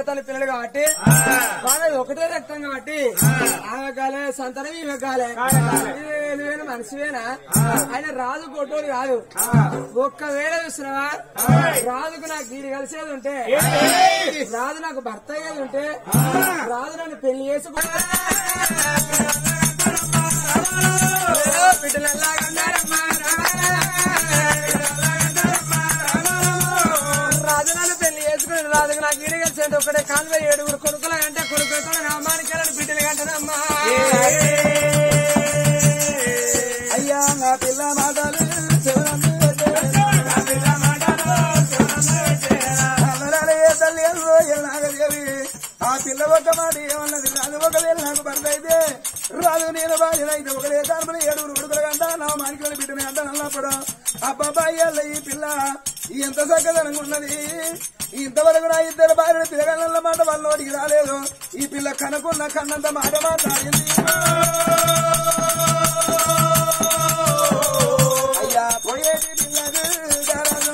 తల్లి పిల్లలు కాబట్టి వాళ్ళది ఒకటే రక్తం కాబట్టి ఆమె కాలే సంతానం ఈమె కాలే ఇది నువ్వేనా మనిషివేనా ఆయన రాజు కొట్టోడు కాదు ఒక్కవేళ చూస్తున్నావా రాజుకు నాకు వీడి కలిసేది ఉంటే రాజు నాకు భర్త అయ్యేది ఉంటే రాజు నన్ను పెళ్లి చేసుకుంటా బిడ్డలలాగా ఉన్నారమ్మా, రాజు నన్ను పెళ్లి చేసుకుని రాజుకు నాకు వీడి కలిసేది ఒకటే కాన్వే ఏడుగురు కొడుకులు అంటే కొడుకులతో రామానికి బిడ్డలు కంటానమ్మా అయ్యా నా పిల్ల మాటలు చెవులందు అమరాలే తల్లి ఎల్లో ఎల్లాగదేవి ఆ పిల్ల ఒక మాట ఏమన్నది రాదు ఒకవేళ నాకు భర్త అయితే రాదు నేను బాధ్యత అయితే ఒకరే తరపున ఏడుగురు కొడుకులు కంట నా మానికల బిడ్డని అంట నల్లప్పుడు అబ్బాయి అల్ల ఈ పిల్ల ఎంత చక్కదనంగా ఉన్నది ఇంతవరకు నా ఇద్దరు భార్య పిల్లగల మాట వాళ్ళ నోటికి రాలేదు ఈ పిల్ల కనుకున్న కన్నంత మాట మాట్లాడింది అయ్యా పోయేది పిల్లలు గారాలు.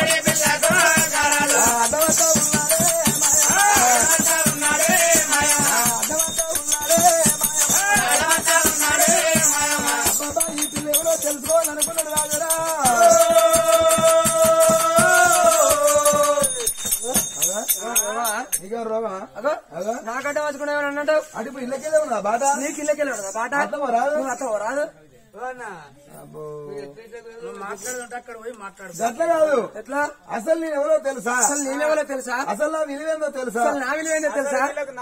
ఆ అడ్డవతో ఉన్నాడే మాయ. ఆ అడ్డవతో ఉన్నాడే మాయ. బాబా, ఈ పిల్ల ఎవరో తెలుసుకోవాలనుకున్నాడు రాజురా నీకేం రోగమా అగో అగో నాకంటే వచ్చుకునే అన్నట్టు అటు ఇప్పుడు ఇళ్ళకెళ్ళే ఉన్నా బాట నీకు ఇల్లకెళ్ళి పాట అత్తమో రాదు? నువ్వు అత్తవో రాదు అబ్బో. మాట్లాడుతుంటే అక్కడ పోయి మాట్లాడు గట్ల కాదు ఎట్లా అసలు నేను ఎవరో తెలుసా అసలు నేనెవరో తెలుసా అసలు నా విలువేందో తెలుసా అసలు నా విలువ ఏంటో తెలుసా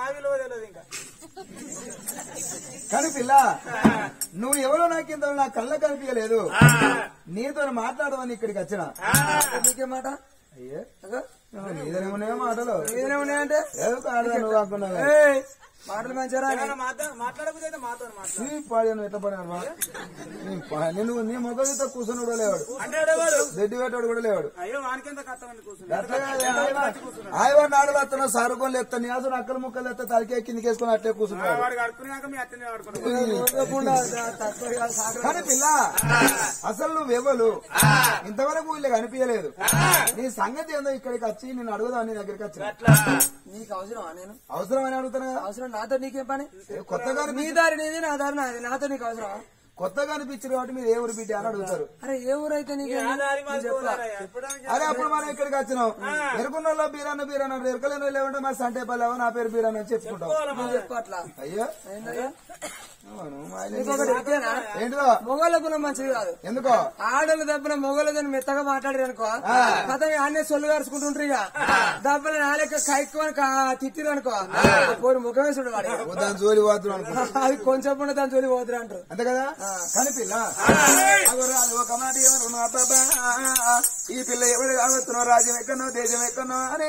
కానీ పిల్ల నువ్వు ఎవరో నాకు ఇంత నా కళ్ళ కనిపించలేదు నీతో మాట్లాడమని ఇక్కడికి వచ్చిన నీకే మాట అయ్యే అగో నీదనే ఉన్నాయో మాటలు ఏదైనా ఉన్నాయంటే ఏదో కాదురా నువ్వు కాకుండా ఏయ్, మాటలు మంచిగా మాట్లాడకపోతే మాతో నీ పాడాను ఎట్లా పడాను రా? నీ పా- నేను నీ మొగలతో కూర్చొని కూడా లేవాడు అంటే వాడు దెడ్డి పెట్టాడు కూడా లేవాడు అయ్యో వానికెంత కష్టమని కూర్చుని అట్లా ఆయవ నాడులు వస్తున్నా సారుకొని ఎత్తా నీ అసలు అక్కల ముక్కలు ఎత్తా తలకే కిందికి వేసుకొని అట్లే కూర్చున్నాడు వాడికి అడుకున్నాక మీ అత్తనే ఆడుకున్నాం కానీ పిల్ల అసలు నువ్వెవరు ఇంతవరకు వీళ్ళకి కనిపించలేదు నీ సంగతి ఏందో ఇక్కడికి వచ్చి నేను అడుగుదాం నీ దగ్గరికి వచ్చిన నీకు అవసరమా నేను అవసరమని అడుగుతాను కదా అవసరం నాతో నీకేం పని కొత్తగా నీ అనిపి- దారి నీది నా దారి నాది నాతో నీకు అవసరమా కొత్తగా అనిపించారు కాబట్టి మీరు ఏ ఊరు బిడ్డ అని అడుగుతారు అరే ఏ ఊరైతే నీకేం చెప్పా అరే అప్పుడు మనం ఇక్కడికి వచ్చినాం ఎరుకున్న బీరాన్న బీరాన్న ఎరుకలేని లేవంటే మరి సంటే పల్లెవ నా పేరు బీరాన్న అని చెప్పుకుంటాం నువ్వు చెప్పు అట్లా అయ్యో ఏందయ్యా? అవును, మా ఆయన ఇంకొకటి ఇదేనా ఏంటిదో మొగోళ్ళ గుణం మంచిది కాదు ఎందుకో ఆడలు దెబ్బన మొగోళ్ళదని మెత్తగా మాట్లాడారు అనుకో కథ అన్నే సొల్లు కరుచుకుంటుంటారు ఇక దెబ్బలు నాలెక్క కైక్కుని తిట్టిరు అనుకో పోయి ముఖమే చూడు వాడి దాని జోలి పోతున్నాం అనుకో అది కొంచెం కూడా దాని చోలి పోతురు అంటారు అంతే కదా కానీ పిల్ల అగో రాదు ఒక మాట ఎవరు నా బాబా ఈ పిల్ల ఎవరు కావచ్చునో రాజ్యం ఎక్కనో దేశం ఎక్కనో అని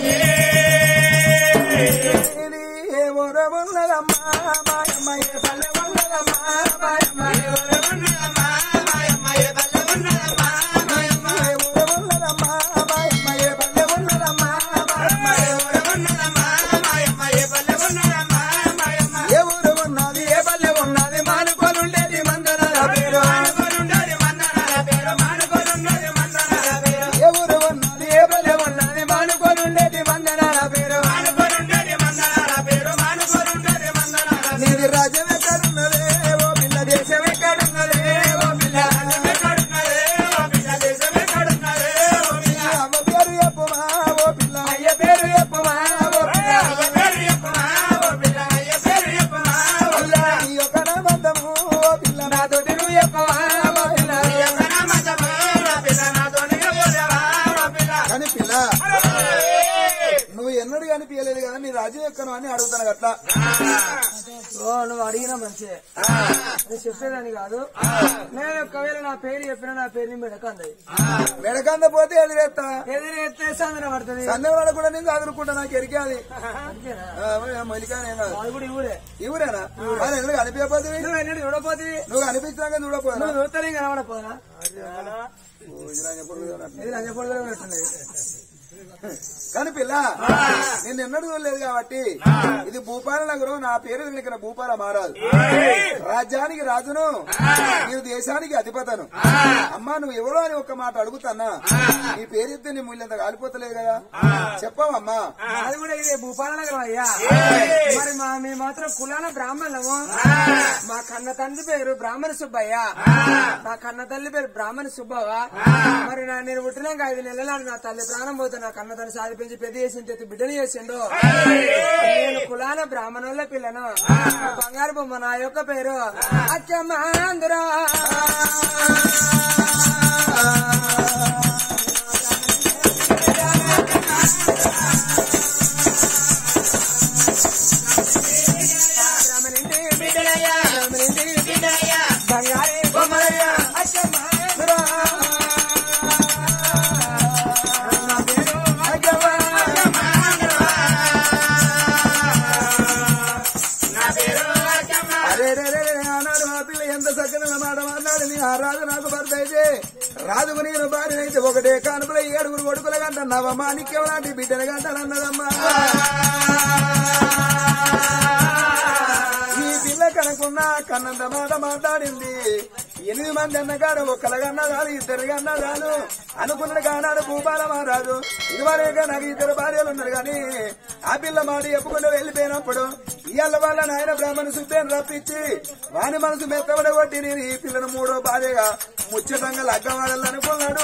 ఇది ఏ ఊర ఉన్నదమ్మా మాయమ్మ ఏ పల్లె ఉన్నదమ్మా మాయమ్మ ఏ ఊర ఉన్నదమ్మా మాయమ్మ ఏ పల్లె ఉన్నదమ్మా మాయమ్మ ఏ ఊర ఉన్నదమ్మా మాయమ్మ ఏ పల్లె ఉన్నదమ్మా మాయమ్మ ఏ ఊర ఉన్నదమ్మా మాయమ్మ ఏ పల్లె ఉన్నదమ్మా మాయమ్మ ఏ ఊరు ఉన్నది ఏ పల్లె ఉన్నది మానుకోనుండేది మందరాల పేరు మానుకోనుండేది మందరాల పేరు మానుకోనుండేది మందరాల పేరు ఏ ఊరు ఉన్నది ఏ పల్లె ఉన్నది మానుకోనుండేది మందరాల పేరు మానుకోనుండేది మందరాల పేరు మానుకోనుండేది మందరాల నీది రాజ్యం ఎక్కడున్నదే ఓ పిల్ల దేశం ఎక్కడున్నదే ఓ పిల్ల రాజ్యం ఎక్కడున్నదే ఓ పిల్ల దేశం ఎక్కడున్నదే ఓ పిల్ల అమ్మ పేరు చెప్పుమా ఓ పిల్ల అయ్య పేరు చెప్పుమా ఓ పిల్ల అయ్య పేరు చెప్పుమా ఓ పిల్ల అయ్య పేరు చెప్పుమా ఓ పిల్ల నీ యొక్క నామంతము ఓ పిల్ల నాతోటి నువ్వు చెప్పవా ఓ పిల్ల నీ యొక్క నామంతము ఓ పిల్ల నాతోటి నువ్వు చెప్పవా ఓ పిల్ల కానీ పిల్ల నువ్వు ఎన్నడూ కనిపించలేదు కదా నీ రాజ్యం ఎక్కను అని అడుగుతాను అట్లా ఓ నువ్వు అడిగినా మంచిదే నేను చెప్పేదాన్ని కాదు నేను ఒకవేళ నా పేరు చెప్పినా నా పేరుని మెడకంది మెడకంద పోతే ఎదిరేస్తా ఏదైనా ఎత్తే సందన పడుతుంది సన్నవాడ కూడా నేను చదువుకుంటా నాకు ఎరికే అది అంతేనా మలికానే కాదు అది కూడా ఇవుడే ఈ ఊరేనా అది ఎందుకు కనిపించకపోతే నువ్వు ఎన్నడు చూడపోతే నువ్వు కనిపించినాక చూడపోదా నువ్వు చూస్తలే కనబడపోదా ఇది లంచపొడి కూడా ఉన్నట్టున్నది కానీ పిల్ల నేను ఎన్నడూ చూడలేదు కాబట్టి ఇది భూపాల నగరం నా పేరు ఇక్కడ భూపాల మారాదు రాజ్యానికి రాజును నీవు దేశానికి అధిపతను అమ్మా నువ్వు ఎవరో అని ఒక మాట అడుగుతానా నీ పేరు ఎత్తే నీ ముళ్ళంత కాలిపోతలేదు కదా చెప్పవమ్మా అది కూడా ఇదే భూపాల నగరం అయ్యా మరి మా మేము మాత్రం కులాల బ్రాహ్మణులము మా కన్న తండ్రి పేరు బ్రాహ్మణ సుబ్బయ్య మా కన్న తల్లి పేరు బ్రాహ్మణ సుబ్బవ్వ మరి నా నేను పుట్టినాక ఐదు నెలలు నా తల్లి ప్రాణం పోతే నా కన్న తండ్రి సాది పెంచి పెద్ద చేసిన తెత్తి బిడ్డను చేసిండు నేను కులాల బ్రాహ్మణుల పిల్లను నా బంగారు బొమ్మ నా యొక్క పేరు అచ్చమాంధ్రా బ్రాహ్మణింటి బిడ్డలయ్యా బ్రాహ్మణింటి బిడ్డలయ్యా బంగారు బొమ్మలయ్యా అచ్చమాంధ్రా నా పేరు అరే రే రే రే, ఆనాడు ఆ పిల్ల ఎంత చక్కని మాట మాట్లాడింది ఆ రాజు నాకు భర్త అయితే రాజుకు నేను భార్య అయితే ఒకటే కానుపుల ఏడుగురు కొడుకుల గంట నవమా నీకెవలాంటి బిడ్డల గంటలు అన్నదమ్మా ఈ పిల్ల కనుకున్న కన్నంత మాట మాట్లాడింది ఎనిమిది మంది అన్నగారు ఒక్కల కన్నదాలు ఇద్దరు కన్నదాలు అనుకున్నాడు కానాడు భూపాల మహారాజు ఇదివరకే నాకు ఇద్దరు భార్యలు ఉన్నారు కానీ ఆ పిల్ల మాట చెప్పుకుంటూ వెళ్ళిపోయినప్పుడు ఇవాళ వల్ల నాయన బ్రాహ్మణ సుబ్బేను రప్పించి వాని మనసు మెత్తబడ కొట్టి నేను ఈ పిల్లను మూడో భార్యగా ముచ్చటంగా లగ్గవాడాలనుకున్నాడు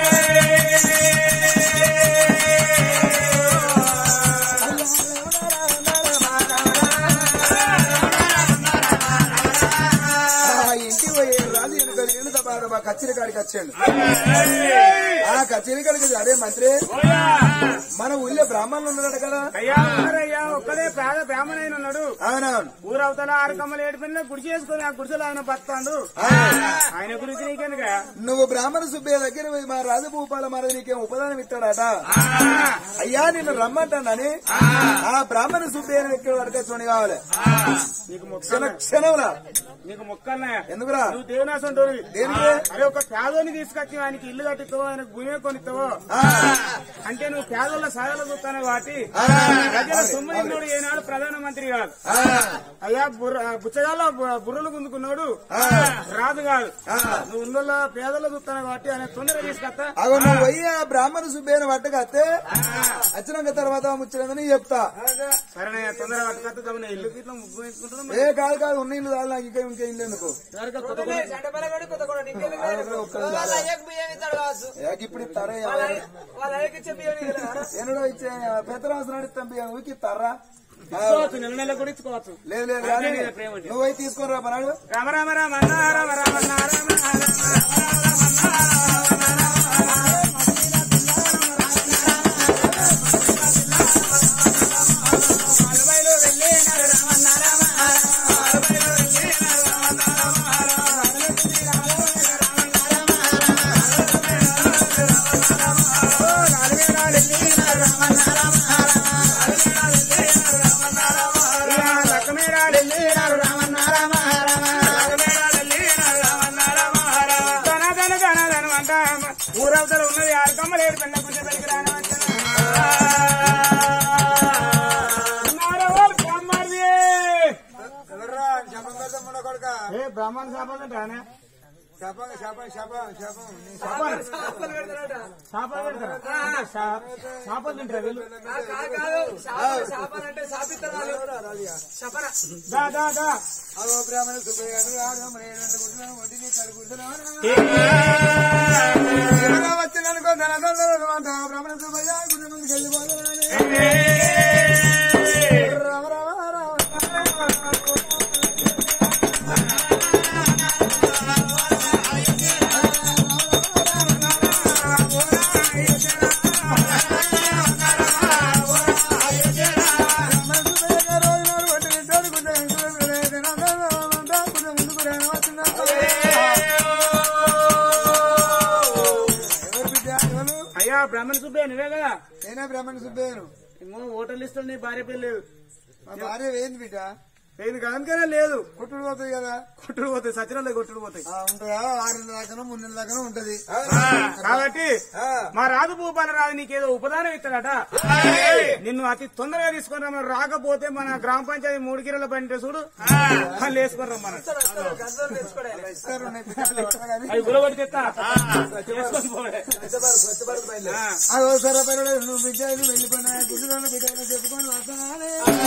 ఆ ఇంటి పోయి రాజు ఎనుక ఏనుక బాగా మా కచ్చేరి కాడికి వచ్చాడు ఆ కచ్చేరి కాడికి అదే మంత్రి మన ఊళ్ళో బ్రాహ్మణులు ఉన్నాడు కదా అయ్యా ఉన్నారయ్యా ఒక్కడే పేద బ్రాహ్మణైన ఉన్నాడు అవునవును ఊరవతల ఆరు కమ్మలు ఏడు పిల్లలు గుడి చేసుకుని ఆ గుడిసెలో ఆయన బతాడు ఆయన గురించి నీకెందుక నువ్వు బ్రాహ్మణ సుబ్బయ్య దగ్గర పోయి మా రాజభూపాల మహారాజు నీకేం ఉపదానం ఇస్తాడట అయ్యా నిన్ను రమ్మంటానని ఆ బ్రాహ్మణ సుబ్బయ్య ఎక్కడ వరకు చూని కావాలి నీకు మొక్క క్షణ క్షణంలా నీకు మొక్కన్నయ్య ఎందుకురా నువ్వు దేవునాసం దేనికి? అరే ఒక పేదోని తీసుకొచ్చి ఆయనకి ఇల్లు కట్టిస్తావో ఆయనకు భూమి కొనిస్తావో ఆ, అంటే నువ్వు పేదోళ్ళ సాగలు చూస్తాను కాబట్టి ఆ, ప్రజల సొమ్ముడు ఏనాడు ప్రధానమంత్రి కాదు ఆ, అయ్యా బుర్ర బుచ్చగాల్లో బు- బుర్రలు గుందుకున్నాడు రాదు కాదు నువ్వు ఉన్నోళ్ళ పేదలు చూస్తాను కాబట్టి ఆయన తొందరగా తీసుకొస్తా అగో నువ్వు పోయి ఆ బ్రాహ్మణ సుబ్బయ్యను పట్టుకత్తే వచ్చినాక తర్వాత ముచ్చలేదని చెప్తా సరేనయ్యా తొందరగా పట్టుకొస్తా తమన ఇల్లు ఇట్లా ముగ్గు వేసుకుంటున్నాం ఏ కాదు కాదు ఉన్న ఇల్లు చాలు నాకు ఇంకా ఇంకా ఇల్లు ఎందుకు చండపల్లె కొత్త కూడా ఇంకెళ్ళి వాళ్ళ అయ్యకు బియ్యం ఇస్తాడు కావచ్చు ఏ, ఇప్పుడు ఇస్తారా వాళ్ళ అయ్య- వాళ్ళ అయ్యకి ఇచ్చే బియ్యం ఇవ్వలేదా? ఎన్నడో ఇచ్చే పెద్దరాసు నడిస్తాం బియ్యం ఊకిస్తారా ఆ, ఇచ్చుకోవచ్చు నెల నెల కూడా ఇచ్చుకోవచ్చు లేదు లేదు కానీ అదే కదా ప్రేమ అంటే. నువ్వు పోయి తీసుకొని రా పనాడు రామ రామ రామ అన్న రామ రామ అన్న రామ రామ రామ ఊరవతల ఉన్నది ఆరు కమ్మలు ఏడు పెళ్ళ కూర్చోబెట్టి ఏ బ్రాహ్మణ శాపం తింటారా చేపలు పెడతాడట. శాపాలు పెడతారా శాపాలు తింటారా వీళ్ళు ఆ, కాదు, కాదు. చేపలు- చేపలు అంటే శాపిస్తారు వాళ్ళు. శపన. దా దా దా అగో బ్రాహ్మణ సుబ్బయ్య గారు రాడు, మరి ఏడంటే కూర్చున్నాను, ఒంటికి ఇక్కడ కూర్చున్నాను. ఎవరో వచ్చిందనుకో, ధన ధన ధన ధన ధన బ్రాహ్మణ సుబ్బయ్య గుడి ముందుకు వెళ్ళిపోతున్నాను. రామ రామ రామ అయ్యా బ్రాహ్మణ సుబ్బయ్య నువ్వే కదా నేనే బ్రాహ్మణ సుబ్బయ్యను ఏమో ఓటర్లు ఇస్తాడు నీ భార్య పేరు లేదు మా భార్య ఏంది బిడ్డ ఇది కనుకనే లేదు కొట్టుడు పోతుంది కదా కొట్టుడు పోతాయి సచిరాలే కొట్టుడు పోతాయి ఆ, ఉంటుందా ఆరు నెలల దాకా మూడు నెలల దాకా ఉంటది కాబట్టి మా రాజు భూపాల రాజు నీకేదో ఉపదానం ఇస్తాడట నిన్ను అతి తొందరగా తీసుకొని రమ్మని రాకపోతే మన గ్రామ పంచాయతీ మూడు కిలోల పంటే చూడు వాళ్ళు వేసుకొని రమ్మని గద్దలు తెచ్చుకోడే. ఇస్తారు ఉన్నాయి పిల్లలు ఎవరు కానీ. అవి గులబడి తెస్తా చేసుకొని పోలే. ఆ. అదో సరే పర్వాలేదు నువ్వు బిడ్డ ఇది వెళ్ళిపోయినా గుడ్డులో బిడ్డ చెప్పుకొని వస్తున్నానే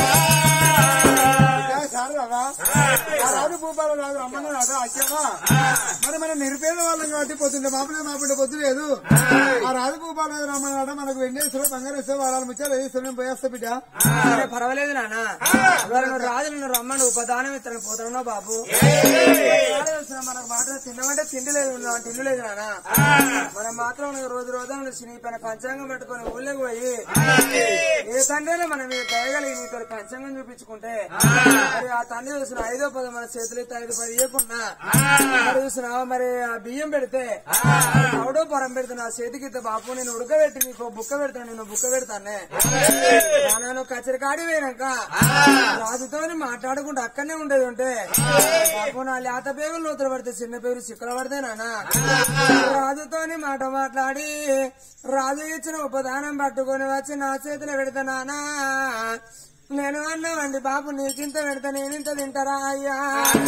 సార్ కదా ఆ రాజు భూపాల రాజు రమ్మన్నా అచ్చావా మరి మనం నిరుపేద వాళ్ళం కాబట్టి పొద్దుంటే మాపడే మాపడే పొద్దు లేదు ఆ రాజు భూపాల రాజు రమ్మన్నాడ మనకు వెండేశ్వరం బంగారు ఇస్తే వాళ్ళ ముచ్చాలు వేస్తే నేను పోయేస్తా బిడ్డ సరే పర్వాలేదు నాన్న ఇవాళ నువ్వు రాజు నిన్ను రమ్మని ఉపదానం ఇస్తాను పోతాను బాబు రాలేదు మనకు మాత్రం తినమంటే తిండి లేదు ఉన్నాం, తిండి లేదు నాన్న మనం మాత్రం నువ్వు రోజు రోజు నువ్వు సినీ పైన పంచాంగం పెట్టుకొని ఊళ్ళోకి పోయి ఏ తండ్రి మనం మీద దయగలిగి నీతో పంచాంగం చూపించుకుంటే మరి ఆ తండ్రి చూసిన ఐదో పది మన చేతులు ఎత్తి ఐదు పది ఇవ్వకుండా మరి చూసిన మరి ఆ బియ్యం పెడితే అవుడో పొరం పెడితే నా చేతికి ఇస్తే బాపు నేను ఉడకబెట్టి నీకు బుక్క పెడతాను నేను బుక్క పెడతానే నేను కచ్చరి కాడి పోయినాక రాజుతోని మాట్లాడుకుంటూ అక్కడనే ఉండేది ఉంటే బాపు నా లేత పేగులు నూతలు పడితే చిన్న పేరు చిక్కల పడితే నానా రాజుతోని మాట మాట్లాడి రాజు ఇచ్చిన ఉపదానం పట్టుకొని వచ్చి నా చేతిలో పెడతా నానా నేను అన్నామండి బాబు నీకింత పెడతా నేనింత తింటారా అయ్యా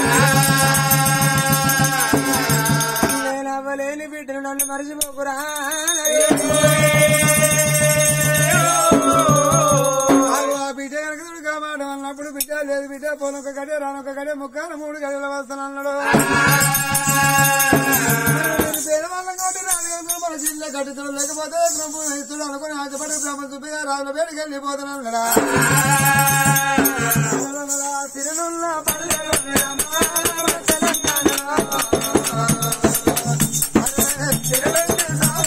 నేను అవ్వలేని బిడ్డను నన్ను మరిచిపోకురా ఆగు, ఆ బిడ్డ కనుక చూడు కామాట అన్నప్పుడు బిడ్డ లేదు బిడ్డ పోనొక్క గడే రానొక్క గడే ముక్కాలు మూడు గడిలో వస్తాను అన్నాడు నేను పేదవాళ్ళం కాబట్టి రాజు మన జిల్లా కట్టుతుడు లేకపోతే ప్రభు ఇస్తుడు అనుకుని ఆశపడి బ్రహ్మ చూపిగా రాజుల పేరుకి వెళ్ళిపోతాను అన్నాడా తిరునున్న పల్లెలు అమ్మా, తెలంగాణలో. తిరువెండి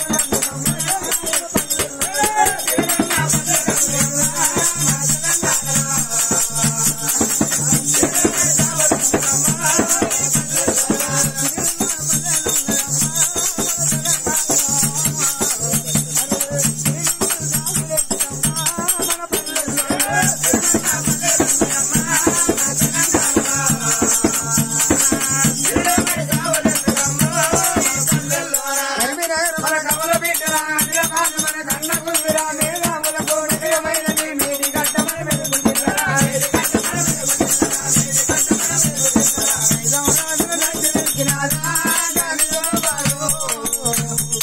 మన కమల బిడ్డరా నిలకాదు మన కన్న కుందిరా మేధావుల కోరికమైన నీ నీటి గడ్డమని వెలుగుతున్నరా నీటి గడ్డమని వెలుగుతున్నరా నీటి గడ్డమని వెలుగుతున్నరా నిజమునాడు నచ్చినారా గాలిలో బాగు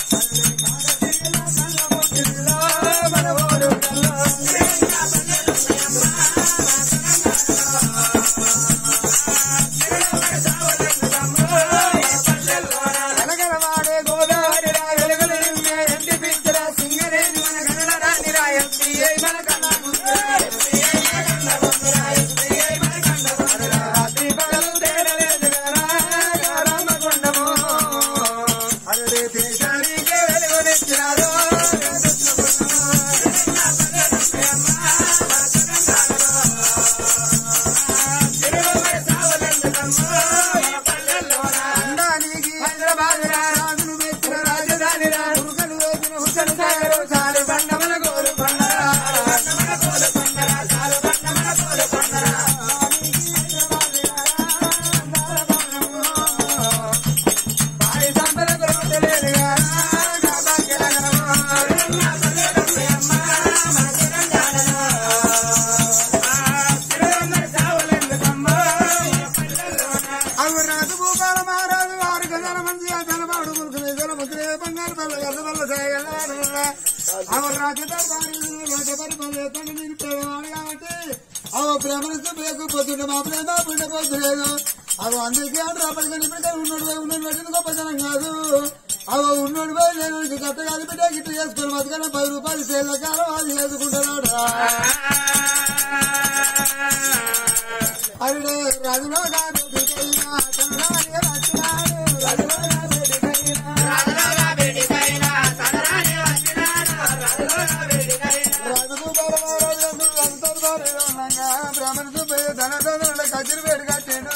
మన ఓడు కల్లో కనగలవాడే గోదావరి రా వెలుగులు నిండే ఎండి పిచ్చరా సింగరేణి మన కన్నడ రాణి రా ఎస్పీఐ మన కన్న ముందురా ఎస్పీఐ మన కన్న ముందురా ఎస్పీఐ మన కన్న ముందురా రాత్రి పగలు తేరలేదు కదా రామగుండము అదే దేశానికి వెలుగునిచ్చినారు అందానికి హైదరాబాద్ రా రాజులు మెచ్చిన రాజధాని రా మురుగలు వేసిన హుసన్ సాగరు చాలు బండమల గోలు కొండరా బండమల గోలు కొండరా చాలు బండమల గోలు కొండరా భారీ సంపద గురువులేదు అవి రాజు భూపాల మహారాజు వారి గజల మంచి జలమాడు మురుకు నిజల ముద్రే బంగారు పల్ల గల్ల పల్ల చేయగలవాడు అవి రాజు దర్బారి రాజ పరిపాలన తండ్రి మీరు పేదవాడు కాబట్టి అవ ప్రేమనిస్తూ పేకు పొద్దుంటే మా ప్రేమ పుట్ట పొద్దులేదు అవి అందరికీ ఆడు రాపడిగా ఇప్పటికే ఉన్నాడు పోయి ఉన్నాడు పెట్టిన గొప్పతనం కాదు అవ ఉన్నాడు పోయి నేను గట్ట కాదు బిడ్డ గిట్ట చేసుకుని బతకన పది రూపాయలు చేతుల కాలం అది చేసుకుంటున్నాడు అరుడే రాజులో కాదు బిడ్డయ్యా, చంద్రాని వచ్చినాడు. రాజులో కాదు బిడ్డయ్యా. రాజుకు పరమారాజులకు అంతర్వారిలో ఉండగా బ్రాహ్మణుడు పోయి ధన ధనుల కజిరి వేడు కట్టిండు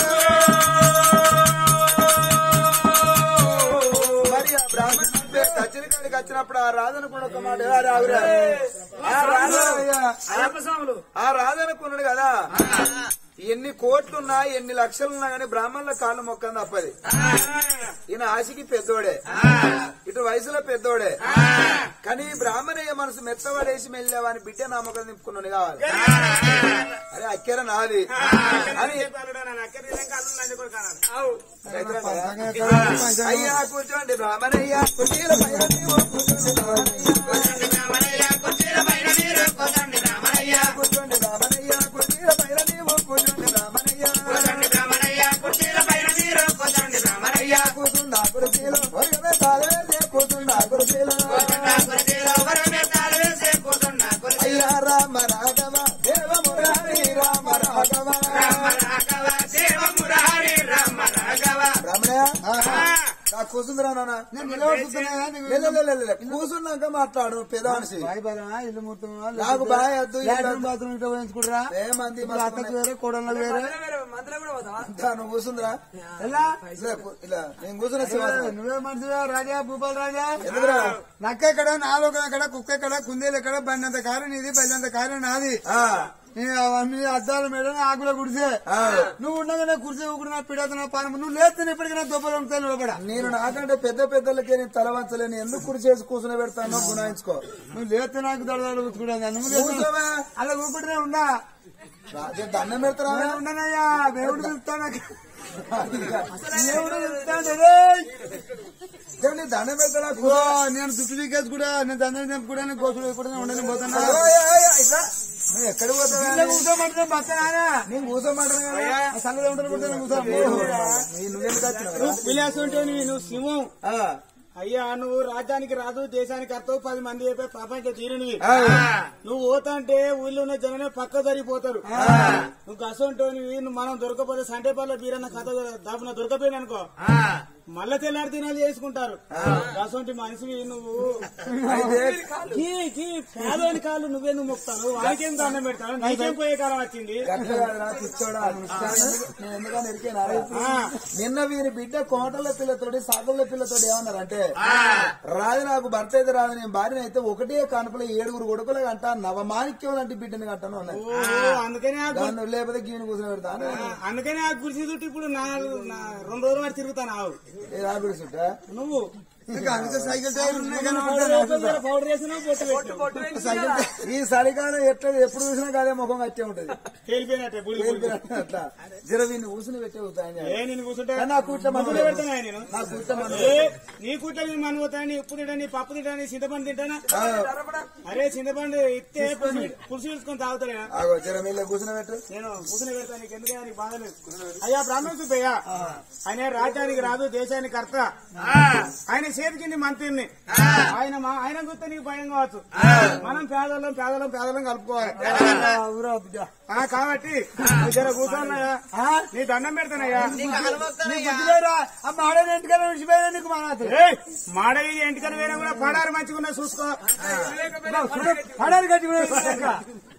మరి ఆ బ్రాహ్మణుడు కచ్చిరి కాడికి వచ్చినప్పుడు ఆ రాజును కూడా ఒక మాట "ఆ రావురా, ఆ రాజు అయ్యా, ఆ రాజనుకున్నాడు కదా ఎన్ని కోట్లున్నా ఎన్ని లక్షలున్నా గానీ బ్రాహ్మణుల కాళ్ళు మొక్కని తప్పది ఈయన ఆశకి పెద్దోడే ఇటు వయసులో పెద్దోడే కానీ ఈ బ్రాహ్మణయ్య మనసు మెత్తబడేసి మెల్లేవాని బిడ్డ నామకం నింపుకున్నాడు కావాలి అరే అక్కెర నాది అని అయ్యా కూర్చోండి బ్రాహ్మణయ్య కుటీర పైన నీవు కూర్చోండి బ్రాహ్మణయ్య కూర్చోండి బ్రాహ్మణయ్య కుటీర పైన నీవు కూర్చోండి బ్రాహ్మణయ్య కూర్చుండా కుర్చీలో వరగమే తాళవేసే కూర్చుండా కుర్చీలో అయ్యా రామ రాఘవ దేవ మురారి రామ రాఘవ బ్రాహ్మణయ్య నా కూర్చుందిరా నాన్న నేను నిలబడుతున్నా లే, లే, లే, లే, లే. కూర్చున్నాక మాట్లాడు పెద్ద మనిషి బాగా ఇల్లు మొత్తమా నాకు బాగా వద్దు, ఇల్లు లాట్రిన్ వద్దు. బాత్రూమ్ ఇట్లా వేయించుకుంటారా ఏమంది ఇప్పుడు అత్తకు వేరే కోడళ్ళకి వేరే మంత్రం కూడా పోతావా అంతా నువ్వు కూర్చుందిరా ఎలా ఇలా కూ- ఇలా నేను కూర్చున్న సింహాసనం. నువ్వే మనిషివా రాజా భూపాల్ రాజా ఎందుకురా నక్క ఎక్కడ నాలుగు ఎక్కడ కుక్క ఎక్కడ కుందేలు ఎక్కడ బండంత కారు నీది బల్లంత కారు నాది ఆ, నీ అవన్నీ అద్దాల మీద ఆకుల గుడిసే ఆ. నువ్వు ఉండగానే కుర్చీ ఊకుడు నా పిడత నా పానం నువ్వు లేస్తే ఇప్పటికైనా దొబ్బలు ఉంటాయి నిలబడ నేను నాకంటే పెద్ద పెద్దలకే నేను తల వంచలేని ఎందుకు కుడి చేసి కూర్చుని పెడతానో గుణాయించుకో నువ్వు లేస్తే నాకు దడదలు కూర్చుకుంటా నువ్వు లేస్తే కూర్చోవా అలా ఊకుంటూనే ఉన్నా రాజే దండం పెడతారా నేను ఉండనయ్యా దేవుడు పిలుస్తాను దేవుడు పిలుస్తాడు రేయ్. దేవుని దండం పెడతారా ఓ, నేను చుట్టూ వీకేసి కూడా నేను దండం తెంపుకోవడానికి గోసులు కూడా ఉండని పోతున్నా నువ్వు ఎక్కడ పోతావా ఇట్లా కూర్చోమంటే బతనానా నేను కూర్చోమంటాను కదా సంగతి ఉంటాను కూడా కూర్చో నీ- నువ్వెందుకు వచ్చినావు విలాసుంటే నువ్వు సింహం ఆ, అయ్యా నువ్వు రాజ్యానికి రాదు దేశానికి అర్థం పది మంది చెప్పే ప్రపంచ తీరునివి ఆ, నువ్వు పోతాంటే ఊళ్ళో ఉన్న జనమే పక్క జరిగిపోతారు నువ్వు గసంటోనివి నువ్వు మనం దొరకపోతే సంటేపల్లి బీరన్న కథ దాపున దొరకపోయిన అనుకో మళ్ళా తెల్లారి తినాలి చేసుకుంటారు గసంటి మనిషివి నువ్వు అయితే కీ కీ పేదోని కాళ్ళు నువ్వెందుకు మొక్తాను వాడికేం దండం పెడతాను నీకేం పోయే కాలం వచ్చింది గట్ల కాదురా, పిచ్చోడా. నేను ఎందుకని ఎరికేనా? నిన్న వీరి బిడ్డ కోటల పిల్లతోటి సాగుల పిల్లతోటి ఏమన్నారంటే రాదు నాకు భర్త అయితే రాదు నేను భార్యని అయితే ఒకటే కానుకలో ఏడుగురు కొడుకులు అంట నవమాణిక్యం లాంటి బిడ్డని కంటాను అన్నది ఓ అందుకనే ఆ గు- దాన్ని లేకపోతే గీని కూర్చొని పెడతాను అందుకనే ఆ గుడిసి చుట్టూ ఇప్పుడు నా నా రెండు రోజులు వాడు తిరుగుతాను ఆవు ఏ రాబడి చుట్టా నువ్వు అందుకే సైకిల్ టైర్ ఉన్నాయి కానీ పౌడర్ పౌడర్ వేసినావు పొట్టు పెట్టు ఈ చలికాలం ఎట్లా ఎప్పుడు చూసినా కాదే ముఖం కట్టే ఉంటది తేలిపోయినట్టే బుడి బుడి. అట్లా జర వీడిని ఊసుని పెట్టే అవుతాయని ఏ నేను కూర్చుంటే నా కూర్చో మందులు పెడతానా నేను నా కూర్చో ఏ, నీ కూర్చో నేను మన్ను పోతా నీ ఉప్పు తింటా నీ పప్పు తింటా నీ చింతపండు తింటానా అరే చింతపండు ఇస్తే పులుసు పులుసు తీసుకొని తాగుతాడా ఆగో జర వీళ్ళ కూర్చుని పెట్టు నేను కూర్చుని పెడతా నీకు ఎందుకు నీకు బాధలేదు అయ్యా బ్రాహ్మణ చూపయ్యా ఆయన రాజ్యానికి రాదు దేశానికి కర్త ఆయన చేతికింది మంత్రిని ఆయన మా ఆయన గుర్తు నీకు భయం కావచ్చు మనం పేదలం పేదలం పేదలం కలుపుకోవాలి ఊరా బిడ్డ ఆ, కాబట్టి నువ్వు జర కూర్చోన్నాయా నీ దండం పెడతానయ్యా నీ బుద్ధిలేరా ఆ మాడని ఇంటికన్నా విడిచిపోయినా నీకు మానాథుడు ఏయ్, మాడవి ఎంటికలు వేరే కూడా పడారు మంచిగా ఉన్నా చూసుకో పడారు కట్టుకునే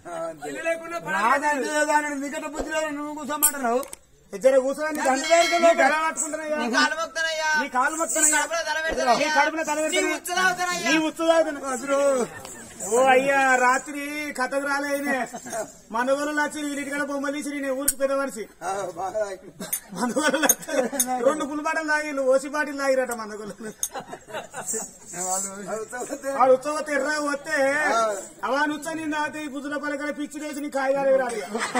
రాదంటే దాని మిగతా బుద్ధిలేరా నువ్వు కూర్చోమంటున్నావు ఇద్దరు కూర్చొని నీ దండం పెడతా, నీ గల పట్టుకుంటున్నాయా నీ కాలు మొత్తున్నాయా నీ కడుపున తల పెడతానయ్యా. నీ ఉచ్చు తాగుతున్నా ఓ అయ్యా రాత్రి కథకు రాలేనే మనగోళ్ళు వచ్చి వీరింటికడ బొమ్మలు తీసి నేను ఊరికి పెద్ద మనిషి ఆ, బాగా తాకి. మనగోళ్ళు వచ్చి రెండు పుల్ బాటలు తాగిళ్ళు ఓసి బాటిల్ తాగిరట మనగోళ్ళు వాడు ఉత్సవ ఎర్ర వస్తే అవా నుచ్చ నిన్న ఈ బుద్ధుల పలకల పిచ్చి వేసి నీ కాయగాలు రాదు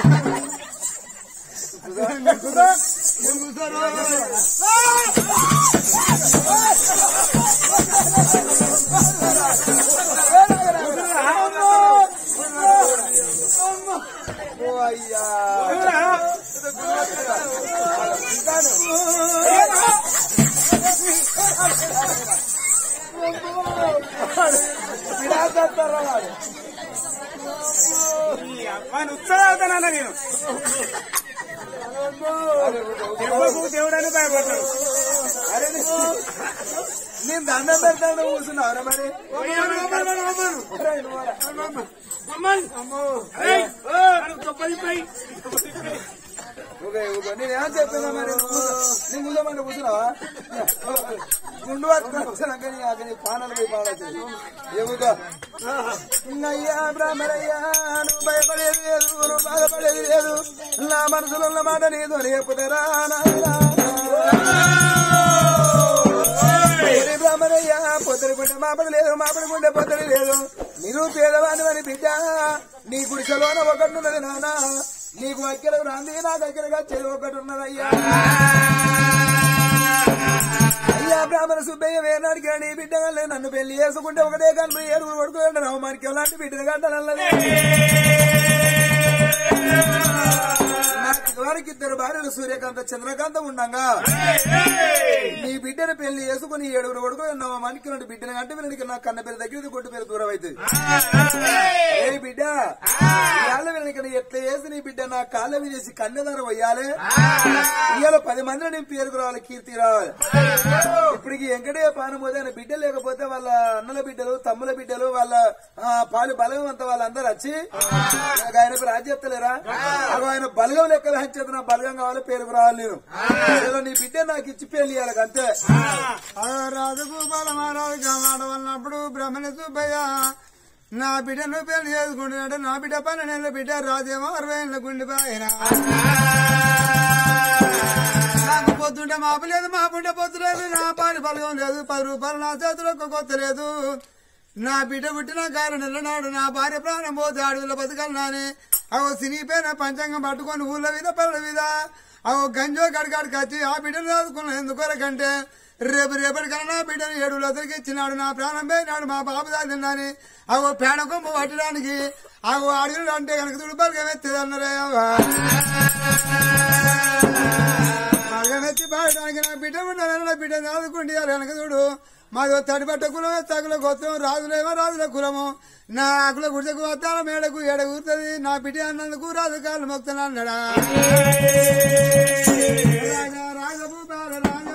ఓ అయ్యా విడాచేస్తారా వాడు? వాడిని ఉత్సవాగుతానన్నా నేను దెబ్బకు దేవుడని భయపడతాడు అరే నీ- నేను దండం పెడతాను కూర్చున్నావురా మరి అరే నువ్వురా. ఊగే, ఊగే. నేనేం చెప్పినా మరి నువ్వు కూర్చో. నేను కూర్చోమంటే కూర్చున్నావా గుండు పట్టుకొచ్చినాక నీ అక్కడ నీ పానాలు పోయి పాడవుతుంది ఏముగా అయ్యా బ్రాహ్మణయ్యా నువ్వు భయపడేది లేదు నువ్వు బాధపడేది లేదు నా మనసులో ఉన్న మాట నీతో చెప్పుతారా బ్రాహ్మణయ్యా పొద్దున గుండె మాపడి లేదు మాపడి గుండె పొద్దున లేదు మీరు పేదవాని అని బిడ్డ నీ గుడిసెలోన ఒకటి ఉన్నది నాన్న నీకు అక్కలకు రాంది నా దగ్గరగా చెరువు ఒకటి ఉన్నదయ్యా అయ్యా బ్రాహ్మణ సుబ్బయ్య వేనాడికి నీ బిడ్డ వల్లే నన్ను పెళ్లి చేసుకుంటే ఒకటే కనుక ఏడుగురు పడుకోండి రామానికి ఎలాంటి బిడ్డను కంటానల్లది వారికి ఇద్దరు భార్యలు సూర్యకాంత చంద్రకాంత ఉండంగా నీ బిడ్డను పెళ్లి చేసుకుని ఏడుగురు కొడుకు ఉన్నావా మనకి రెండు బిడ్డను అంటే వీళ్ళకి నా కన్న పేరు దగ్గర కొట్టు పేరు దూరం అవుతుంది ఏ బిడ్డ ఇవాళ వీళ్ళకి ఎట్లా చేసి నీ బిడ్డ నా కాళ్ళ మీద వేసి కన్నెదార వయ్యాలి ఇవాళ పది మంది నేను పేరుకు రావాలి కీర్తి రావాలి ఇప్పుడు ఈ వెంకటయ్య పానం పోతే ఆయన బిడ్డ లేకపోతే వాళ్ళ అన్నల బిడ్డలు తమ్ముల బిడ్డలు వాళ్ళ ఆ, పాలు బలగం అంతా వాళ్ళందరూ వచ్చి నాకు ఆయనకు రాజ్యత్తలేరా అగో ఆయన బలగం లెక్క హంచేత నా బలగం కావాలి పేరుకు రావాలి నేను ఏదో నీ బిడ్డ నాకు ఇచ్చి పెళ్లి ఇవ్వాలి అంతే రాజగోపాల మహారాజు మాట వల్లప్పుడు బ్రహ్మణ సుబ్బయ్య నా బిడ్డను పెళ్లి చేసుకుంటున్నాడు నా బిడ్డ పన్నెండేళ్ళ బిడ్డ రాజేమో అరవై ఏళ్ళ గుండెపాయన నాకు పొద్దుంటే మాపు లేదు మాపుంటే పొద్దు లేదు నా పాడి బలగం లేదు పది రూపాయలు నా చేతిలో ఒక్క కొత్త లేదు నా బిడ్డ పుట్టిన కారు నెల నాడు నా భార్య ప్రాణం పోతే అడవిలో బతకలనాని అవు సినిపోయిన పంచాంగం పట్టుకొని ఊళ్ళ మీద పళ్ళ మీద అవు గంజో గడగాడికి వచ్చి ఆ బిడ్డను రాదుకున్న ఎందుకొరకంటే రేపు రేపటి కన్నా నా బిడ్డను ఏడు లోతులకి ఇచ్చినాడు నా ప్రాణం పోయినాడు మా బాబు దాన్ని అవు పేడ కొమ్ము పట్టడానికి అవు అడవిలో అంటే కనుక తుడిపలకం ఎత్తేది అన్నారే మగనెత్తి పాడడానికి నా బిడ్డ ఉండాలని నా బిడ్డ చదువుకుంటే వెనక చూడు మాది తడిపట్ట కులం తగుల గోత్రం రాజులేమో రాజుల కులము నా ఆకుల గుడిసెకు వస్తాల మేడకు ఏడ కూర్తుంది నా బిడ్డ అన్నందుకు రాజు కాళ్ళు మొక్తాను అన్నాడా రాజా రాజభూపాల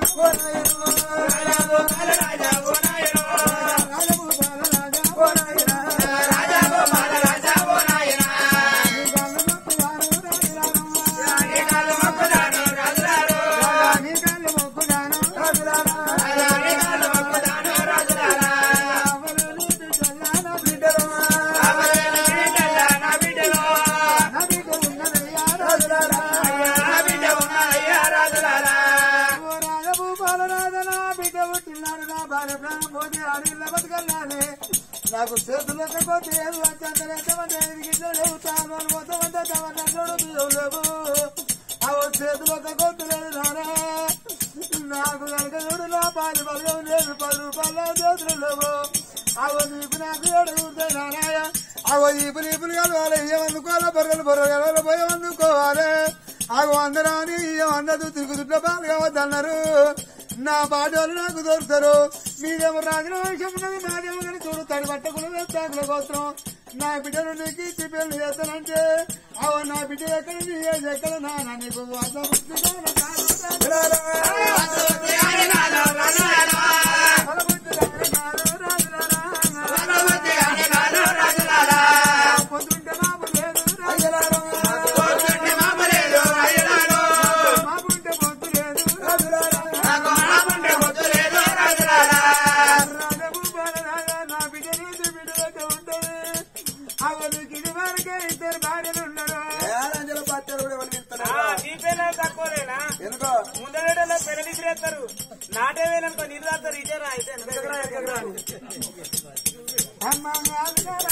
నాకు చేతులు పోతే ఏది వచ్చాను మొత్తం అంతా లేవు అవి చేతులు కొట్టలేదు నానే నాకు కనుక చూడు నా పాలు బలగం లేదు పది రూపాయల చేతులు లేవు అవి నీపు నాకు ఏడుగుతాయి నానాయ అవి ఈపు నీపులు కలవాలి ఏమనుకోవాలి బొర్రలు బొర్రలు కలవాలి పోయి అందుకోవాలి అవి అందరాని అందదు తిరుగుతుంటే పాలు కావద్దన్నారు నా పాటలు నాకు దొరుకుతారు మీరేమో రాజుల విషయం ఉన్నది నాదేమో కానీ చూడు తడి పట్టకుండా తాకుల గోత్రం నా బిడ్డను నీకు ఇచ్చి పెళ్లి చేస్తానంటే అవ నా బిడ్డ ఎక్కడ నీ ఏజ్ ఎక్కడ నాన్న నీకు అర్థం పొద్దుంటే మాపు లేదు మాపుంటే పొద్దు లేదు రాజభూ బాలరాజా నా బిడ్డ నుంచి బిడ్డలతో ఉంటది అవనికి ఇది వరకే ఇద్దరు భార్యలు ఉన్నారు ఏడంజల పాత్రలు కూడా ఎవరు వింటారు? నీ పిల్లలు తక్కువలేనా ఎందుకో ముందరేటలో పెళ్లి విసిరేస్తారు నాటే వేలనుకో నీరు తాగుతారు ఇదే రా అయితే అమ్మ నాన్నగారు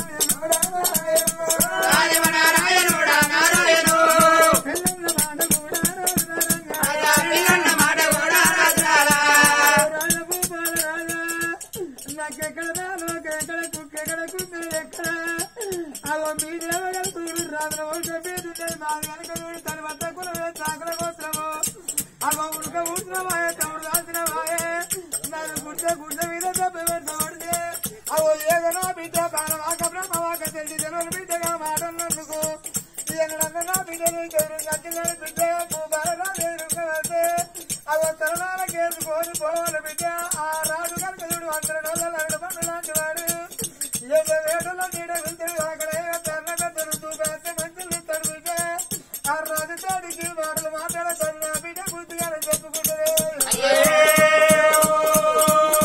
పిల్లల మాట కూడా రాజభూ బాలరాజా నాకెక్కడ నాకెక్కడ కుక్కెక్కడ కుక్కలు ఎక్కడ అవ మీడియా కలుపురు రాత్రి ఒకటి పేరు మాది కనుక చూడు తన వద్ద కులమే చాకుల గోత్రము అవ ఉడక ఉడినవాయే తమ్ముడు రాసినవాయే నన్ను గుడ్డ గుడ్డ మీద దెబ్బ పెట్టబడితే అవో ఏదైనా బిడ్డ బాలవాక బ్రహ్మవాక తెలిసి జనులు బిడ్డగా మాటన్నందుకు ఎన్నడన్నా నా బిడ్డని గౌరవం కట్టిన బిడ్డ బాలరాజే అవో తరుణాల కేసుకొని పోవాలి బిడ్డ ఆ రాజు కనుక చూడు అందరి నల్ల రెండు పనులు లాంటి వాడు ఏదో వేటలో నీడ వెళ్తాడు అక్కడ తెల్ల గద్దలు తూపేస్తే మంచులు తడిపితే ఆ రాజు తాడికి మాటలు మాట్లాడతాడు నా బిడ్డ బుద్ధిగా చెప్పుకుంటుంది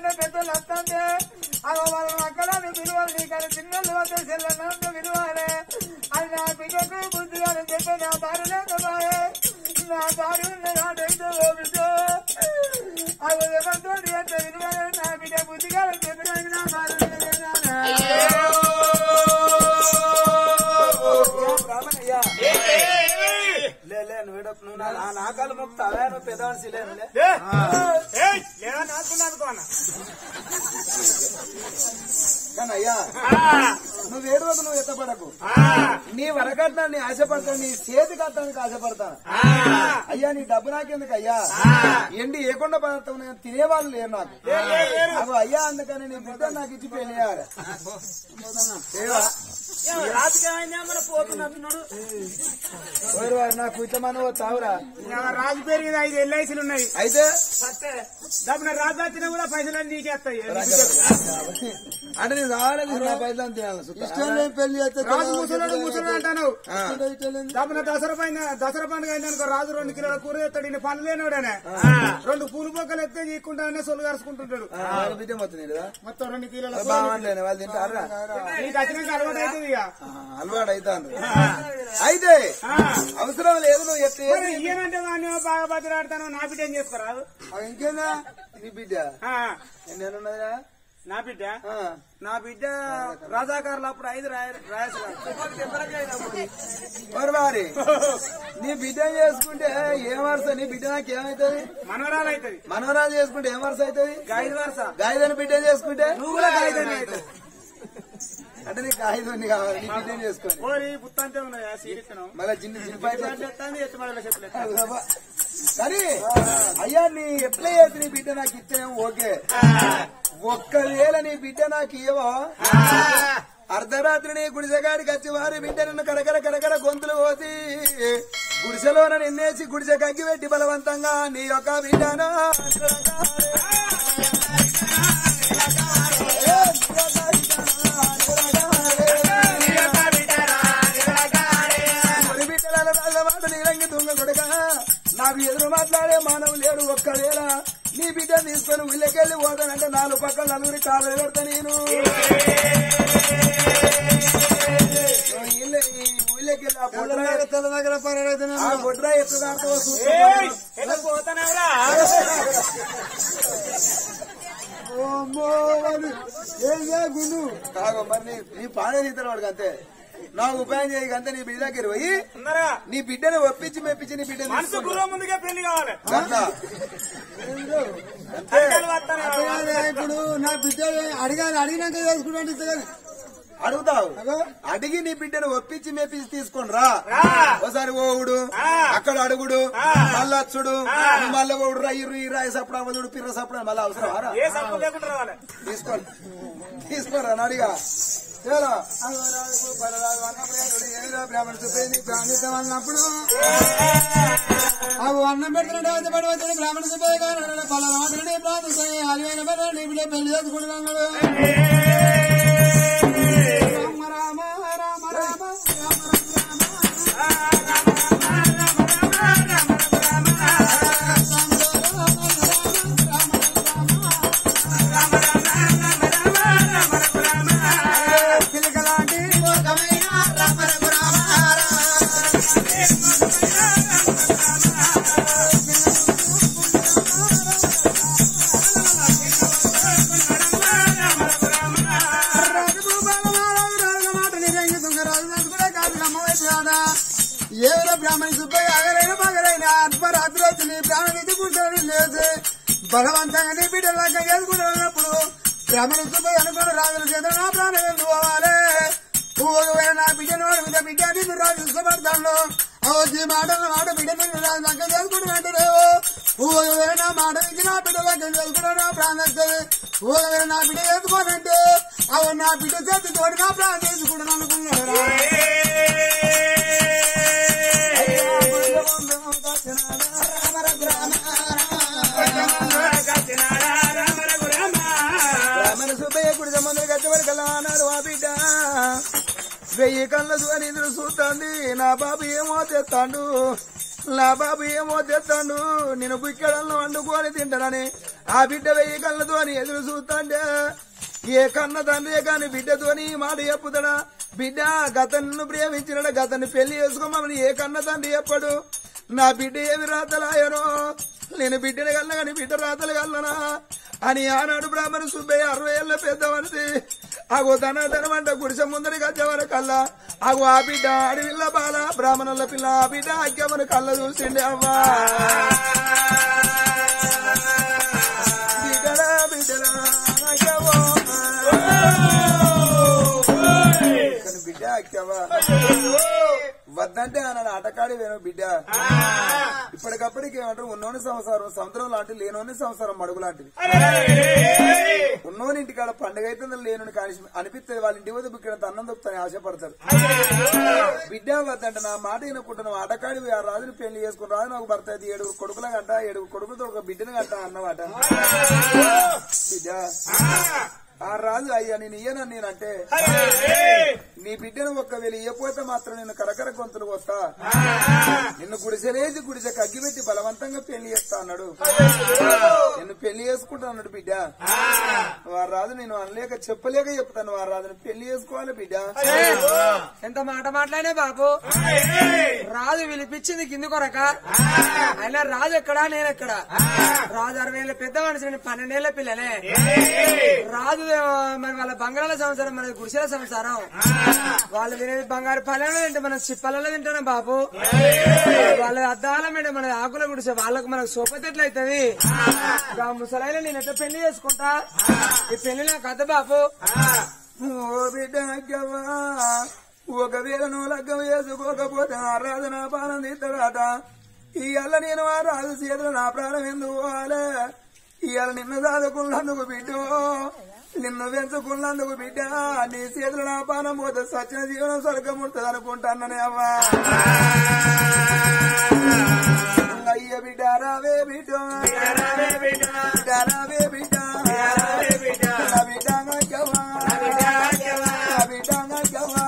పిల్లలంటే పెద్దలు వస్తుంది అగో వాళ్ళ అక్కలని విలువలు నీకని చిన్నలు వద్ద చెల్లెలంటే విలువలే అది నా బిడ్డకు బుద్ధి అని చెప్పి నా భార్య లేకపోయే నా భార్య ఉన్నదాటైతే ఓ బిడ్డ అవి ఎవరితో ఎంత విలువలే నా బిడ్డ బుద్ధిగా చెప్పడానికి నా భార్య లేదనా? రామయ్య లే లే నువ్వు ఈడ- నువ్వు నా- నా- నా కాలు మొక్కుతావా నువ్వు పెద్దవాడిసి లేను లే లేదా నాకున్నా అనుకో అన్న కానీ అయ్యా నువ్వు ఏడు రోజు నువ్వు ఎత్తపడకు ఆ, నీ వరకట్నాన్ని ఆశపడతాను నీ చేతి కట్టానికి ఆశపడతాను ఆ, అయ్యా నీ డబ్బు నాకెందుకు అయ్యా ఎండి ఏకుండా పదార్థం నేను తినేవాళ్ళు లేరు నాకు అవి అయ్యా అందుకని నీ బిడ్డ నాకు ఇచ్చి పెళ్లి చేయాలి ఏవా? ఓరు వారు నాకు కూర్చోమని ఓ తావురా ఇవాళ రాజు పేరు మీద ఐదు ఎల్ఐసీలు ఉన్నాయి అయితే డబ్బున రాజు వచ్చినా కూడా పైసలు నీకేస్తాయి అంటే నేను రావాలని నా పైసలు తినాలి ఇష్టం లేని పెళ్లి చేస్తే రాజు ముసలాడు ముసలాడు అంటాను ఆ. డబ్బున దసరా పైన దసరా పండుగ అయిందనుకో రాజు రెండు కిలోల కూర ఎత్తాడు ఈయన పనులు లేనివాడనే రెండు పూలు బొక్కలు ఎత్తే చీక్కుంటానే సొల్లు కరుచుకుంటుంటాడు ఆ, వాళ్ళ బిడ్డ మొత్తం కదా మొత్తం రెండు కిలోల కూర. బాగుండలేను వాళ్ళు తింటారా నీకు వచ్చినాక అలవాటు అవుతుంది ఇక అలవాటు అవుతాను అయితే అవసరం లేదు నువ్వు ఎత్తే మరి ఈయనంటే వాడిని బాగా బతిలాడతాను నా బిడ్డ ఏం చేసుకోరాదు ఇంకేనా నీ బిడ్డ ఆ, ఎన్నేళ్ళున్నదిరా నా బిడ్డ ఆ. నా బిడ్డ రాజాకారులు అప్పుడు ఐదు రాయ- రాయసరా మరి వారి నీ బిడ్డ చేసుకుంటే ఏం వరుస నీ బిడ్డ నాకు ఏమవుతుంది మనవరాలు అవుతుంది మనవరాలు చేసుకుంటే ఏం వరుస అవుతుంది ఐదు వరుస గాయదని బిడ్డ చేసుకుంటే నువ్వు కూడా గాయదని అవుతావు అంటే నీకు గాయదని కావాలి నీ బిడ్డ చేసుకొని ఓరి బుత్తంతే ఉన్నాయా సీరిస్తున్నావు మళ్ళీ చిన్న చిన్న పైసలు ఎత్తాంది ఎత్తుమడల చెప్పలేదు కానీ అయ్యా నీ ఎట్లా చేసి నీ బిడ్డ నాకు ఇస్తేనేమో ఓకే ఒక్కవేళ నీ బిడ్డ నాకు ఇవ్వో అర్ధరాత్రి నీ గుడిసెగాడికి వచ్చి వారి బిడ్డ నన్ను కరకర కరకర గొంతులు పోసి గుడిసెలోన నిన్నేసి గుడిసె కగ్గి పెట్టి బలవంతంగా నీ యొక్క బిడ్డను మరి బిడ్డల మాట నీరంగి దొంగ కొడక నాకు ఎదురు మాట్లాడే మానవు లేడు ఒక్కవేళ నీ బిడ్డ తీసుకొని ఊళ్ళకెళ్ళి పోతానంటే నాలుగు పక్కల నలుగురి కాలు పెడతా నేను ఊళ్ళె- ఈ ఊళ్ళకెళ్ళి ఆ బొడ్రా తెల్ల దగ్గర పర్వాలేదు ఆ బొడ్రా ఎత్తుదాకా పోతానవరా గుండు కాగో మరి నీ- నీ పాడే నీతలు వాడికి అంతే నాకు ఉపాయం చేయక అంతే నీ బిడ్డ దగ్గర పోయి అందరా నీ బిడ్డని ఒప్పించి మెప్పించి నీ బిడ్డని మనసు తీసుకొని గురువు ముందుగా పెళ్లి కావాలి రా. అట్లా. అడిగాలి వస్తానే ఇప్పుడు నా బిడ్డ అడిగాలి అడిగినాక చేసుకుంటాను ఇస్తగాని అడుగుతావు అడిగి నీ బిడ్డను ఒప్పించి మెప్పించి తీసుకొని రా రా. ఒకసారి ఓవుడు అక్కడ అడుగుడు మళ్ళా అచ్చుడు నువ్వు మళ్ళా ఓవుడు రా ఇరు ఈ రాయి సప్పుడు అవ్వదుడు పిర్ర సప్పుడు మళ్ళీ అవసరం రా ఏ సప్పు లేకుండా రావాలి తీసుకోండి తీసుకోరా నాడిగా చాలా బ్రాహ్మణ చూపేది అన్నప్పుడు అవి అన్నం పెడుతుంటే అయితే పడిపోతుంది బ్రాహ్మణ సుబ్బయ్య గారు పలానాథుడి ప్రార్థన అలివైన పెట్టండి బిడ్డ పెళ్లి చేసుకుంటున్నాడు రామ రామ రామ రామ చిలకలాంటి లోకమైన రామ రామ ఏదో బ్రాహ్మణి సుబ్బయ్య అగరైన పగలైన అర్ధరాత్రి వచ్చింది బ్రాహ్మణి కూర్చొని లేచి బలవంతంగా నీ బిడ్డ లగ్గ చేసుకుంటున్నప్పుడు బ్రాహ్మణి సుబ్బయ్య అనుకున్న రాజుల చేత నా ప్రాణం ఎందుకు పోవాలి ఒకవేళ నా బిడ్డను వాడు మీద బిడ్డ నిన్ను రాజు చూసబడతాను వచ్చి మాట మాట బిడ్డ నిన్ను రాజు లగ్గ చేసుకుంటున్నట్టు ఒకవేళ నా మాట ఇచ్చి నా బిడ్డ లగ్గ చేసుకుంటా నా ప్రాణం వస్తుంది ఒకవేళ నా బిడ్డ చేసుకోనంటే అవి నా బిడ్డ చేతి తోడు నా ప్రాణం చేసుకుంటాను అనుకున్నాడు బ్రాహ్మణ సుబ్బయ్య గుడి సంబంధం కట్టబడి కల్లా అన్నాడు ఆ బిడ్డ వెయ్యి కళ్ళ సువనీంద్రుడు చూస్తాంది నా బాబు ఏమో తెస్తాడు నా బాబు ఏమో తెస్తాడు నేను బుక్కెడలను వండుకొని తింటానని ఆ బిడ్డ వెయ్యి కళ్ళతోని ఎదురు చూస్తాండే ఏ కన్న తండ్రి కాని బిడ్డతోని ఈ మాట చెప్పుతాడా బిడ్డ గతను ప్రేమించిన గతని పెళ్లి చేసుకోమని ఏ కన్న తండ్రి చెప్పడు నా బిడ్డ ఏమి రాతలాయనో నేను బిడ్డని కన్నా కానీ బిడ్డ రాతలు కల్లనా అని ఆనాడు బ్రాహ్మణ సుబ్బయ్య అరవై ఏళ్ళ పెద్ద మనిషి ఆగో తన తనమంట గుడిసె ముందరికి వచ్చేవారు కల్లా ఆగో ఆ బిడ్డ అడవిల్ల బాల బ్రాహ్మణుల పిల్ల ఆ బిడ్డ అక్కమని కళ్ళ చూసిండే అవ్వా బిడ్డలా బిడ్డలా అక్కవో. కానీ బిడ్డ అక్కవా వద్దంటే ఆయన ఆటకాడి వేను బిడ్డ ఇప్పటికప్పటికి ఏమంటారు ఉన్నోని సంవత్సరం సముద్రం లాంటి లేనోని సంవత్సరం మడుగు లాంటిది ఉన్నోని ఇంటికాడ పండుగ అవుతుంది లేనని కానీ అనిపిస్తుంది వాళ్ళ ఇంటి వద్ద బుక్కినంత అన్నం దొక్కుతాని ఆశపడతారు బిడ్డ వద్దంటే నా మాట వినకుంటున్నావు ఆటకాడి ఆ రాజుని పెళ్లి చేసుకుని రాజు నాకు భర్త అయితే ఏడుగురు కొడుకుల గంట ఏడుగురు కొడుకులతో ఒక బిడ్డను గంట అన్నమాట బిడ్డ ఆ రాజు అయ్యా నేను ఇయ్యనని నేనంటే నీ బిడ్డను ఒక్కవేళ ఇయ్యపోతే మాత్రం నేను కరకర గొంతులు వస్తా నిన్ను గుడిసెలేసి గుడిసె కగ్గిపెట్టి బలవంతంగా పెళ్లి చేస్తా అన్నాడు నిన్ను పెళ్లి చేసుకుంటా అన్నాడు బిడ్డ వారు రాజు నేను అనలేక చెప్పలేక చెప్తాను వారు రాజుని పెళ్లి చేసుకోవాలి బిడ్డ ఎంత మాట మాట్లాడే బాబు రాజు పిలిపించింది కింది కొరక అయినా రాజు ఎక్కడా నేనెక్కడా రాజు అరవై ఏళ్ళ పెద్ద మనిషి పన్నెండేళ్ల పిల్లలే రాజు ఆ, మరి వాళ్ళ బంగాళాల సంవత్సరం మన గుడిసెల సంసారం వాళ్ళు తినేది బంగారు పల్లెలో తింటే మన చిప్పలలో తింటాను బాబు వాళ్ళ అద్దాల మీద మన ఆకుల గుడిసె వాళ్ళకు మనకు సోపతి ఎట్లా అవుతుంది ఇక ముసలాయిలో నేను ఎట్లా పెళ్లి చేసుకుంటా ఈ పెళ్లి నాకు అద్ద బాబు ఓ బిడ్డ అగ్గవ్వా ఒకవేళ నువ్వు లగ్గం చేసుకోకపోతే ఆ రాజు నా ప్రాణం తీస్తాడట ఇవాళ నేను ఆ రాజు చేతులు నా ప్రాణం ఎందుకు పోవాలి ఇవాళ నిన్ను చదువుకున్నందుకు బిడ్డ నిన్ను పెంచుకున్నందుకు బిడ్డ నీ చేతులు నా ప్రాణం పోతే సచిన జీవనం స్వర్గముడుతుంది అనుకుంటానని అవ్వా అయ్య బిడ్డ రావే బిడ్డ బిడ్డ రావే బిడ్డ నా బిడ్డ గవ్వా నా బిడ్డ గవ్వా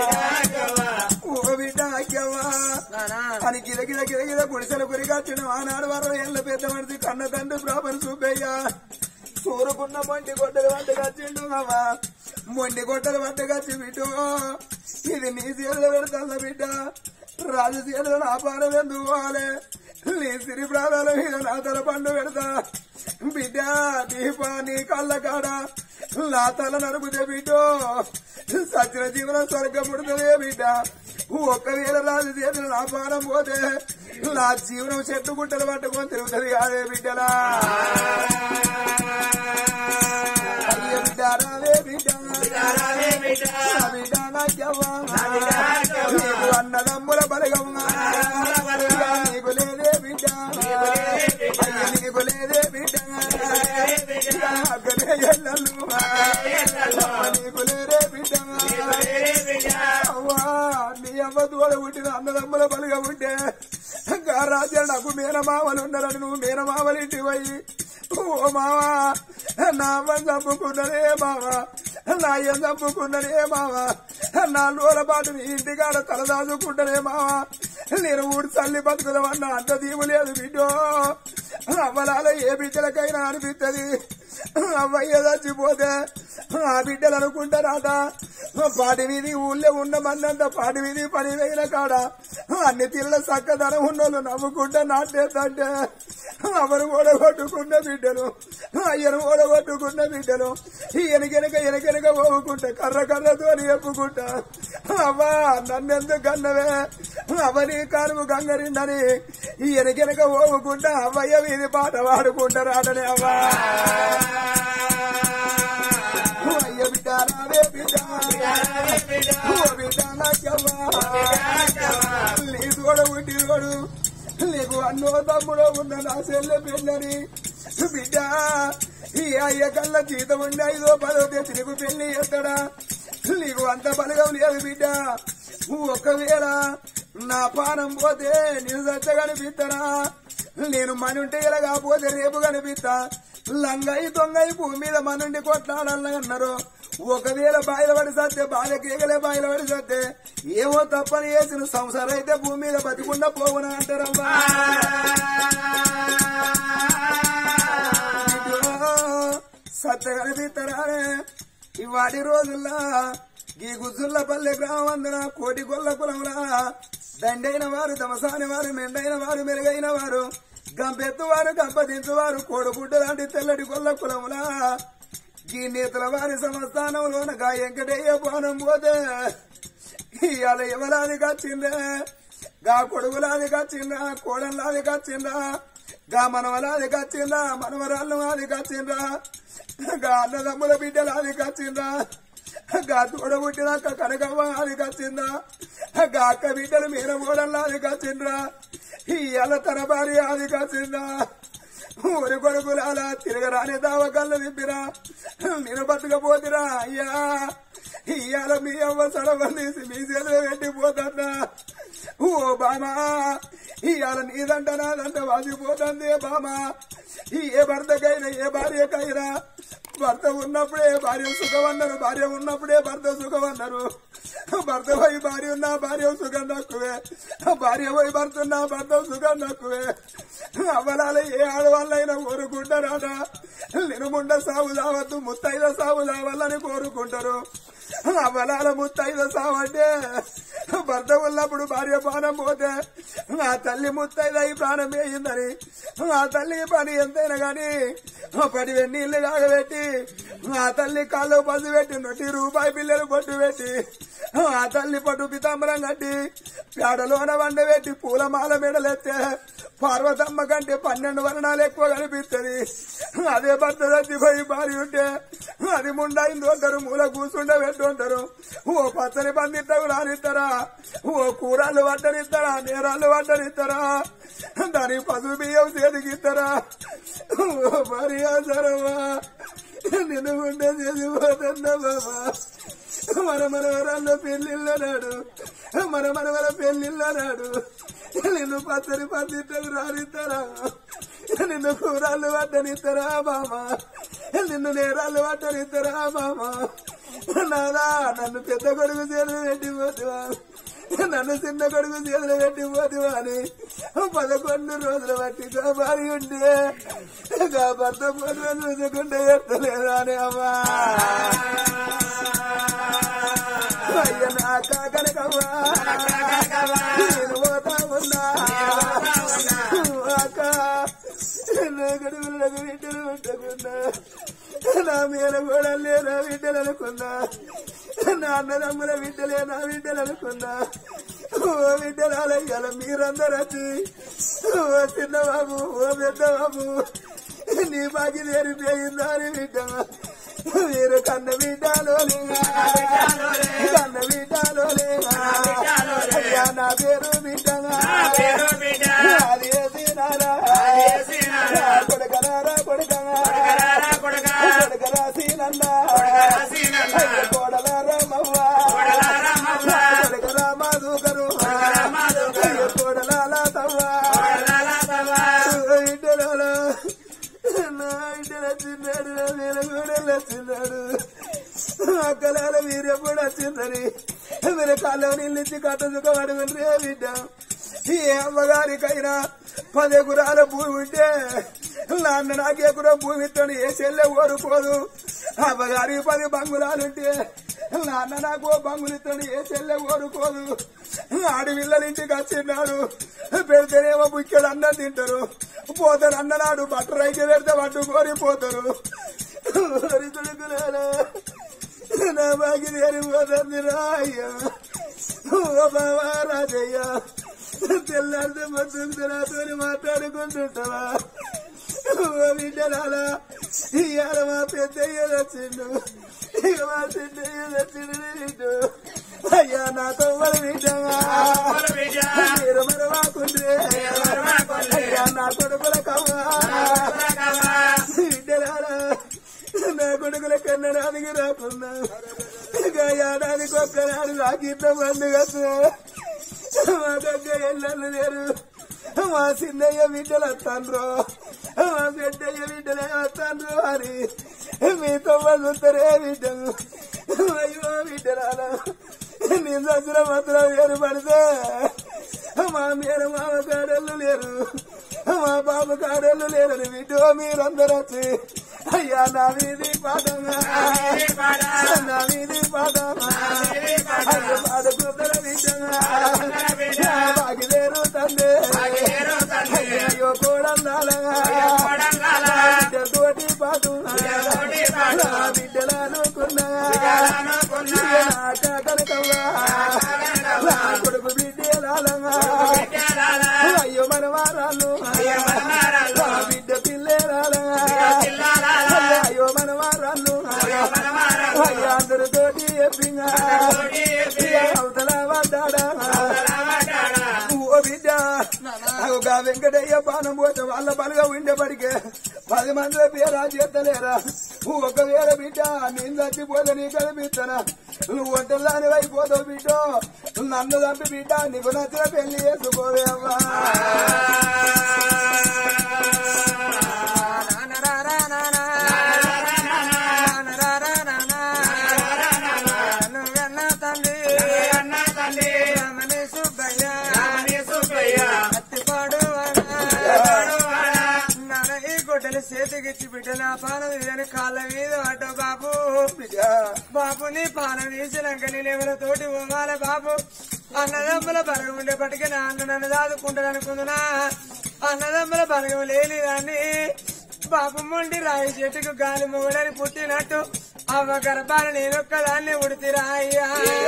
ఓ బిడ్డ గవ్వా నానా అని గిద గిద గిద గిద గుడిసెల గురిగాచిన ఆనాడు వారం ఏళ్ళ పెద్ద మనిషి కన్న తండ్రి బ్రాహ్మణ సుబ్బయ్య సూరుకున్న మొండి గొడ్డలు వంటకొచ్చిండు మావా మొండి గొడ్డలు వంటకొచ్చి బిడ్డు ఇది నీ చేతులు పెడతా బిడ్డ రాజు చేతులు నా పానం ఎందుకు పోవాలి నీ సిరి ప్రాణాల మీద నా తల పండు పెడతా బిడ్డ నీ పా నీ కళ్ళ కాడ నా తల నరుకుతే బిడ్డ సచిన జీవనం స్వర్గం పుడుతుందే బిడ్డ ఒక్కవేళ రాజు చేతులు నా పానం పోతే నా జీవనం చెట్టు గుట్టలు పట్టుకొని తిరుగుతుంది అదే బిడ్డలా అయ్య బిడ్డ రావే బిడ్డ నా బిడ్డ నాట్యవ్వా. నీకు అన్నదమ్ముల బలగమ్మా నీకు లేదే బిడ్డ అయ్య నీకు లేదే బిడ్డ అక్కడే ఎల్లలు నీకు లేదే బిడ్డ అవ్వా నీ అమ్మ దూడ పుట్టిన అన్నదమ్ముల బలుగా ఉంటే ఇంకా రాజ్యాలు నాకు మేనమామలు ఉన్నారని నువ్వు మేనమామలు ఇంటి పోయి ఓ మావా నా అమ్మని చంపుకున్నదే మావా నా అయ్య చంపుకున్నదే మావా నా లోల పాటు నీ ఇంటికాడ తలదాచుకుంటనే మావా నేను ఊడి చల్లి బతుకుదామన్నా అంత దీవు లేదు బిడ్డో అవ్వలాల ఏ బిడ్డలకైనా అనిపిస్తుంది అవ్వయ్య చచ్చిపోతే ఆ బిడ్డలు అనుకుంటారాట పాటి వీధి ఊళ్ళో ఉన్న మందంతా పాటి వీధి పని వేయిన కాడ అన్ని తిల్ల చక్కదనం ఉన్నోళ్ళు నవ్వుకుంటా నాటేద్దంటే అవరు ఓడగొట్టుకున్న బిడ్డలు అయ్యను ఓడగొట్టుకున్న బిడ్డలు ఎనకెనక ఎనకెనక పోవుకుంటా కర్ర కర్రతో చెప్పుకుంటా అవ్వా నన్నెందుకు కన్నవే అవని కారుము గంగరిందని ఎనకెనక పోవుకుంటా అవ్వయ్య వీధి పాట వాడుకుంటారాడనే అవ్వా అయ్య బిడ్డ రావే బిడ్డ ఓ బిడ్డ నాకవ్వా నీ తోడ ఉండి తోడు నీకు అన్నో తమ్ముడో ఉన్న నా చెల్లె పెళ్ళని బిడ్డ ఈ అయ్య కళ్ళ జీతం ఉండి ఐదో పదో తెచ్చి నీకు పెళ్లి చేస్తాడా నీకు అంత బలగం లేదు బిడ్డ ఒకవేళ నా పానం పోతే నేను సచ్చ కనిపిస్తానా నేను మనుంటే ఇలా కాకపోతే రేపు కనిపిస్తా లంగయి దొంగయి భూమి మీద మనుండి కొట్లాడాలని అన్నారు ఒకవేళ బాయిలపడి సత్తే బాధ కేకలే బాయిలపడి సత్తే ఏమో తప్పని చేసిన సంసారం అయితే భూమి మీద బతికుండా పోవునా అంటారమ్మా సత్త కనిపిస్తారానే ఈ వాటి రోజుల్లా ఈ గుజ్జుల్ల పల్లె గ్రామందున కోటి గొల్ల కులంలా దండైన వారు దమసాని వారు మెండైన వారు మెరుగైన వారు గంపెత్తు వారు గంపదించువారు కోడిగుడ్డ లాంటి తెల్లటి గొల్ల కులములా ఈ నేతల వారి సంస్థానంలోన గా వెంకటయ్య పోనం పోతే ఇవాళ ఎవలాది కచ్చిందే గా కొడుకులాది కచ్చిందా కోడల్లాది కచ్చిందా గా మనవలాది కచ్చిందా మనవరాళ్ళు అది కచ్చిందా గా అన్నదమ్ముల బిడ్డలాది కచ్చిందా గా తోడబుట్టినాక కనకవ్వ అది కచ్చిందా గా అక్క బిడ్డలు మీర కోడల్లాది కచ్చిండ్రా ఇవాళ తన భార్య అది కచ్చిందా ఊరి కొడుకులాలా తిరగరాని దావకల్లు నింపిరా నేను బతకపోతిరా అయ్యా ఇయ్యాల మీ అవ్వ సడవల్లేసి మీ చేతిలో పెట్టిపోతాడా ఓ బామా ఇయ్యాల నీదంట నాదంట వాసిపోతుంది బామా ఏ భర్తకైనా ఏ భార్యకైనా భర్త ఉన్నప్పుడే భార్య సుఖం అన్నారు భార్య ఉన్నప్పుడే భర్త సుఖం అన్నారు భర్త పోయి భార్య ఉన్నా భార్య సుఖం తక్కువే భార్య పోయి భర్త ఉన్నా భర్త సుఖం తక్కువే అవలాల ఏ ఆడవాళ్ళైనా కోరుకుంటారాట నినుముండ సాగు సావద్దు ముత్తైద సాగు సావాలని కోరుకుంటారు అవలాల ముత్తైద సావంటే భర్త ఉన్నప్పుడు భార్య ప్రాణం పోతే ఆ తల్లి ముత్తైద ఈ ప్రాణం వేయిందని ఆ తల్లి పని ఎంతైనా గాని పడి నీళ్లు కాగబెట్టి ఆ తల్లి కాళ్ళు పసి పెట్టి నొట్టి రూపాయి పిల్లలు పట్టు పెట్టి ఆ తల్లి పట్టు పితాంబరం కట్టి పేడలోన వండబెట్టి పూలమాల మెడలెత్తే పార్వతమ్మ కంటే పన్నెండు వర్ణాలు ఎక్కువ కనిపిస్తుంది అదే భర్త చచ్చిపోయి భార్య ఉంటే అది ముండైంది ఉంటారు మూల కూర్చుండ పెట్టుంటారు ఓ పచ్చని పందిట్టకు రానిస్తారా ఓ కూరలు వడ్డనిస్తారా నేరాలు వడ్డనిస్తారా దాని పసుపు బియ్యం చేతికిస్తారా ఓ భార్య సరవా నిన్ను ఉండే చేసిపోతున్నా బాబా మన మనవరాల్లో పెళ్లిళ్ళ నాడు మన మనవర పెళ్లిళ్ళ నాడు నిన్ను పచ్చని పందిట్టకు రానిస్తారా నిన్ను కూరాళ్ళు పట్టనిస్తారా మామ నిన్ను నేరాళ్ళు పట్టనిస్తారా మామ నాదా నన్ను పెద్ద కొడుకు చేతులు పెట్టిపోతువా నన్ను చిన్న కొడుకు చేతులు పెట్టిపోతువా అని పదకొండు రోజుల బట్టి భారీ ఉంటే గా భర్త పది రోజులు చూసుకుంటే ఎత్తలేదా అని అమ్మా అయ్య నా కాకనకవ్వా నేను పోతా ఉన్నా అక్క నా గడువులకు బిడ్డలు పెట్టకున్నా నా మీద కూడా నా బిడ్డలు అనుకున్నా నా అన్నదమ్ముల బిడ్డలే నా బిడ్డలు అనుకున్నా ఓ బిడ్డలాలయ్యాల మీరందరూ వచ్చి ఓ చిన్న బాబు ఓ పెద్ద బాబు నీ బాకి నేరిపోయిందా అని బిడ్డ మీరు కన్న బిడ్డలో కన్న బిడ్డలో అయ్యా నా పేరు బిడ్డగా అది వేసినారా కొడుకనారా కొడుకగా కొడుకరా సీనన్నా కోడలారా మవ్వ కొడుకరా మాధుకరు కోడలాల తవ్వ ఇడ్డలాల నా ఇడ్డల చిన్నాడు నా మీద కూడా వచ్చిన్నాడు అక్కలాల మీరెప్పుడు వచ్చిందని మీరు కాళ్ళ నీళ్ళిచ్చి కట్ట సుఖపడుకుని రే బిడ్డ ఏ అమ్మగారికైనా పది ఎకరాల భూమి ఉంటే నాన్న నాకు ఎకరం భూమి ఇస్తాను ఏ చెల్లె కోరుకోదు అమ్మగారి పది బంగులాలుంటే నాన్న నాకు ఓ బంగులు ఇస్తాడు ఏ చెల్లె కోరుకోదు ఆడపిల్లల ఇంటికి వచ్చిన్నాడు పెడితేనేమో బుక్కెడు అన్నం తింటారు పోతారు అన్ననాడు బట్ట రైతు పెడితే పట్టు కోరిపోతారు కొడుకులారా నా బాగి నేరిపోతుంది రాయ్యా ఓ బావా రాజయ్య తెల్లారితే పొద్దుకు నాతో మాట్లాడుకుంటుంటావా ఓ బిడ్డలాలా ఇవాళ మా పెద్దయ్య వచ్చిండు ఇక మా చిన్నయ్య వచ్చిండు నీటు అయ్యా నాతో మరి బిడ్డగా మీరు మరవాకుండ్రే అయ్యా నా కొడుకుల కవ్వా బిడ్డలారా నా కొడుకుల కన్నడానికి రాకున్నా ఇంకా ఏడాదికి ఒక్కనాడు రాకిట్ల పండుగ మా దగ్గర ఎల్లలు లేరు మా చిన్నయ్య బిడ్డలు వస్తాండ్రు మా పెద్దయ్య బిడ్డలే వస్తాండ్రు అని మీతో వాళ్ళు బిడ్డలు అయ్యో బిడ్డరాల నేను చచ్చిన మాత్రం వేరు పడితే మా మీరు మామ కాడళ్ళు లేరు మా బాబు కాడళ్ళు లేరని బిడ్డో మీరందరూ వచ్చి అయ్యా నా వీధి పాఠంగా నా వీధి పాఠంగా అయ్యో పాడుకుందర బిడ్డగా బాగిలేరు తండ్రి అయ్యో కోడందాలగా బిడ్డతోటి పాటు బిడ్డలనుకున్నా కనకవ్వా కొడుకు బిడ్డలాలంగా అయ్యో మన వారాలు బిడ్డ పిల్లరాలంగా అయ్యో మన వారాలు అయ్యో అందరితోటి చెప్పింగా అవతల పడ్డాడా ఓ బిడ్డ ఒక వెంకటయ్య పానం పోతే వాళ్ళ బలుగా ఉండేపడికే పది మంది పేరా చేస్తలేరా నువ్వు ఒకవేళ బిడ్డ నేను చచ్చిపోతే నీ కనిపిస్తానా నువ్వు ఒంటరిదాని అయిపోతావు బిడ్డ నన్ను చంపి బిడ్డ నీకు నచ్చిన పెళ్లి చేసుకోవే అమ్మా నువ్వెన్న తండ్రి రమణి సుబ్బయ్య అత్తిపాడు నర ఈ గుడ్డలు చేతికిచ్చి బిడ్డ నా పానం ఇదని కాళ్ళ మీద అడ్డ బాబు బిడ్డ బాబు నీ పానం తీసినాక నేను ఎవరితోటి పోవాలి బాబు అన్నదమ్ముల బలగం ఉండేపటికి నా అన్న నన్ను దాదుకుంటాడు అనుకుందునా అన్నదమ్ముల బలగం లేని దాన్ని బాబు మొండి రాయి చెట్టుకు గాలి మొగడని పుట్టినట్టు అవ్వ గర్భాన నేనొక్కదాన్ని ఉడితిరా అయ్యా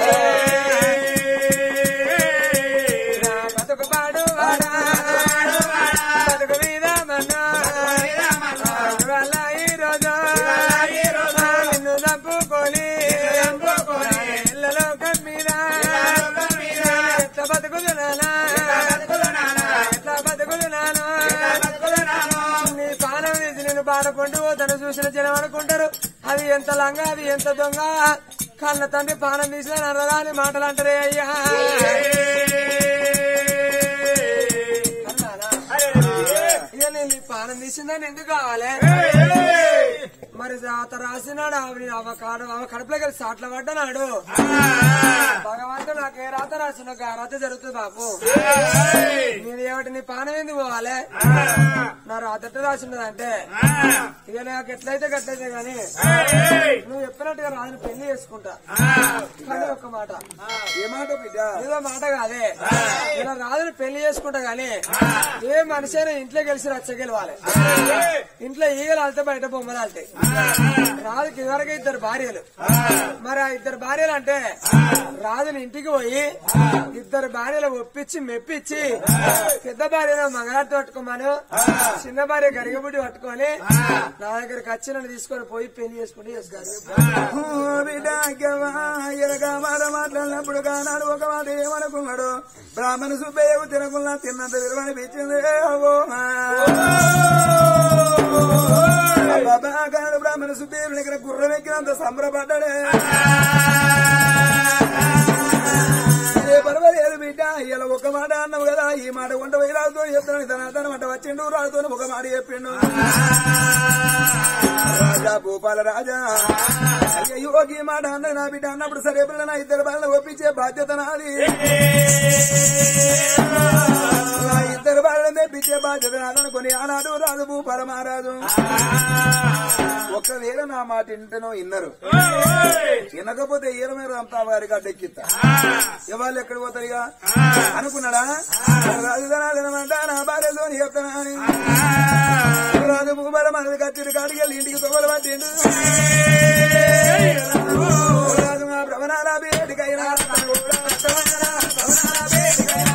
నా బతుకు పాడు వాడా బతుకు మీద మన్నా వల్ల ఈ రోజు నిన్ను చంపుకొని ఇళ్ళలో కమ్మీద ఎట్లా బతుకుతున్నానా ఎట్లా బతుకుతున్నానా నీ పానం తీసి నేను బాధపండు తను చూసిన జనం అనుకుంటారు అది ఎంత లంగా అది ఎంత దొంగ కళ్ళ తండ్రి పానం తీసిన నరగాని మాటలు అంటారే అయ్యా అన్నానా? ఇక నేను నీ పానం తీసిందని ఎందుకు కావాలి మరి రాత రాసినాడు ఆవిడ ఆమె కాడు ఆమె కడుపులోకి వెళ్ళి సాట్ల పడ్డనాడు భగవంతుడు నాకు ఏ రాత రాసిన ఆ రాత జరుగుతుంది బాబు నేను ఏమిటి నీ పానం ఎందుకు పోవాలి నా రాత ఎట్లా రాసినదంటే ఇక నాకు ఎట్లయితే గట్లయితే గాని నువ్వు చెప్పినట్టుగా రాజుని పెళ్లి చేసుకుంటా కానీ ఒక్క మాట ఏ మాట బిడ్డ ఏదో మాట కాదే ఇలా రాజుని పెళ్లి చేసుకుంటా గాని ఏ మనిషి అయినా ఇంట్లో గెలిచి రచ్చగెలవాలి ఇంట్లో ఈగలు ఆలితే బయట బొమ్మలు ఆల్తాయి రాజుకి ఇదివరకు ఇద్దరు భార్యలు మరి ఆ ఇద్దరు భార్యలు అంటే రాజుని ఇంటికి పోయి ఇద్దరు భార్యలు ఒప్పించి మెప్పించి పెద్ద భార్యను మంగళారతి పట్టుకోమను చిన్న భార్య గరిగబుడ్డి పట్టుకొని నా దగ్గరికి వచ్చి నన్ను తీసుకొని పోయి పెళ్లి చేసుకుని చేసుకోవాలి ఓ బిడ్డ ఎరగా మాట మాట్లాడినప్పుడు కానాడు ఒక మాట ఏమనుకున్నాడు బ్రాహ్మణ సుబ్బయ్యకు తినకుండా తిన్నంత విలువనిపించింది ఓ బాబా కాదు బ్రాహ్మణ సుబ్బయ్య దగ్గర గుర్రం ఎక్కినంత సంబరపడ్డాడే ఏ పర్వాలేదు బిడ్డ ఇలా ఒక మాట అన్నావు కదా ఈ మాట వంట పోయి రాదుతో చెప్తాను తన తన వంట వచ్చిండు రాదుతో ఒక మాట చెప్పిండు రాజా భూపాల రాజా అయ్యో ఈ మాట అన్న నా బిడ్డ అన్నప్పుడు సరే పిల్లల నా ఇద్దరు బాలను ఒప్పించే బాధ్యత నాది నా ఇద్దరు బాలను తెప్పించే బాధ్యత నాదనుకొని ఆనాడు రాజు భూపాల మహారాజు ఒకవేళ నా మాట ఇంటనో ఇన్నరు వినకపోతే ఈరమే రంతా వారికి అడ్డెక్కిస్తా ఇవాళ ఎక్కడ పోతారు ఇక అనుకున్నాడా రాజుదనాదనమంట నా భార్యతో చెప్తానా అని రాజు భూపాల మనది కత్తిరి కాడికి వెళ్ళి ఇంటికి తొగలు పట్టిండు రాజు మా భ్రమణాల బేటికైనా భ్రమణాల బేటికైనా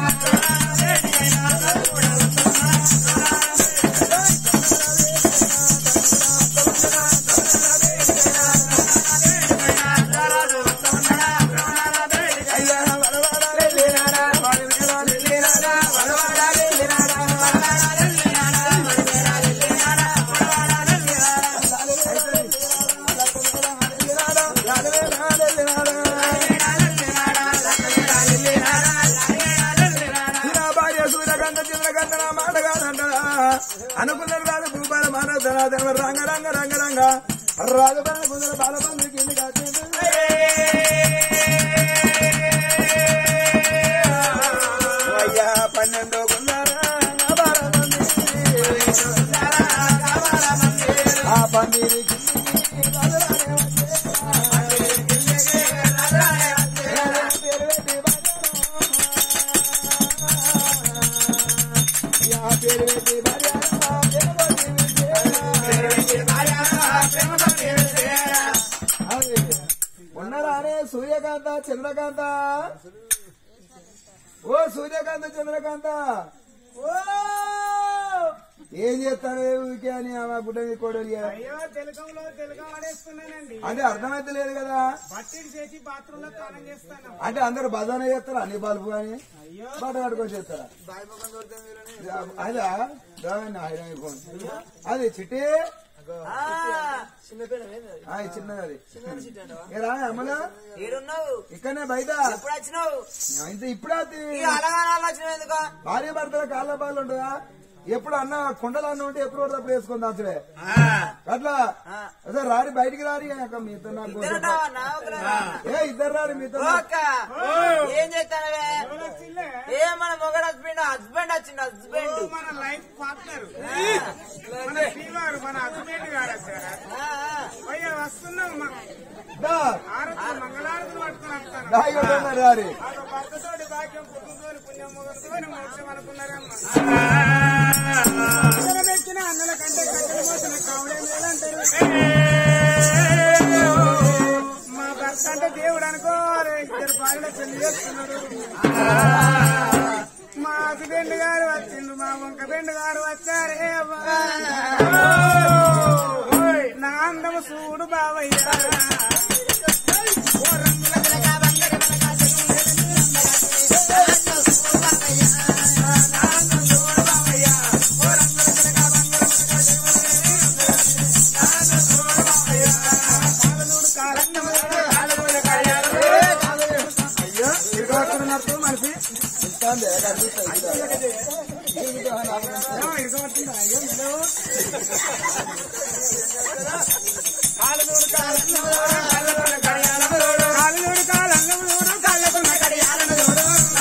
అయ్యా వరవాడ వెళ్ళినాడా వరవేళ వెళ్ళినాడా వరవాడ వెళ్ళినాడా వరవాడ వెళ్ళినాడా అనుకున్నారు రాదు భూపాల మానవ రంగ రంగ రంగ రంగ రాజబాల గుందర బాలబంధు కింది కాచిండు అయ్యా పన్నెండు గుందర బాలబంధు ఆ పందిరి కిందికి రాజరానే వచ్చే. పేరు పెట్టి భార్యను. యా పేరు పెట్టి భార్యను, పేరు పెట్టి విజయను. అది. ఉన్నారానే సూర్యకాంత చంద్రకాంత ఓ సూర్యకాంత చంద్రకాంత ఓ ఏం చేస్తాను ఊరికే అని ఆమె గుడ్డ మీద కోడలు చేయడం. అయ్యో తెలుగంలో తెలుగం ఆడేస్తున్నానండి అంటే అర్థమైతే లేదు కదా బట్టిడి చేసి బాత్రూమ్ లో స్నానం చేస్తాను అంటే అందరు బజానా చేస్తారా అన్ని బల్బు కానీ అయ్యో బట్ట కట్టుకొని చేస్తారా అదా రావండి ఆయన ఫోన్ అది చిట్టి ఆ, ఈ చిన్నది అది ఏ రా అమ్మలా ఏడున్నావు ఇక్కడనే బయట ఎప్పుడు వచ్చినావు ఇంత ఇప్పుడే ఈ అలగానాలు వచ్చినావు ఎందుకు భార్య భర్తల కాళ్ళ బాలు ఉంటుందా ఎప్పుడు అన్న కుండలు అన్న ఉంటే ఎప్పుడు పడితే అప్పుడు వేసుకుందాం అసలే అట్లా అసలు రారి బయటికి రారి అక్క మీతో నాకు తినటావన్నా ఒకలా? ఏ ఇద్దరు రారి మీతో నాకు. ఓక్క. ఏం చేస్తానవే వచ్చిల్లే ఏ మన మొగడు హస్బెండ్ హస్బెండ్ వచ్చింది హస్బెండ్ మన లైఫ్ పార్ట్నర్ మన శ్రీవారు మన హస్బెండ్ గారు వచ్చారా అయ్యా వస్తున్నాం మా దా, ఆరతులు మంగళారతులు పట్టుకుని వస్తాను దా, ఇక్కడ ఉన్నారు రారి మాకు భర్తతోటి భాగ్యం పుట్టుతోని పుణ్యం ముగ్గురుతోని మోక్షం అనుకున్నారమ్మా అందరం ఎక్కిన అన్నల కంటే కట్టెలు మోసిన కావుడే మేలంటారు మా భర్త అంటే దేవుడు అనుకో అరే ఇద్దరు భార్యలు పెళ్లి చేస్తున్నారు మా హస్బెండ్ గారు వచ్చిండు మా వంక బెండ్ గారు వచ్చారే అవ్వా. నా అందము చూడు బావయ్య అయ్యో ఇరుకోవచ్చున్నట్టు మనిషి ఇస్తాంది కనిపిస్తుంది కాలుడు కాలంగముడు కళ్ళకున్న కడియాలను చూడు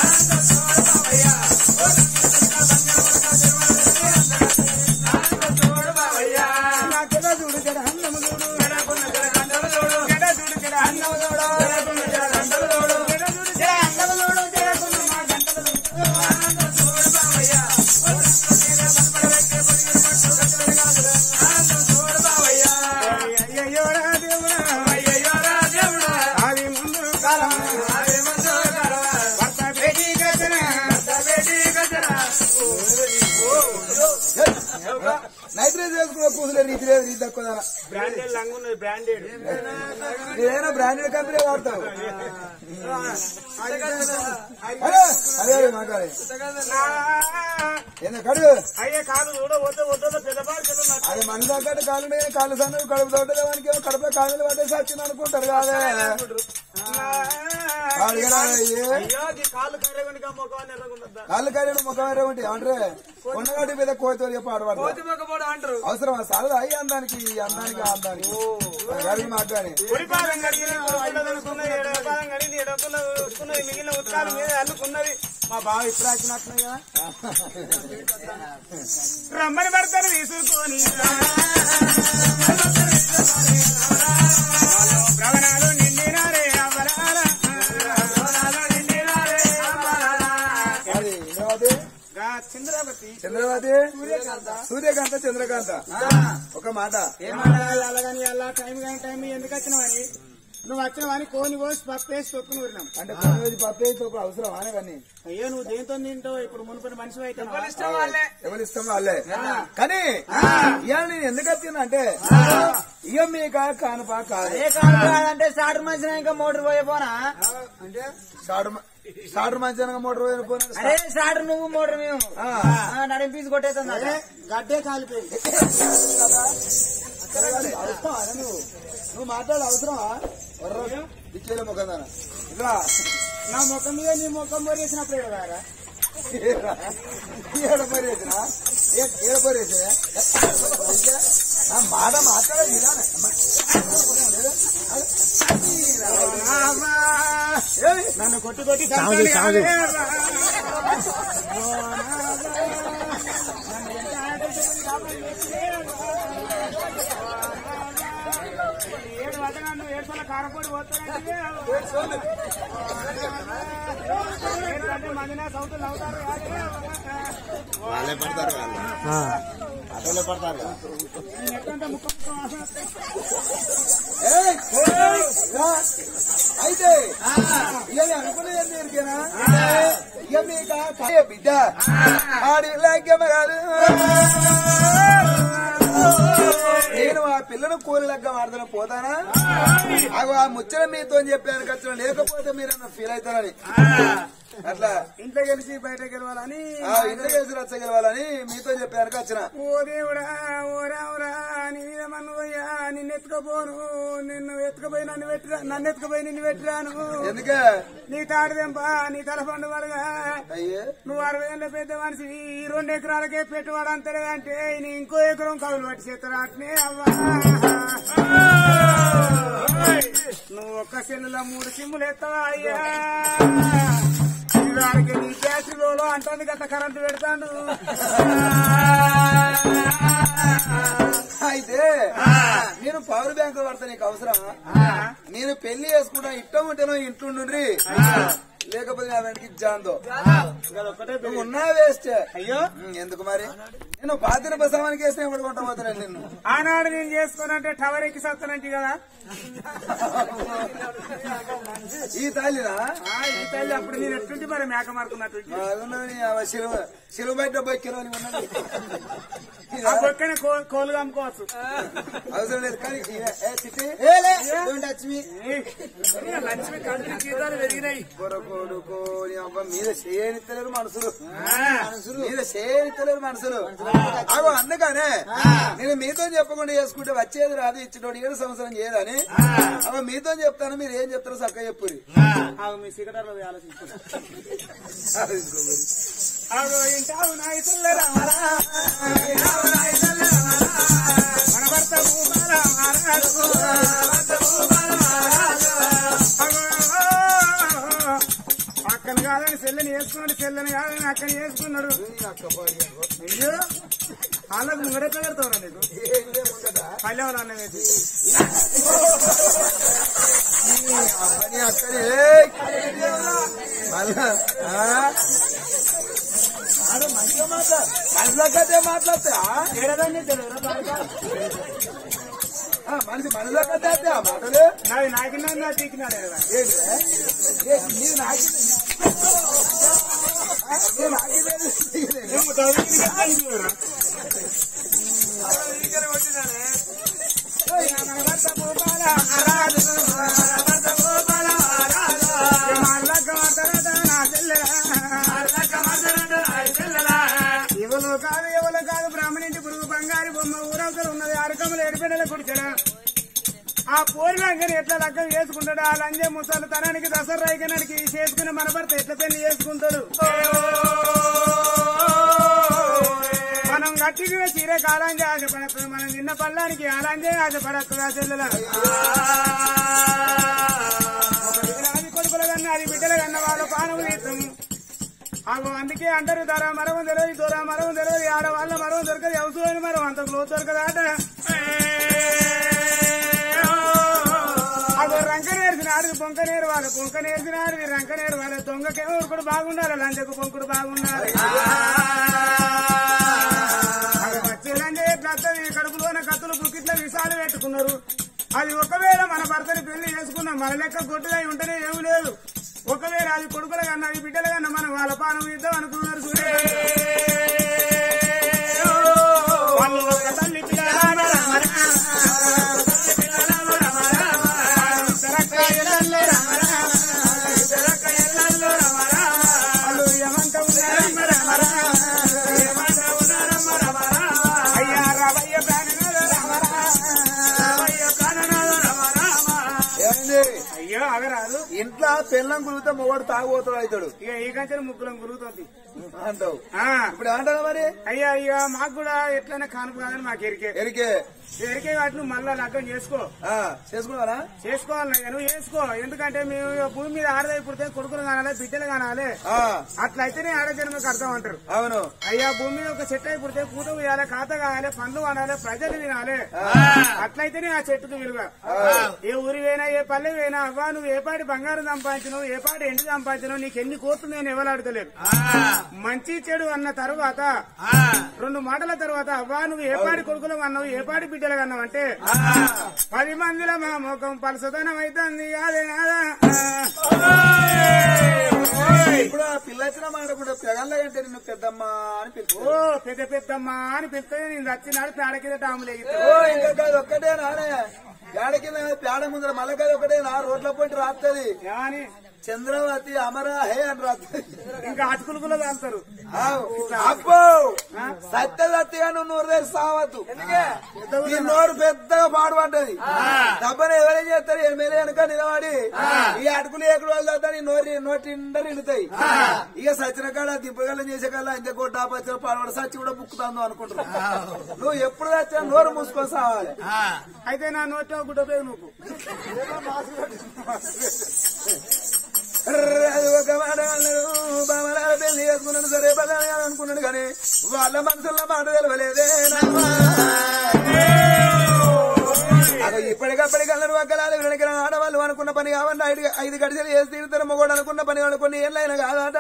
నాకెలా చూడు జడ అందము చూడు జడకున్న జడ గంటలు చూడు జడ చూడు జడ అందము చూడు జడకున్న జడ గంటలు చూడు జడ చూడు జడ అందము చూడు జడకున్న మా గంటలు చూడు అయ్యయ్యో రా దేవుడా అయ్యయ్యో రా దేవుడా అది ముందు కాలం అది ముందు కాలం భర్త బేటీ గజన భర్త బేటీ గజన నైట్ రేజ్ వేసుకున్న కూతురు రీతి లేదు రీతి తక్కువ బ్రాండెడ్ లంగ్ ఉన్నది బ్రాండెడ్ ఏదైనా బ్రాండెడ్ కంపెనీ వాడతావు అదే అదే మాట్లాడే ఏందో కడుగు అయ్యే కాదు చూడ వద్ద వద్ద పెద్ద పార్సలు అది మన దగ్గర కాళ్ళు ఉన్నాయి, కాళ్ళు సన్న కడుపు తోటలే వానికి ఏమో కడుపులో కాళ్ళు పట్టేసి వచ్చింది అనుకుంటారు కాదే అడిగినా అయ్యే అయ్యో ఈ కాళ్ళు కర్రెగొనిక మొక్కవాన్ని ఎర్రగుండద్దా కాళ్ళు కడిగిన ముఖం వేరే ఉంటే అంటే కొండగడ్డి మీద కోతితో చెప్పి ఆడబడతారు అంటారు అవసరం సాగు అయ్యి అందానికి ఈ అందానికి ఆ అందానికి గడిగి మాట్లాడి కుడి పాదం కడిగి అనుకున్నది ఎడవ పాదం కడిగి ఎడకున్నది మిగిలిన ఉత్కాల మీద అల్లుకున్నది మా బావ ఇప్పుడు వచ్చినట్టున్నాయి కదా రమ్మని భర్తను తీసుకొని ప్రవణాలు నిండినారే అమరాల ప్రవణాలు నిండినారే అమరాల అది ఇంద్రావతి గా చంద్రవతి చంద్రవతి సూర్యకాంత చంద్రకాంత ఒక మాట ఏమన్నా కానీ అలా టైం కానీ టైం ఎందుకు వచ్చినవని నువ్వు వచ్చినవని కోని కోసి పప్పు వేసి తొక్కుని ఊరినాం అంటే కొన్ని రోజు పప్పేసి ఒక అవసరం ఆనే కానీ అయ్యో నువ్వు దేంతో తింటావు ఇప్పుడు మునుపటి మనిషి అయితే ఎవరి ఇష్టం వాళ్ళే కానీ ఇవాళ నేను ఎందుకు వచ్చింది అంటే ఇక మీక కానుపా కాదు ఏ కాదు అంటే స్టార్టర్ మంచిగా ఇంకా మోటార్ పోయే పోనా అంటే స్టార్టర్ మ- స్టార్టర్ మంచిగా మోటార్ పోయిన పోయిన అరే స్టార్టర్ నువ్వు మోటార్ మేము ఆ. ఆ, నడిమి పీసి కొట్టేస్తుంది అదే గడ్డే కాలిపోయింది అవసరమా నువ్వు నువ్వు మాట్లాడే అవసరమా ఇచ్చేలే ముఖం దాన ఇలా నా ముఖం మీద నీ ముఖం పోరేసినప్పుడు కదా ఏడ పరేసినా ఏడ పరేసే మాట మాట్లాడే విధానం నన్ను కొట్టి కొట్టి సాగు చేయి, సాగు చేయి. ఏడు వదనాలు ఏడుపల కారపొడి పోతానంటే ఏడు మందిన సౌతులు అవుతారు వాళ్ళే పడతారు వాళ్ళు ఆ. ఆటోలో పడతారు కదా. ఎట్లంటే ముక్క ముక్క వాసన ఏయ్! రా. అయితే ఇక అనుకునేది ఎరికేనా ఇక మీకు కాయ బిడ్డ ఆడి లగ్గమగాడు నేను ఆ పిల్లను కూలి లగ్గం ఆడతాను పోతానా అగో ఆ ముచ్చట మీతో చెప్పాను ఖర్చు లేకపోతే మీరు ఫీల్ అవుతారని అట్లా ఇంట్లో గెలిచి బయట గెలవాలని ఆ ఇంట్లో కలిసి రచ్చ గెలవాలని మీతో చెప్పాను వచ్చిన ఓ దేవుడా ఓ రావురా నీ మీద మన్నుయ్యా నిన్ను ఎత్తుకపోను నిన్ను ఎత్తుకపోయి నన్ను పెట్టిరా నన్ను ఎత్తుకపోయి నిన్ను పెట్టిరాను ఎందుకే నీ తాడు దెంప నీ తల పండు పడగా అయ్యే నువ్వు అరవై ఏళ్ళ పెద్ద మనిషి ఈ రెండు ఎకరాలకే పెట్టుబడి అంతలేదంటే నీ ఇంకో ఎకరం కవులు పట్టి చేస్తారా అట్నే అవ్వా నువ్వు ఒక్క సెల్లులో మూడు సిమ్ములు ఎత్తావా అయ్యా ఇవాళకి నీ బ్యాటరీలో అంటుంది గట్ట కరెంటు పెడతాడు అయితే నేను పవర్ బ్యాంక్ పడతా నీకు అవసరమా నేను పెళ్లి చేసుకుంటా ఇట్టం ఉంటేనో ఇంట్లుండ్రి లేకపోతే నా వెనక్కి జాందో నువ్వు ఉన్నా వేస్ట్ అయ్యో ఎందుకు మరి నేను పాతిన ప్రసవానికి వేసిన ఎవడు కొంట పోతాను నిన్ను ఆనాడు నేను చేసుకోనంటే టవర్ ఎక్కి సత్తానంటే కదా ఈ తల్లినా ఆ, ఈ తల్లి అప్పుడు నేను ఎట్టుంటే మరి మేక మారుకున్నట్టు శిలువ శిలువ బయట బొక్కిరో అని ఉన్నది ఆ పక్కన కోలుగా అమ్ముకోవచ్చు అవసరం లేదు కానీ ఏ- ఏ చిట్టి Don't touch me. లక్ష్మి కంటి జీతాలు పెరిగినాయి కొరకొడుకో, నీ అబ్బా మీద చేయనిత్తలేరు మనుషులు మీద చేయనిత్తలేరు మనుషులు అగో అందుకనే నేను మీతో చెప్పకుండా చేసుకుంటే వచ్చేది రాదు ఇచ్చినోడు ఏడు సంవత్సరం చేయదని అగో మీతో చెప్తాను మీరు ఏం చెప్తారో చక్కగా చెప్పురి ఆగు మీ సిగటార్లో ఆలోచించుకుంటా ఆగో ఇంటావు నాయి తెల్లరామరా ఇంటావు నాయి తెల్లరామరా మన భర్త భూపాల మహారాజు భర్త భూపాల మహారాజు అగో అక్కని కాదని చెల్లని వేసుకున్నాడు చెల్లని కాదని అక్కని వేసుకున్నాడు అయ్యో వాళ్ళకు ముంగడెట్లా పెడతావురా నీకు పల్లెవరు అన్న వేసి అబ్బని అక్కడే ఏయ్! మళ్ళా ఆ? ఆడు మంచిగా మాట్లా మనుషులకైతే మాట్లాడతా ఏడదాన్ని తెలియదు మనిషి మనుషులకైతే అయితే ఆ మాటలు నాది నాకిన్నా తీకినాడు కదా ఏంటి ఏ, నీది నాకి నువ్వు నాకిదేది, నీకిదేది. ఎవరు కాదు ఎవరు కాదు బ్రాహ్మణింటి పురుగు బంగారు బొమ్మ ఊరవతలు ఉన్నది అరకములు ఎడిపెడల కుడిచరా ఆ పోరి లంకని ఎట్లా లగ్గం చేసుకుంటాడు ఆ లంజే ముసలు తనానికి దసరాయికనానికి చేసుకుని మన భర్త ఎట్లా పెళ్లి చేసుకుంటాడు మనం గట్టిగా చీర కాలాంజే ఆశపడతుంది మనం నిన్న పల్లానికి అలాంజే ఆశపడతుంది ఆ చెల్లెల అది కొడుకుల కన్నా అది బిడ్డల కన్నా వాళ్ళ పానము తీస్తాము అగో అందుకే అంటారు ధర మరం తెలియదు దొర మరం తెలియదు ఆడవాళ్ళ మరం దొరకదు అవసరం మరం అంత క్లోజ్ దొరకదాట అగో రంక నేర్చినారు పొంక నేరు వాళ్ళు పొంక నేర్చినారు రంక నేరు వాళ్ళు దొంగకేమో ఉరుకుడు బాగుండాలి లంచకు పొంకుడు బాగుండాలి అగో వచ్చే లంచ ఎట్లా వస్తుంది కడుపులోన కత్తులు బుకిట్ల విషాలు పెట్టుకున్నారు అది ఒకవేళ మన భర్తని పెళ్లి చేసుకున్నాం మన లెక్క గొడ్డుగా ఉంటేనే ఏమి లేదు ఒకవేళ అది కొడుకుల కన్నా అది బిడ్డల కన్నా మనం వాళ్ళ పానం ఇద్దాం అనుకున్నారు సూర్య వాళ్ళు ఒక తల్లి పిల్లలారా రామ రామ. పిల్లలారా రామ రామ. ఇద్దరక్కయ్యలల్లో రామ రామ. ఇద్దరక్కయ్యలల్లో రామ రామ. వాళ్ళు ఏమంట ఉన్నారమ్మ రామ రామ. ఏమంట ఉన్నారమ్మ రామ రామ. అయ్యా రావయ్య ప్రాణనాథ రామ రామ. రావయ్య ప్రాణనాథ రామ రామ. ఏమైంది అయ్యో అగరాదు ఇంట్లో పెళ్ళం కురిగితే మొగడు తాగుబోతాడు అవుతాడు ఇక ఈ కంచెలు ముగ్గులం గురుగుతుంది అంటావు ఆ, ఇప్పుడు ఏమంటావు మరి అయ్యా ఇక మాకు కూడా ఎట్లయినా కానుపు కాదని మాకు ఎరికే ఎరికే ఎరికే వాటిని మళ్ళా లగ్గం చేసుకో ఆ, చేసుకున్నావా చేసుకోవాలి నువ్వు చేసుకో ఎందుకంటే మేము ఇక భూమి మీద ఆడదై పుడితే కొడుకులు కానాలి బిడ్డలు కానాలి ఆ, అట్లయితేనే ఆడ జన్మకు అర్థం అంటారు అవును అయ్యా భూమి మీద ఒక చెట్టు అయి పుడితే పూత వేయాలి ఖాత కావాలి పండ్లు కానాలి ప్రజలు వినాలి అట్లయితేనే ఆ చెట్టుకు విలువ ఏ ఊరి పోయినా ఏ పల్లె పోయినా అవ్వా నువ్వు ఏ పాటి బంగారం సంపాదించినావు ఏ పాటి ఎండు సంపాదించినావు నీకు ఎన్ని కోట్లు నేను ఎవలాడతలేదు మంచి చెడు అన్న తర్వాత రెండు మాటల తర్వాత అవ్వా నువ్వు ఏ పాటి కొడుకులు అన్నావు ఏ పాటి బిడ్డలు అన్నావు అంటే పది మందిలో మా ముఖం పలసదనం అవుతుంది అదే నాదా ఇప్పుడు ఆ పిల్ల వచ్చిన మాట కూడా పెగల్లగంటే నిన్ను పెద్దమ్మా అని పిలుపు ఓ పెద్ద పెద్దమ్మా అని పిలిస్తే నేను వచ్చినాడు పేడ కింద టాములు ఓ ఇంకా కాదు ఒక్కటే నానే పేడ కింద పేడ ముందర మళ్ళీ కాదు ఒకటే నా రోడ్ల పోటీ రాస్తుంది కానీ చంద్రవతి అమరా హే అని రాస్తుంది ఇంకా అటుకులు కూడా తాగుతారు అబ్బో సత్యదత్తిగా నువ్వు నోరు తెరిచి సావద్దు ఈ నోరు పెద్దగా పాడుపడ్డది దెబ్బను ఎవరేం చేస్తారు ఎమ్మెల్యే వెనక నిలబడి ఈ అటుకులు ఎక్కడ వాళ్ళు తాగుతారు, నీ నోరి నోటి నిండా నిండుతాయి ఇక సచిన కాడ దిబ్బగల్లం చేసే కల్లా ఇంత కొట్ట ఆపచ్చిన పాడబడి సచ్చి కూడా బుక్కుతాందో అనుకుంటున్నావు నువ్వు ఎప్పుడు తెచ్చినా నోరు మూసుకొని సావాలి అయితే నా నోట్లో గుడ్డ పేరు నువ్వు అది ఒక మాట అన్నారు బామరాల పెళ్లి చేసుకున్నాను సరే పదాలు అనుకున్నాను కానీ వాళ్ళ మనసులో మాట తెలవలేదే నామా. అదో ఇప్పటికప్పటికల్లరు ఒక్కలాలు వెనక ఆడవాళ్ళు అనుకున్న పని కావండి ఐదు ఐదు గడిచలు వేసి తీరుతారు మొగోడు అనుకున్న పని వాళ్ళు కొన్ని ఏళ్ళైనా కాదట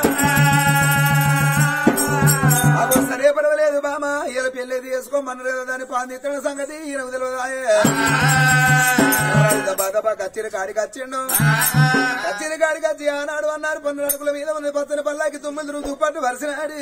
అదో సరే పర్వాలేదు బామ ఇలా పెళ్లి చేసుకోమన్నారు కదా దాని పాందిత్తన సంగతి ఈయన తెలియదాయే బాగా కచ్చిన కాడికి వచ్చిండు కచ్చిన కాడికి వచ్చి ఆనాడు అన్నారు పన్ను అడుగుల మీద ఉన్న పచ్చని పల్లాకి తుమ్ములు దుప్పట్టు వరిసినాడు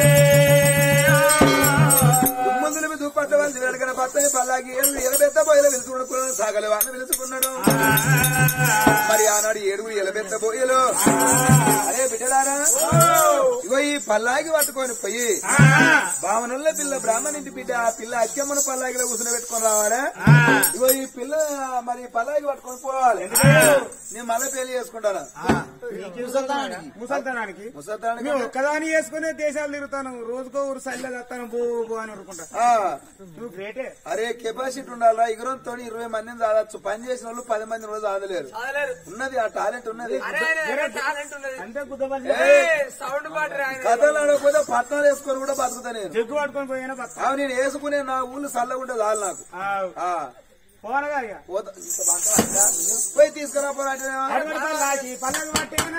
తుమ్ములు దుప్పట్టు వలసి అడిగిన పచ్చని పల్లాకి ఎలబెత్త పోయిన పిలుచుకున్న సాగలు వాడిని పిలుచుకున్నాడు మరి ఆనాడు ఏడుగురు ఎలబెత్త పోయలు అరే బిడ్డలారా ఇగో ఈ పల్లాకి పట్టుకొని పోయి భావనల్ల పిల్ల బ్రాహ్మణింటి బిడ్డ ఆ పిల్ల అక్కమ్మను పల్లాకిలో కూర్చుని పెట్టుకొని రావాలా ఇగో ఈ పిల్ల మరి పల్లాకి పట్టుకొని పోవాలి నేను మళ్ళీ పెళ్లి చేసుకుంటాను ముసల్తనానికి ముసల్తానికి నువ్వు ఒక్కదాని చేసుకునే దేశాలు తిరుగుతాను రోజుకో ఊరు సైడ్లో చేస్తాను బో బో అని అనుకుంటా ఆ, నువ్వు గ్రేటే అరే కెపాసిటీ ఉండాలా ఇగురంతో ఇరవై మందిని చాలచ్చు పని చేసిన వాళ్ళు పది మంది రోజు ఆదలేరు అదలేరు. ఉన్నది ఆ టాలెంట్ ఉన్నది అరే ఆయన టాలెంట్ ఉన్నది అంతే గుద్దబల్లి సౌండ్ పాట ఆయన కథలు ఆడకపోతే పట్నాలు వేసుకొని కూడా బతుకుతా నేను జగ్గు పట్టుకొని పోయినా బస్తా అవి నేను వేసుకునే నా ఊళ్ళు చల్లగుంటే చాలు నాకు ఆ, పోనగా ఇక పోతా- ఇంత బాగా ఉందా? పోయి తీసుకురా పోరాటమేమో. అడవడి పల్లాకి పల్లకి పట్టినా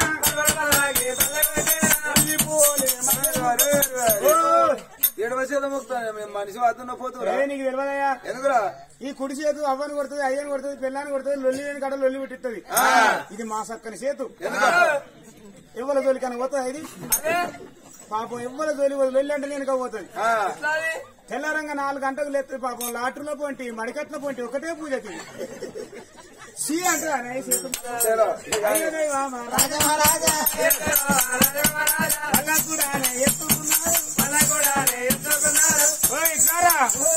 ఏడు వచ్చేదో మొక్కుతాను మేము మనిషి వద్దున్న పోతురా ఏ నీకు తెలియదయ్యా ఎందుకురా ఈ కుడి చేతు అవ్వని కొడుతుంది అయ్యని కొడుతుంది పిల్లని కొడుతుంది లొల్లి లేని కడ లొల్లి పెట్టిస్తుంది ఇది మా సక్కని చేతు ఎవరి జోలి కనుక పోతుంది ఇది పాపం ఎవరి జోలి లొల్లి అంటే నేను పోతుంది ఆ, తెల్లారంగా నాలుగు గంటలకు లేస్తుంది పాపం లాటరీలో పోంటి మడికట్ల పోంటి ఒకటే పూజకి సి అంటారా చేతు చలో. అయ్యో దేవా, మా రాజా మా రాజా. అలా కూడా ఎత్తుకున్నారు అలా కూడా ఎత్తుకున్నారు ఓయ్ ఇట్లారా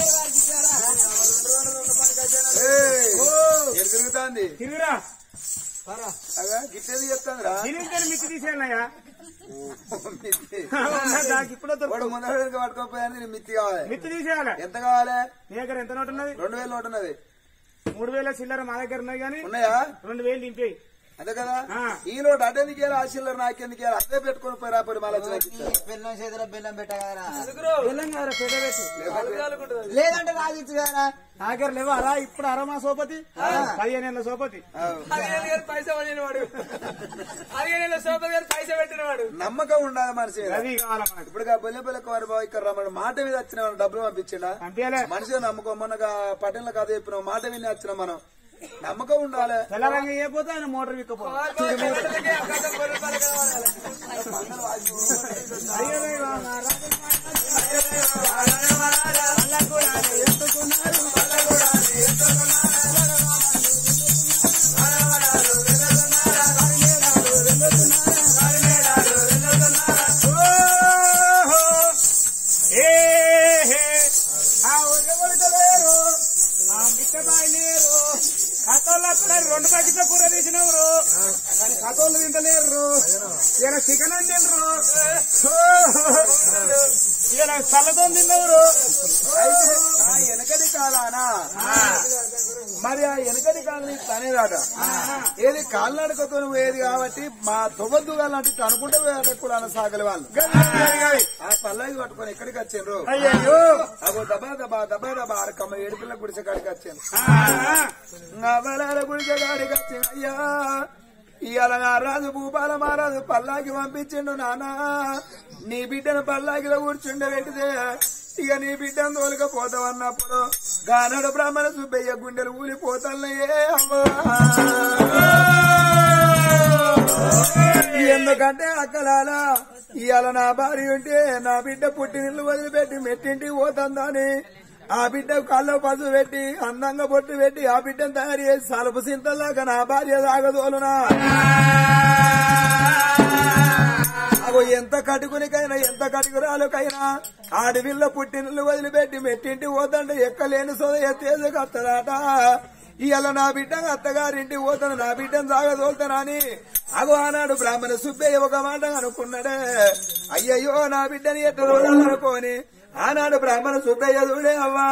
ఏయ్, ఎటు తిరుగుతాంది తిరుగురా అగా గిట్టేది చెప్తాందిరా దీనికి మిక్కి తీసేయాలయ్యా మిత్తి. నాకు ఇప్పుడు వాడు ముందర వెనక పట్టుకోపోయాను నేను మిత్తి కావాలి మిత్తి తీసేయాలి ఎంత కావాలి నీ దగ్గర ఎంత నోటు ఉన్నది రెండు వేలు నోటు ఉన్నది మూడు వేల చిల్లర మా దగ్గర ఉన్నాయి కానీ ఉన్నాయా రెండు వేలు దింపేయి అంతే కదా ఆ. ఈ లోటు అటెందుకు ఆ చిల్లర నాకెందుకు ఇయ్యాలి? అదే పెట్టుకొని పోయి రాపోయి మళ్ళీ వచ్చి నాకు ఇస్తారు. బెల్లం చేతిలో బెల్లం పెట్టగలరా తెలంగాణ పెద్దపెట్టు లేదంటే రాజిచ్చు కదా దగ్గర లేవారా ఇప్పుడు అరమా సోపతి పదిహేను ఏళ్ళ సోపతి అవు. పదిహేను వేలు పైసా పడిన వాడు పదిహేను వేల సోపతి వేలు పైసా పెట్టిన వాడు నమ్మకం ఉండాలి మనిషి మీద. అది కావాలా మనకు ఇప్పుడు బొల్లె బొల్లె వారి బాబు ఇక్కడ రమ్మని మాట మీద వచ్చిన వాళ్ళు డబ్బులు పంపించిండా పంపించాలే మనిషి నమ్మకం మొన్న పట్టణంలో కథ చెప్పిన మాట విని వచ్చిన మనం నమ్మకం ఉండాలి తెల్లరంగా ఏ పోతే ఆయన మోటార్ విక్కపో రెండు ప్యాకెట్ల కూర తీసినవరు కానీ కథోళ్ళు తింటలేరు నేను చికెన్ అంటారు ఇక నాకు చల్లతో తిన్నవరు అయితే ఆ వెనకటి కాలాన మరి ఆ వెనకటి కాలం తనేదాట ఏది కాలినడకతో పోయేది కాబట్టి మా దువ్వద్దుగా లాంటి అనుకుంటే పోయేట కులాన సాగలి వాళ్ళు ఆ పల్లాయి పట్టుకొని ఎక్కడికి వచ్చారు అయ్యయ్యో అగో దబా దబా దబా దబా అరకమ్మ ఏడుపిల్ల గుడిసె కాడికి వచ్చాను ఆ, నవలాల గుడిసె కాడికి వచ్చాను అయ్యా ఇవాళ నా రాజు భూపాల మహారాజు పల్లాకి పంపించిండు నానా నీ బిడ్డను పల్లాకిలో కూర్చుండే పెట్టితే ఇక నీ బిడ్డను తోలుకపోతావన్నప్పుడు గానడు బ్రాహ్మణ సుబ్బయ్య గుండెలు ఊలిపోతాన్నయ్యే అమ్మా ఎందుకంటే అక్కలాల ఇవాళ నా భార్య ఉంటే నా బిడ్డ పుట్టినిల్లు వదిలిపెట్టి మెట్టింటికి పోతుందని ఆ బిడ్డ కాళ్ళలో పసుపు పెట్టి అందంగా బొట్టు పెట్టి ఆ బిడ్డను తయారు చేసి సలుపు సింతలాగా నా భార్య సాగదోలునా అగో ఎంత కటుకునికైనా ఎంత కటుకురాలకైనా ఆడవిల్ల పుట్టినలు వదిలిపెట్టి మెట్టింటి పోతంటే ఎక్కలేని సోద ఎత్తేసి కత్తదాట ఇవాళ నా బిడ్డ అత్తగారింటి పోతాను నా బిడ్డను సాగదోలుతానని అగో ఆనాడు బ్రాహ్మణ సుబ్బయ్య ఒక మాట అనుకున్నాడే అయ్యయ్యో నా బిడ్డని ఎట్ట రోజులనుకోని ఆనాడు బ్రాహ్మణ సుబ్బయ్య చూడే అవ్వా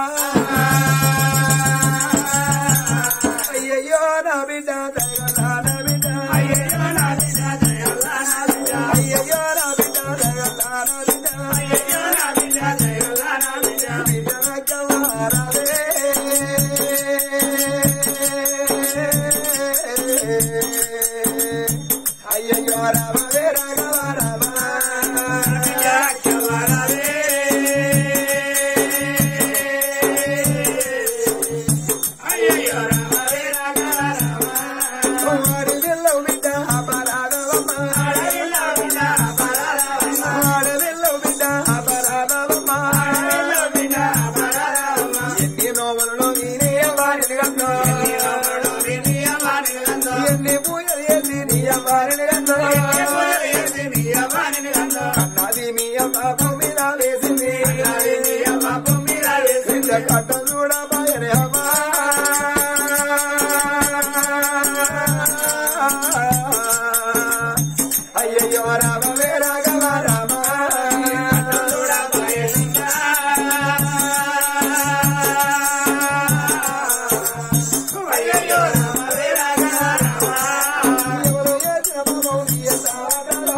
అయ్యయ్యో నా బిడ్డ దయగల నా బిడ్డ అయ్యయ్యో నా బిడ్డ దయగల నా బిడ్డ అయ్యయ్యో నా బిడ్డ దయగల నా బిడ్డ అయ్యయ్యో నా బిడ్డ దయగల నా బిడ్డ బిడ్డ నగ్గవారాలే. అయ్యయ్యో రామవే రాఘవ రామ ఆడవిల్ల బిడ్డ అపరాధవమ్మ. ఆడవిల్ల బిడ్డ అపరాధవమ్మ. ఎన్ని నోములలో నేనే వారిని కన్నా ఎన్ని పూజలు చేసి నీ వారిని కన్నా కన్నది మీ పాపం మీద వేసింది ఇంత కట్ట చూడబాయనే అమ్మా అయ్యయ్యో రామవే రాఘవ రామ ఎవరు చేసిన పాపం నీ ఎంత ఆటలో?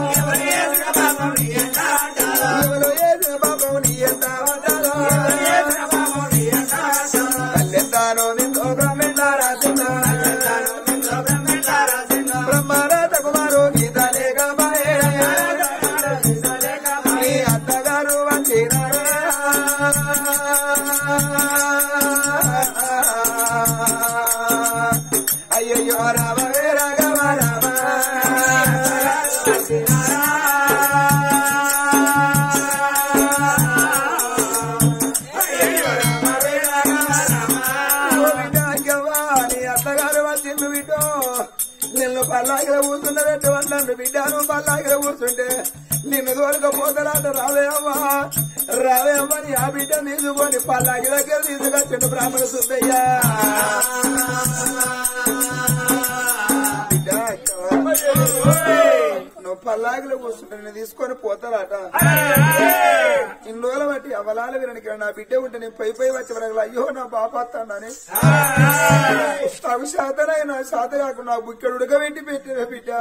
ఎవరు చేసిన పాపం నీ ఎంత ఆటలో? కల్లెత్తానో నిందో బ్రహ్మెండారాసిన. బ్రహ్మరాజ కుమారు గీత లేక బాయే. నీ అత్తగారు వచ్చినారా? అయ్యయ్యో రామవే రాఘవ రామ అత్తగారు వచ్చిండు బిడ్డో నిన్ను పల్లాగిల కూర్చుండబెట్టు అన్నాడు బిడ్డను పల్లాగిల కూర్చుంటే నిన్ను దోరకపోతాడంట రావే అమ్మా రావే అమ్మని ఆ బిడ్డ తీసుకొని పల్లాగి దగ్గర తీసుకొచ్చిండు బ్రాహ్మణ సుబ్బయ్య బిడ్డ నువ్వు పల్లాగిలో కూర్చుంటే నిన్ను తీసుకొని పోతారట ఇన్ని రోజుల బట్టి అవలాల వినడానికి నా బిడ్డ ఉంటే నేను పై పై వచ్చి వరకు అయ్యో నా బాపాస్తానని నాకు శాతనైనా శాత కాకుండా నా బుక్కెడు ఉడకబెట్టి పెట్టిన బిడ్డ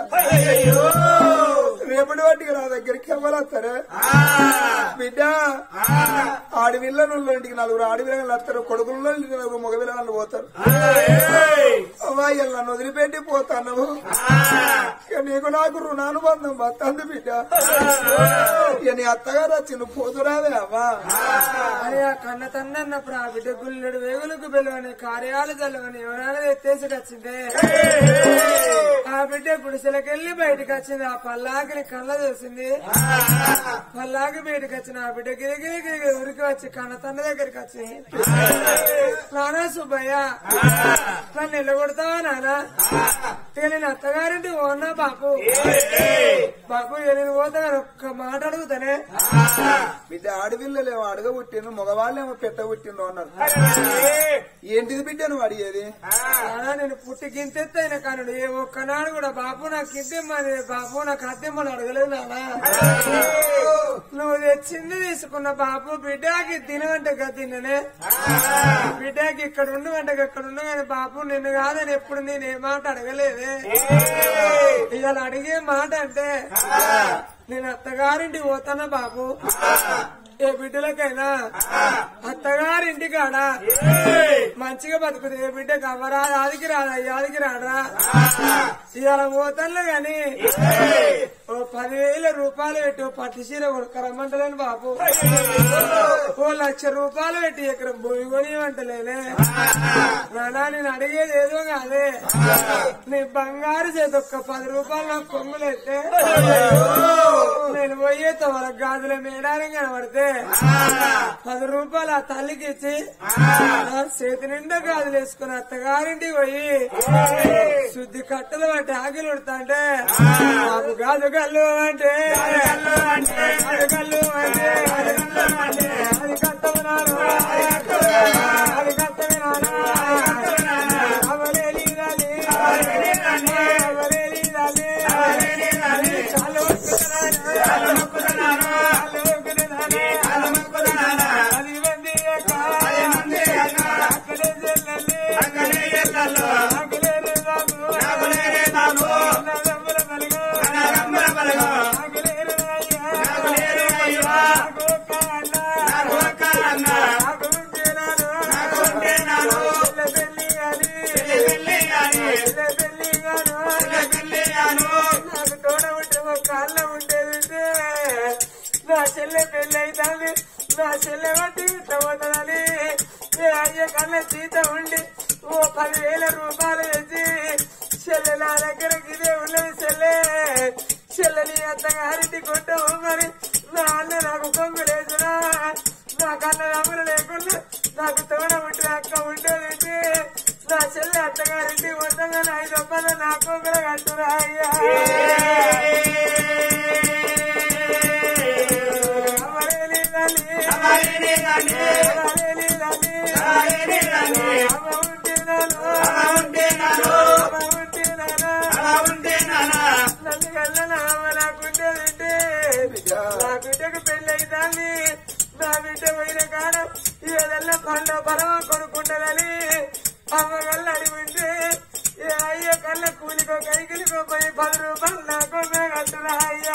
రేపటి వాటికి నా దగ్గరికి ఎవ్వలేస్తారా బిడ్డ ఆడవిల్ల ఇంటికి నలుగురు ఆడవిల్లలు వస్తారు కొడుకుల్లో ఇంటికి నలుగురు మగవిల్లలు పోతారు అవ్వాయి నన్ను వదిలిపెట్టి పోతాను ఇక నీకు నాకు రుణానుబంధం వస్తుంది బిడ్డ ఇక నీ అత్తగారు వచ్చి నువ్వు పోతురావే అవ్వా అరే ఆ కన్న తండ్రి అన్నప్పుడు ఆ బిడ్డ గుల్లెడు వేగులకు బెలవని కార్యాలు తెలవని ఎవరైనా ఎత్తేసి వచ్చిందే ఆ బిడ్డ గుడిసెలకెళ్ళి బయటకు వచ్చింది ఆ పల్లాకిని కళ్ళ చూసింది పల్లాకి బయటకు వచ్చిన ఆ బిడ్డ గిరిగిరి గిరిగిరి ఉరికి వచ్చి కన్న తండ్రి దగ్గరికి వచ్చి నానా సుబ్బయ్య నన్ను నిలబడతావా నానా ఇక నేను అత్తగారింటి ఓన్నా బాపు బాపు ఇక నేను పోతా కానీ ఒక్క మాట అడుగుతానే బిడ్డ ఆడపిల్లలేమో అడగ పుట్టిండ్రు మగవాళ్ళేమో పెట్ట పుట్టిండ్రు అన్నారు ఏంటిది బిడ్డ నువ్వు అడిగేది నానా నేను పుట్టి గింతెత్తైన కానుడు ఏ ఒక్కనాడు కూడా బాపు నాకు గిద్దెమ్మని బాపు నాకు అద్దెమ్మని అడగలేదు నానా నువ్వు తెచ్చింది తీసుకున్న బాపు బిడ్డకి తినవంటే కదా తిన్ననే బిడ్డకి ఇక్కడ ఉండు అంటే ఇక్కడ ఉండు కానీ బాపు నిన్ను కాదని ఎప్పుడు నేను ఏ మాట అడగలేదే ఇవాళ అడిగే మాట అంటే నేను అత్తగారింటికి పోతానా బాబు ఏ బిడ్డలకైనా అత్తగారింటి కాడ మంచిగా బతుకుతుంది ఏ బిడ్డకి అవ్వరా యాదికి రాదా యాదికి రాడా ఇవాళ పోతానులే గాని ఓ పదివేల రూపాయలు పెట్టి ఓ పట్టు చీర కొనుక్కరమ్మంటలేను బాబు ఓ లక్ష రూపాయలు పెట్టి ఇక్కడ భూమి కొనియమంటలేనే నానా నేను అడిగేది ఏదో కాదే నీ బంగారు చేతి ఒక్క పది రూపాయలు నాకు కొమ్ములెత్తే నేను పోయే తోల గాజుల మేడారం కనబడితే పది రూపాయలు ఆ తల్లికి ఇచ్చి నా చేతి నిండా గాజులు వేసుకుని అత్తగారింటికి పోయి శుద్ధి కట్టలు పట్టి ఆకిలు ఉడతాంటే నాకు గాజు కళ్ళు అంటే అది కళ్ళు అంటే అది కట్టమన్నాను అది కట్టమన్నాను అవలేలి రాలి అవలేలి రాలి చాలు ఒక్కుతున్నాను చాలు ఒక్కుతున్నాను అది మంది అక్కడే చెల్లెల్లి అక్కడే రేదాను నగముల పలుగు అక్కడే అయ్యా నాకు ఒక్క అన్న నాకు ఉంటేనాను చెల్లె పెళ్లి గాని చెల్లె పెళ్లి గాను నాకు తోడ ఉంటే ఒక అన్న ఉండేది నా చెల్లె పెళ్లి అవుతుంది నా చెల్లె బట్టి పోతుందని అయ్యే కన్న సీత ఉండి ఓ పదివేల రూపాయలు తెచ్చి చెల్లె నా దగ్గర ఇదే ఉన్నది చెల్లె చెల్లెని అత్తగారింటి కొంటావు మరి నా అన్న నాకు కొంగు లేచునా నా కన్న నమ్ములు లేకుండా నాకు తోడ ఉంటే అక్క ఉండేది నా చెల్లె అత్తగారింటి ఉండగా ఐదు రూపాయలు నా కొంగులు కట్టురా అయ్యా అమరేలి గాని, అమరేలి గాని, అమ్మ ఉంటేనాను, అమ్మ ఉంటేనాను, నన్ను కన్నా అమ్మ నాకుండేదంటే నా బిడ్డకు పెళ్లి అవుతాంది నా బిడ్డ పోయిన కాడ ఏదన్నా పండ్ల పరమ కొనుక్కుంటదని అమ్మ కళ్ళ అడిగింటే ఏ అయ్య కళ్ళ కూలికో కైకిలికో పోయి పది రూపాయలు నాకు కట్టురా అయ్యా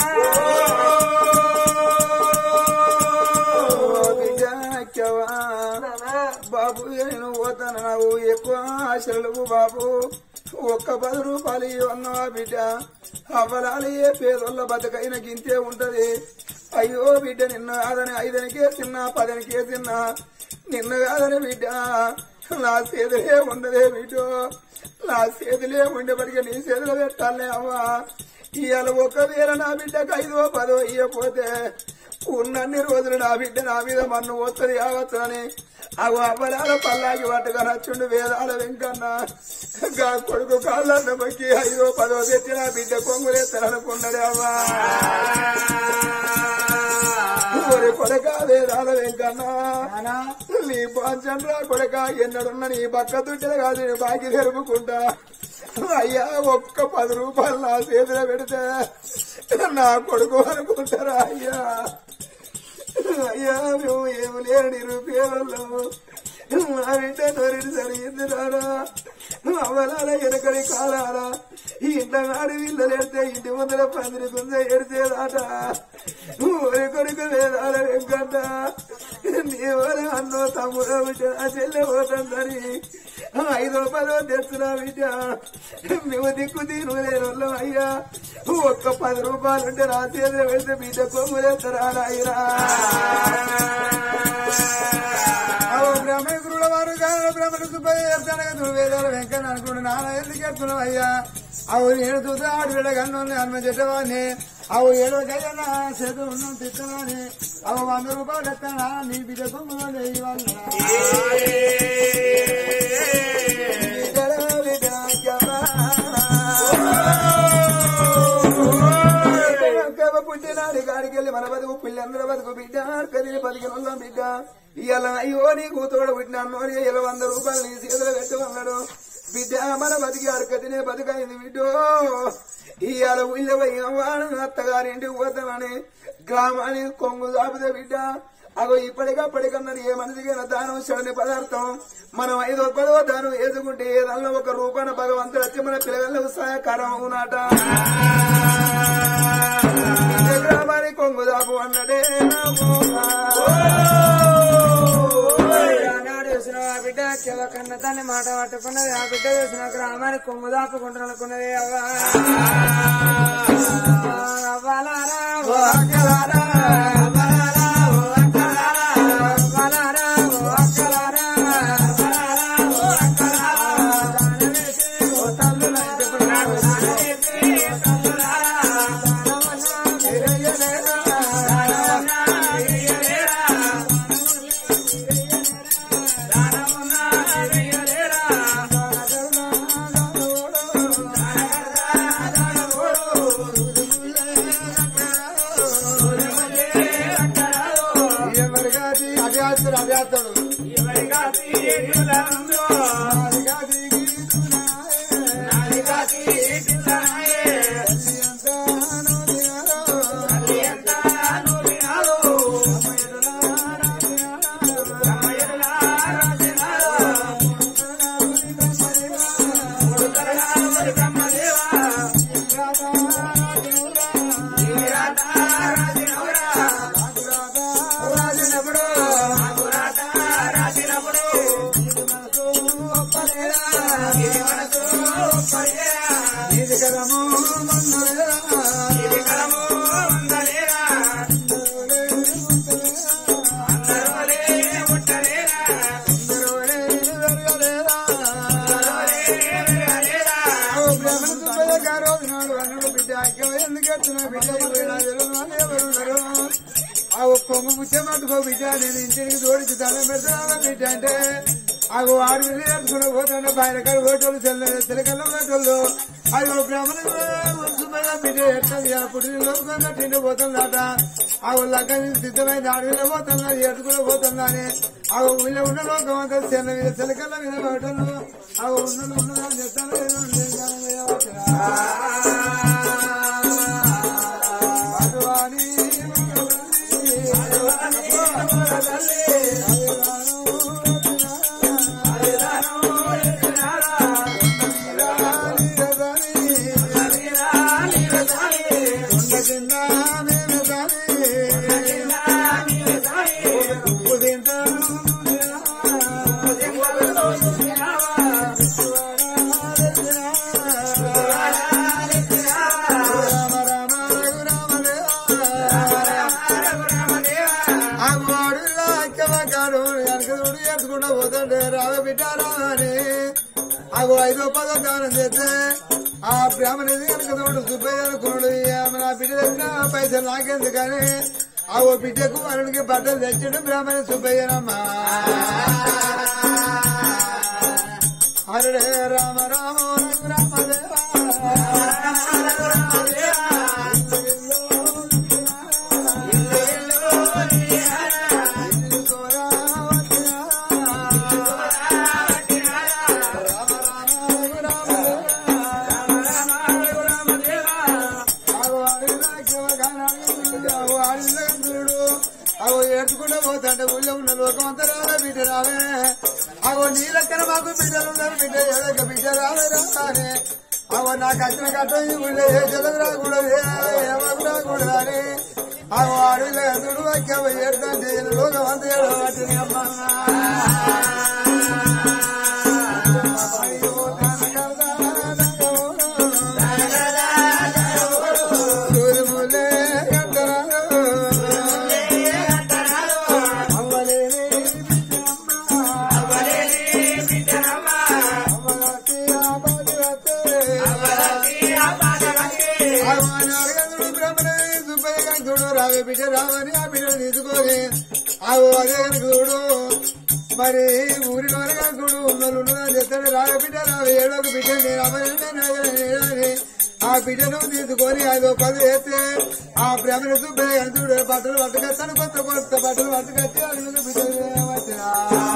బిడ్డ ఎక్కావా? బాబు నేను పోతాను నాకు ఎక్కువ ఆశలు బాబు ఒక్క పది రూపాయలు ఇవ్వన్నావా బిడ్డ అవ్వలాలి ఏ పేదోళ్ళ బతకైన గింతే ఉంటది అయ్యో బిడ్డ నిన్న కాదని ఐదనికే తిన్నా పదనికే తిన్నా నిన్న కాదని బిడ్డ నా చేతులే ఉండదే బిడ్డ నా చేతులే ఉండేప్పటికీ నీ చేతులు పెట్టాలే అవ్వా ఇవాళ ఒకవేళ నా బిడ్డకు ఐదో పదో ఇయ్యపోతే ఉన్నన్ని రోజులు నా బిడ్డ నా మీద మన్ను పోతుంది కావచ్చని అవు అవ్వలాల పల్లాకి పట్టుగా నచ్చుండు వేదాల వెంకన్న గా కొడుకు కాళ్ళన్న బక్కి ఐదో పదో తెచ్చి నా బిడ్డ కొంగులేస్తారనుకున్నాడే అవ్వా ఒరే కొడక వేదాల వెంకన్న నీ బాంచండ్రా కొడక ఎన్నడున్న నీ బక్క దుడ్డలు కాదు నేను బాకి తెరుపుకుంటా అయ్యా ఒక్క పది రూపాయలు నా చేతిలో పెడితే నా కొడుకు అనుకుంటారా అయ్యా అయ్యా మేము ఏమి లేని రూపాయలు మా బిడ్డ నొరిని సరిగింది రారా అవలాల ఎనకడి కాలారా ఈ ఇంట్లో నాడు వీళ్ళు ఎడితే ఇంటి ముందర పందిరి గుంజ ఎడితేదాట ఒరి కొడుకు వేదాల వెంకట నీవర అన్నో తమ్ముడో బిడ్డ నా చెల్లె పోతుందని ఐదో పదో తెచ్చునా బిడ్డ నువ్వు దిక్కు తీరు లేను అయ్యా ఒక్క పది రూపాయలు ఉంటే నా చేతిలో వెళ్తే బిడ్డ కొమ్ములేస్తారా అయ్యరా బ్రహ్మేశ్వరుల వారు కాదు బ్రహ్మను సుబ్బయ్య వేదాల వెంకన్న అనుకుంటు నాన్న ఎందుకు ఎత్తున్నావు అయ్యా అవు ఏడు చూస్తే ఆడు వీళ్ళ కన్ను హనుమ చెట్టవాడిని అవు ఏడో జగన్న చేతు ఉన్న తిట్టవాని అవు వంద రూపాయలు ఎత్తానా నీ బిడ్డ కుమ్మ ఇవ్వాలి బిడ్డల బిడ్డ అందరూ బతుకు బిడ్డ కదిలి పలికిన బిడ్డ ఇవాళ అయ్యో నీకు తోడ పుట్టిన అన్నోని ఇలా వంద రూపాయలు నీ చేతిలో పెట్టమన్నాడు బిడ్డ మన బతికి అరకతినే బతుకైంది బిడ్డో ఇవాళ ఊళ్ళో వాడు అత్తగారింటికి పోతామని గ్రామానికి కొంగు దాపితే బిడ్డ అగో ఇప్పటికప్పటికన్నారు ఏ మనిషికైనా దానం శరణి పదార్థం మనం ఐదో పదో దానం వేసుకుంటే ఏదన్నా ఒక రూపాన భగవంతుడు వచ్చి మన పిల్లలకు సహాయకారం అవునాట ఈ గ్రామానికి కొంగు దాపు అన్నడే నా మోహ. ఆనాడు చూసిన ఆ బిడ్డ చెవ కన్న తల్లి మాట పట్టుకున్నది ఆ బిడ్డ చూసిన గ్రామానికి కొమ్ము దాపుకుంటున్నది అవ్వా అవ్వాలారా ఓ అక్కలారా అవ్వాలారా ఓ అక్కలారా అవ్వాలారా ఓ అక్కలారా అవ్వాలారా ఓ అక్కలారా దానమేసి ఓ తల్లులారా దానమేసి ఓ తల్లులారా దానమన్నా విరయలేరా దానమన్నా విరయలేరా ఎవరిగాది అభ్యాసుడు అభ్యాసుడు పొంగు ముచ్చమట్టుకో బిడ్డ నేను ఇంటికి జోడించి దండం పెడతాను బిడ్డ అంటే అగో ఆరు వెళ్ళి నేర్చుకుని పోతాను బయట కాడ పోటోళ్ళు తెలకల్లో పోటోళ్ళు అయ్యో బ్రాహ్మణ బిడ్డ ఎట్లా అప్పుడు లోకంగా తిండి పోతుందట ఆ లగ్గ సిద్ధమైన అడవిలో పోతున్నా ఎట్టుకుని పోతున్నా అని ఆ ఊళ్ళో ఉన్న లోకం అంతా చిన్న మీద చిలకల్ల మీద పోటోళ్ళు ఆ ఉన్న ఉన్న చెప్తాను ఎత్తుకుంటా పోతుంటే రావ బిడ్డ రావని అగో ఐదో పదో దానం చేస్తే ఆ బ్రాహ్మణి కనుక తోడు సుబ్బయ్య అనుకున్నాడు నా బిడ్డ దగ్గర పైసలు నాకెందుకు కానీ ఆ ఓ బిడ్డకు అరుడికి బట్టలు తెచ్చాడు బ్రాహ్మణి సుబ్బయ్యనమ్మా హరుడే రామ రామ రామ అవో ఏడ్చుకుంటూ పోతాంటే ఊళ్ళో ఉన్న లోకం అంతా రావే బిడ్డ రావే అవో నీ లెక్కన మాకు బిడ్డలు ఉన్నారు బిడ్డ ఏడక బిడ్డ రావే రానే అవో నాకు వచ్చిన కట్ట ఈ ఊళ్ళో ఏ చెలకు రాకూడదు ఎవరికి రాకూడదు అని అవో అడవిలో ఎదుడు వచ్చావు ఏడుతుంటే లోకం అంతా ఏడవట్టిన రావే బిడ్డ రావని ఆ బిడ్డను తీసుకొని ఆవు అదే కనుక చూడు మరి ఊరిలో కనుక చూడు ఉన్నలు ఉన్నదని చెప్తాడు రావే బిడ్డ రావే ఏడో ఒక బిడ్డ నేను అమ్మ ఆ బిడ్డను తీసుకొని ఐదో పది వేస్తే ఆ బ్రహ్మను సుబ్బయ్యంతుడు బట్టలు పట్టుకొస్తాను కొత్త కొత్త బట్టలు పట్టుకొచ్చి అడుగులు బిడ్డలు వచ్చినా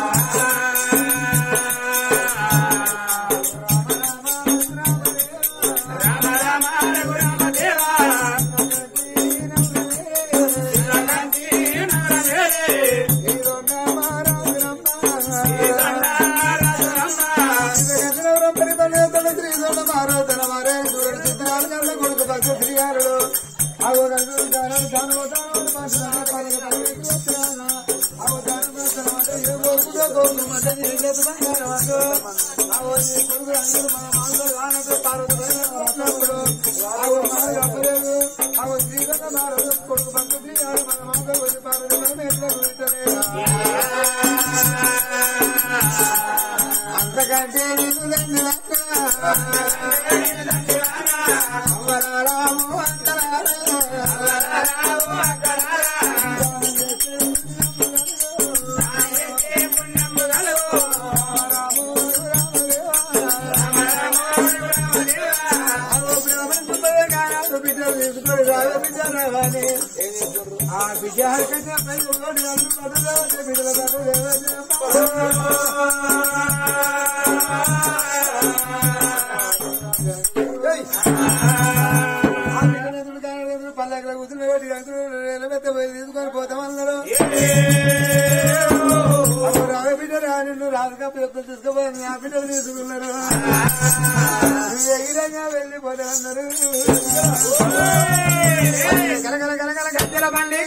అంతకంటే నీకు దండి అమ్మరాము ఆ బిడ్డ పల్లెక్కడ కూర్చుని తీసుకొని పోతామన్నారు రాగ బిడ్డ రాని రాజుగా పెద్దలు తీసుకుపోయి ఆ బిడ్డలు తీసుకున్నారు ఎగిరంగా వెళ్ళిపోతామన్నారు కలకల కలకల గద్దెల బండి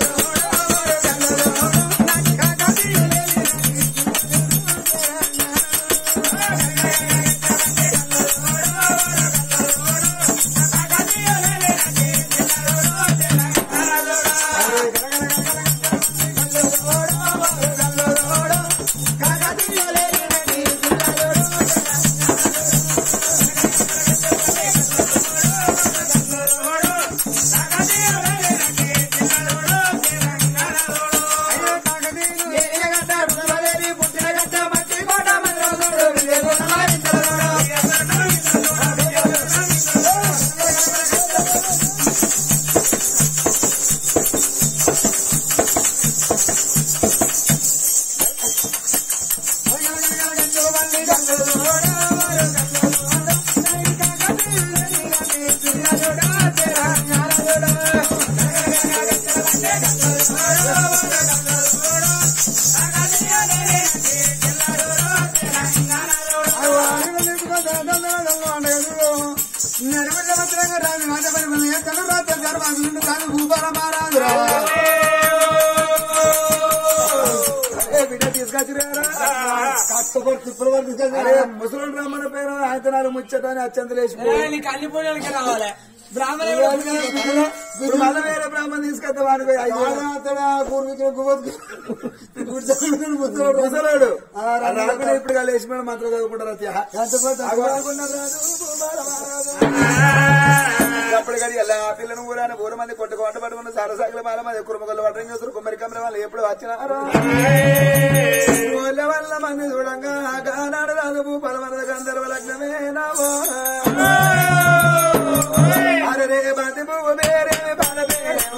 ముసలి బ్రాహ్మణ పేరు ఆయన ముచ్చట అని అత్యంతలేసి నీకు అన్ని పూజలకి రావాలి బ్రాహ్మణ ఇప్పుడు మళ్ళీ వేరే బ్రాహ్మణ తీసుకొస్తే వాడికి ముసలాడు రాకుండా ఇప్పుడు లేచి మేడం మంత్రం చదువుకుంటారు అప్పుడు కానీ ఎలా పిల్లను ఊరాని ఊరు మంది కొట్టుకు వంట పట్టుకున్న సరసాగల మాల మంది కురుమగల వడ్రం చూసారు కుమ్మరి కమ్మరి వాళ్ళు ఎప్పుడు వచ్చినారు ఊళ్ళ వల్ల మంది చూడంగా ఆనాడు రాదు పదమరద గంధర్వ లగ్నమే నావో అరే రే బంది పువ్వు మేరే బాలమే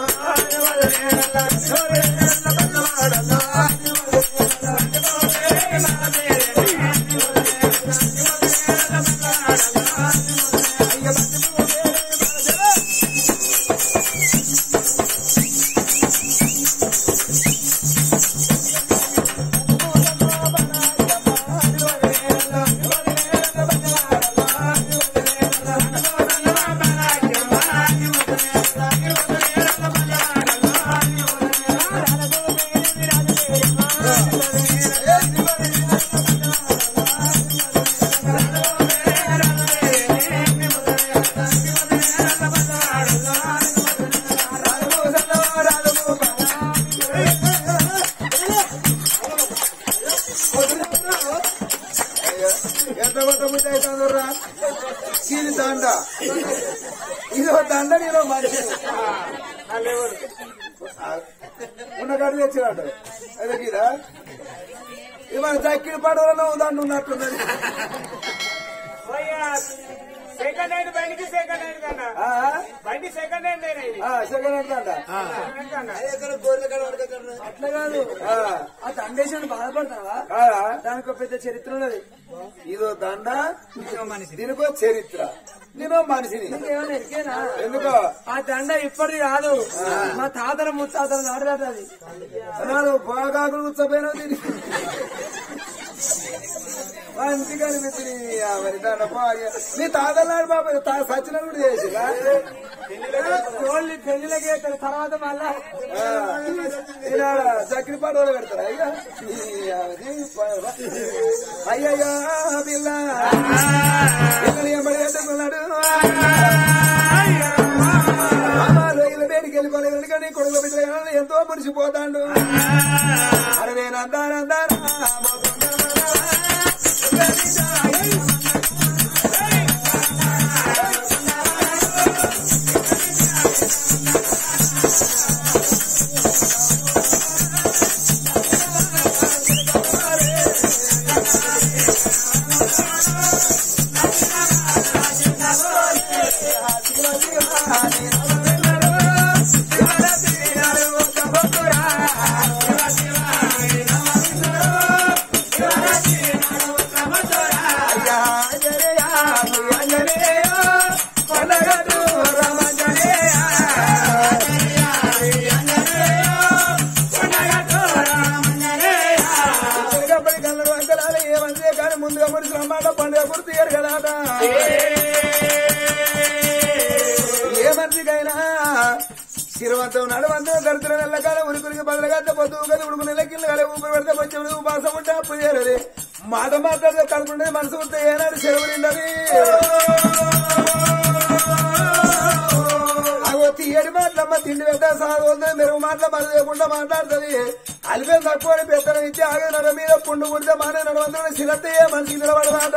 ఎంత కొత్త ముద్ద అవుతుందిరా సీని దండ ఇదో దండ నేను మనిషి ఉన్న గడి తెచ్చినాడు అదే గీదా ఇది మన చక్కిడి పడవలో దండ ఉన్నట్టున్నది సెకండ్ హ్యాండ్ బండికి సెకండ్ హ్యాండ్ కన్నా ఆ? బండి సెకండ్ హ్యాండ్ అయినా ఇది ఆ, సెకండ్ హ్యాండ్ దండ కన్నా అట్లా కాదు ఆ, ఆ దండేశాన్ని బాధపడతావా కాదా? దానికి ఒక పెద్ద చరిత్ర ఉన్నది ఇదో దండ దీనికో చరిత్ర నేనో మనిషిని ఏమైనా ఎరికేనా ఎందుకో ఆ దండ ఇప్పటిది కాదు మా తాతల ముత్తాతల నాడదాట అది అన్నాడు బాగాకులు కూర్చోపోయినా దీన్ని మంచిగా అనిపించింది మరి దండ బాగా నీ తాతలాడు బాబు తా సచిన కూడా చేసిరా ఓన్లీ పెళ్లిలకి వేస్తారు తర్వాత మళ్ళా చక్రి పాటలు పెడతారా అయ్యా అయ్యయ్యా పిల్ల పిల్లని ఎంబడి ఎత్తుకున్నాడు రోజుల బయటికి వెళ్ళిపోలేదు కానీ కొడుకు బిడ్డ ఎంతో మురిసిపోతాడు అరవై నందానందారా ఏమంటే కానీ ముందుగా ముడిసి రమ్మాట పండుగ గుర్తు చేయరు కదా ఏ మనిషికైనా శిరవంతం నడవంతం గడుతున్న నెలకాల ఉరుకురికి బదులుగా పొద్దు గది ఉడుకు నెలకిల్లు కల ఊపిరి పెడితే వచ్చి ఉపాసం ఉంటే అప్పు చేయరు మాట మాట్లాడితే కలుపుంటే మనసు ఉంటే ఏనాడు సెలవు నిండది అగో తీయడి మాటలమ్మ తిండి పెట్ట సాగుతుంది మెరుగు మాటలు మరి లేకుండా మాట్లాడుతుంది అలిపే తక్కువ అని పెత్తనం ఇచ్చి ఆగే నడ మీద పుండు పుడితే మానే నడవంతుడు సిరతే మనిషికి నిలబడమాట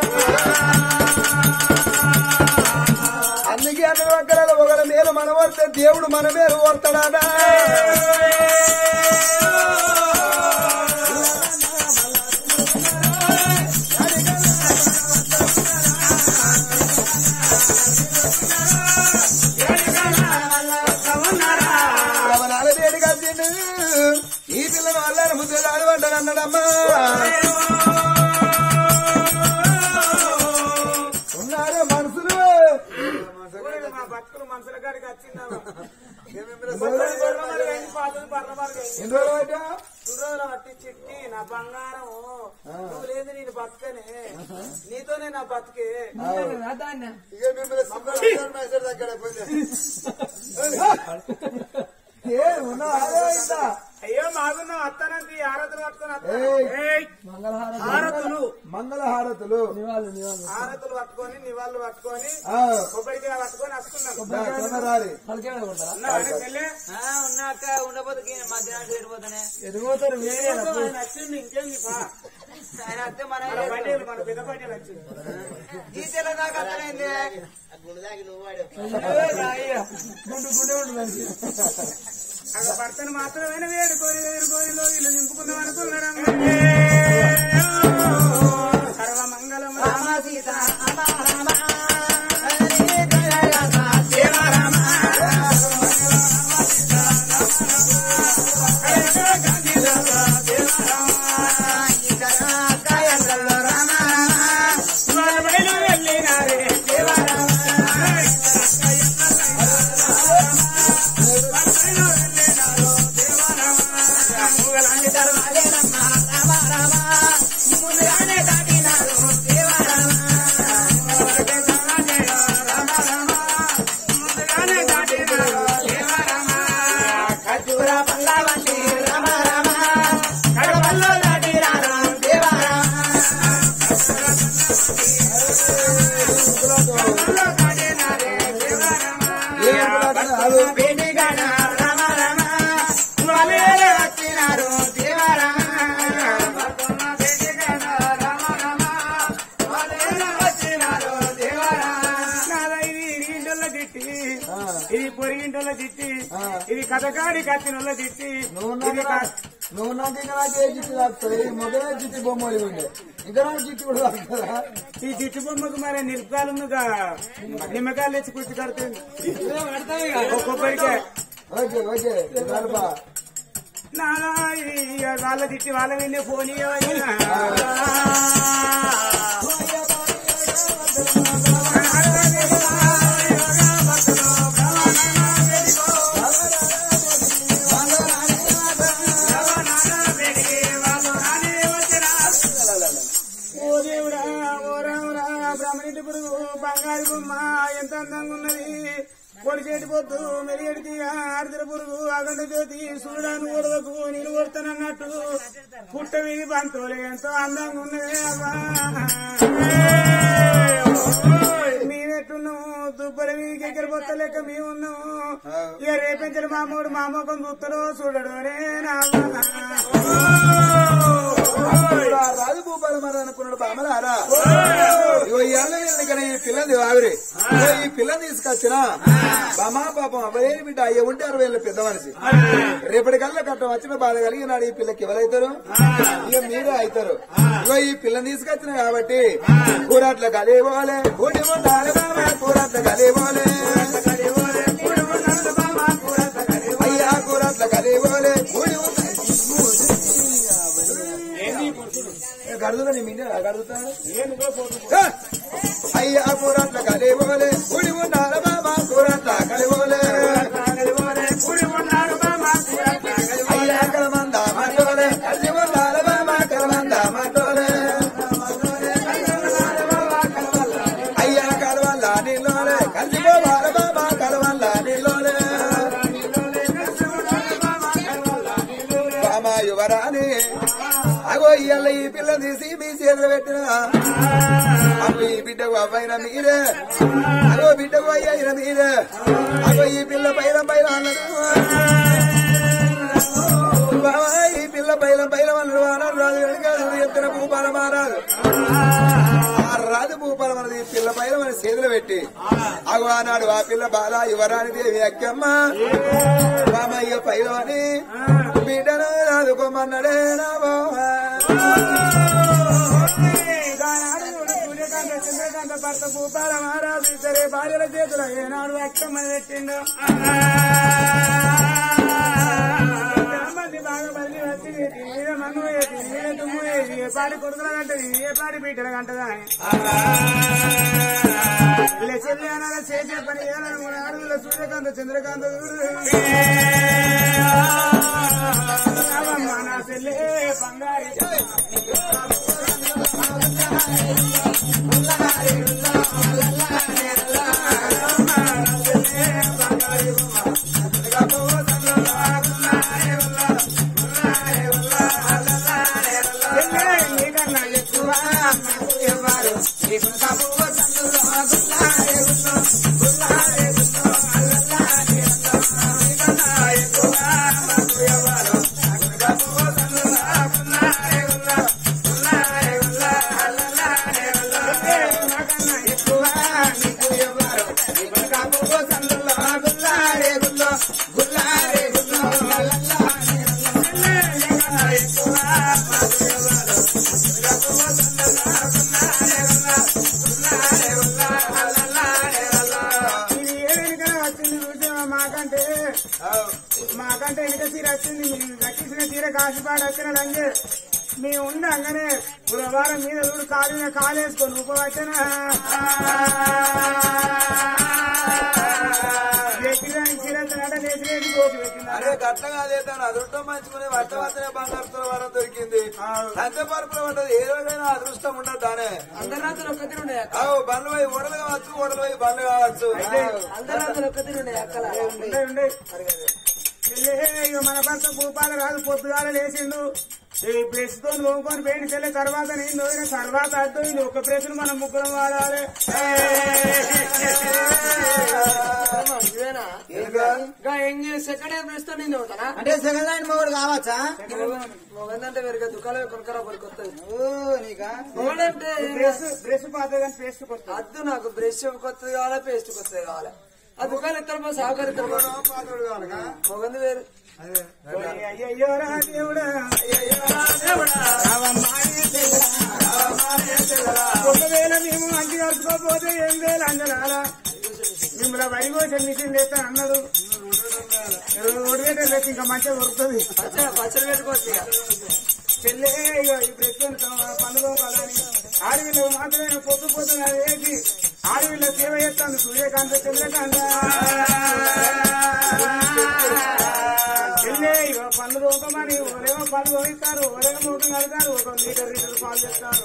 అందుకే అన్న వక్కరాలు ఒకరి మేలు మన వర్తే దేవుడు మన మేలు వర్తాడా రమణాల వేడి కట్టిండు ఈ పిల్లను అల్లారి ముద్రలు అంటారు అన్నాడమ్మా ఉన్నారే మనుషులు మా బతుకులు మనుషుల కాడికి వచ్చిందా ఎన్ని రోజులు పట్టా? రోజులు పట్టి చిట్టి నా బంగారం నువ్వు లేదు నేను బతకనే నీతోనే నా బతికే దాన్ని ఏ ఉన్నా అదే ఇందా. అయ్యో మాకున్న అత్తనంది ఆరతులు పట్టుకొని ఏయ్. ఏయ్, మంగళహారం ఆరతులు మంగళ హారతులు నివాళులు నివాళులు ఆరతులు పట్టుకొని నివాళులు పట్టుకొని ఆ, కొబ్బరికాయ పట్టుకొని వస్తున్నాం దా, తొందరారి. పలికే కొడతారా ఉన్నావా పెళ్ళే ఉన్నాక ఉండబోతుకి మధ్యాహ్నం వెళ్ళిపోతానే ఎదిగోతారు వేరే ఆయన వచ్చింది ఇంకేంది పా ఆయన వస్తే మన మన బండిలు మన పెద్ద బండిలు వచ్చింది ఈ తెల్ల దాకా అర్థమైంది గుండు గుండె ఉంటుంది అక్కడ భర్తను మాత్రమే వేడుకొని వేడుకొని ఇల్లు నింపుకుందాం అనుకున్నాడు సర్వమంగళం రామ సీత వెళ్ళినారే దేవరామ ఖర్జూర పల్లవల్లి రామ రామ కడవల్లో దాటి రామ దేవరామ బేటిగాడ రామ రామ వాళ్ళే వచ్చినారు దేవరామ బేటిగాడ రామ రామ వాళ్ళే వచ్చినారు దేవరామ నాదైది నీళ్ళకి తిట్టి ఇది పొరిగింటోళ్ళ తిట్టి ఇది కథకాడి కత్తినోళ్ళ తిట్టి నువ్వు ఇది నాకు క- నువ్వు నాకు ఇంకా నాకే జిట్టు తాకుతుంది మొదలే జిట్టు బొమ్మలు ఉండే ఇంకా నాకు జిట్టు కూడా తాకుతుందా ఈ చిట్టు బొమ్మకు మరి నిలుపుకాలు నిమ్మకాయలు తెచ్చి కుర్చి కడుతుంది ఒక కొబ్బరికాయ ఓకే ఓకే నడపా నాలా ఇక వాళ్ళ తిట్టి వాళ్ళ వెళ్ళే ఫోన్ ఇవ్వవయ్యా. ఓ దేవుడా ఓ రాముడా బ్రహ్మణిటి పురుగు బంగారు బొమ్మ ఎంత అందంగా ఉన్నది పొడి చేటి పొద్దు మెరిగడి తీగ ఆరుదిర పురుగు అగండ జ్యోతి సూడాను ఓడవకు నేను కొడతానన్నట్టు పుట్ట వీధి బంతులే ఎంతో అందంగా ఉన్నది అవ్వా. మేమెట్టున్నాము దుబ్బల వీధికి ఎక్కడి పొత్త లెక్క మేమున్నాము ఇక రేపించడు మామూడు మా ముఖం చూస్తాడో చూడడు రే నా రాజు భూపాల మరి అనుకున్నాడు బామలారా ఇగో ఈ అన్న ఎందుకని ఈ పిల్లని ఆవిరి ఇగో ఈ పిల్లని తీసుకొచ్చిన బామా పాపం అబ్బాయి బిడ్డ అయ్య ఉంటే అరవై ఏళ్ళ పెద్ద మనిషి రేపటికల్లా కట్టం వచ్చిన బాధ కలిగినాడు ఈ పిల్లకి ఎవరైతారు ఇక మీరే అవుతారు ఇగో ఈ పిల్లని తీసుకొచ్చిన కాబట్టి కూరట్ల కలిపోలే కూడి ఉండాలి బామా కూరట్ల కలిపోలే అయ్యా కూరట్ల కలిపోలే కూడి ఉండాలి గడుదురా నీ మిండి గడుగుతా అయ్యా కూరట్ల కలిపోలే కూడి ఉండాలి బాబా కూరట్ల కలిపోలే అయ్యా కలమంద మాటోలే కలిసి ఉండాలి బాబా కలమంద మాటోలే అయ్యా కలవల్ల నీలోనే కలిసిపోవాలి బాబా కలవల్ల నీలోనే బామా యువరాణి అగో ఇయ్యాల ఈ పిల్ల తీసి మీ చేతులు పెట్టిన అగో ఈ బిడ్డకు అవ్వైన మీరే అగో బిడ్డకు అయ్యైన మీరే అగో ఈ పిల్ల పైన పైన అన్నది బావా ఈ పిల్ల పైన పైన అన్నాడు అన్నాడు రాజు వెనకాడు ఎత్తిన భూపాల మారాదు ఆ రాజు భూపాల మనది ఈ పిల్ల పైన మన చేతులు పెట్టి అగో అన్నాడు ఆ పిల్ల బాల యువరాణి దేవి అక్కమ్మ బామయ్య పైలవని బిడ్డను రాదుకోమన్నాడే నా బావా సూర్యకాంత చంద్రకాంత భర్త భూపాల మహారాజు ఇద్దరే భార్యల చేతులు ఏనాడు అక్కమ్మని పెట్టిండు మంది బాగా బదిలీ వచ్చి దీని మీద మన్ను వేసి దీని మీద దుమ్ము వేసి ఏ పాటి కొడుకుల గంటది ఏ పాటి బీటల గంటదా ఇలా చెల్లి అనాల చేసే పని ఏమైనా మూడు అడుగుల సూర్యకాంత చంద్రకాంత అవమ్మ నా చెల్లె బంగారి నీకన్నా ఎక్కువ నాకు ఇవ్వాలి నీకు కబువ సందులో గుల్లారే గుల్లో గుల్లారే గుల్లో అల్లల్లారే గుల్లో నీకన్నా ఎక్కువ నాకు ఇవ్వాలి నాకు కబువ సందులో గుల్లారే గుల్లో గుల్లారే గుల్లో అల్లల్లారే గుల్లో నాకన్నా ఎక్కువ నీకు ఇవ్వాలి నీకు కబువ సందులో గుల్లారే గుల్లో గుల్లారే గుల్లో అల్లల్లారే గుల్లో నీకన్నా ఎక్కువ నాకు ఇవ్వాలి ఇది ఏ వెనుకనే వచ్చింది చూసావా మాకంటే మాకంటే వెనుక చీర వచ్చింది మేము దక్కించిన చీర కాసిపాడు వచ్చిన లంగే మేము ఉండగానే బుధవారం మీద చూడు కాలు మీద కాలేసుకొని ఉపవచ్చన ఎక్కిదానికి చీర వచ్చినట్ట నేసి నేసి కోసి పెట్టింది అరే గట్ల కాదేతాను అదృష్టం మంచుకునే వట్ట వద్దనే బంగారుతో వరం దొరికింది అంత పరుపులో పడ్డది ఏ రోజైనా అదృష్టం ఉండదు దానే అందరి రాత్రులు ఒక్క తిరుండే అవు బండ్లు పోయి ఓడలు కావచ్చు ఓడలు పోయి బండ్లు కావచ్చు అందరి రాత్రులు ఒక్క తిరుండే అక్కల ఉండే ఉండే చెల్లే, ఇక మన భర్త భూపాల రాజు పొద్దుగాల లేచిండు ఈ ప్రెస్ తో నూకొని పోయిన చెల్లె తర్వాత నేను నోయిన తర్వాత అర్థం ఒక ప్రెస్ మనం ముగ్గురం వాడాలి మంచిదేనా ఇంకా ఇంకా ఏం సెకండ్ ఇయర్ ప్లేస్ తో నేను అవుతానా అంటే సెకండ్ హ్యాండ్ మొగుడు కావచ్చా మొగందంటే వేరుగా దుకాణం కొనుక్కరా పడి కొత్తది ఓ నీకా మొగడంటే డ్రెస్ డ్రెస్ పాత కానీ పేస్ట్ కొత్త అద్దు నాకు బ్రష్ కొత్తది కావాలా పేస్ట్ కొత్తది కావాలా ఆ దుకాణం ఇస్తారు పో సాగుకారు ఇస్తారు పో పాత్రుడు కావాలగా మొగంది వేరు అదే అయ్యయ్యో రా దేవుడా ఒకవేళ మేము మంచి కలుసుకోకపోతే ఏం వేలు అందరాలా మిమ్మల్ని వరి కోసం మిషన్ చేస్తా అన్నాడు ఒడిగేట లేక ఇంకా మంచిగా దొరుకుతుంది పచ్చడి పచ్చడి పెట్టుకోవచ్చు ఇక చెల్లే ఇక ఇప్పుడు ఎక్కువ పండుగ కాదని ఆడవిళ్ళకు మాత్రమే పొద్దు పొద్దున వేసి ఆడవిళ్ళ సేవ చేస్తాను సూర్యకాంత చంద్రకాంత చెల్లే ఇక పండ్లు తోకమని ఒకరేమో పళ్ళు తోయిస్తారు ఒకరేమో మూటలు కడతారు ఒక లీటర్ లీటర్ పాలు చేస్తారు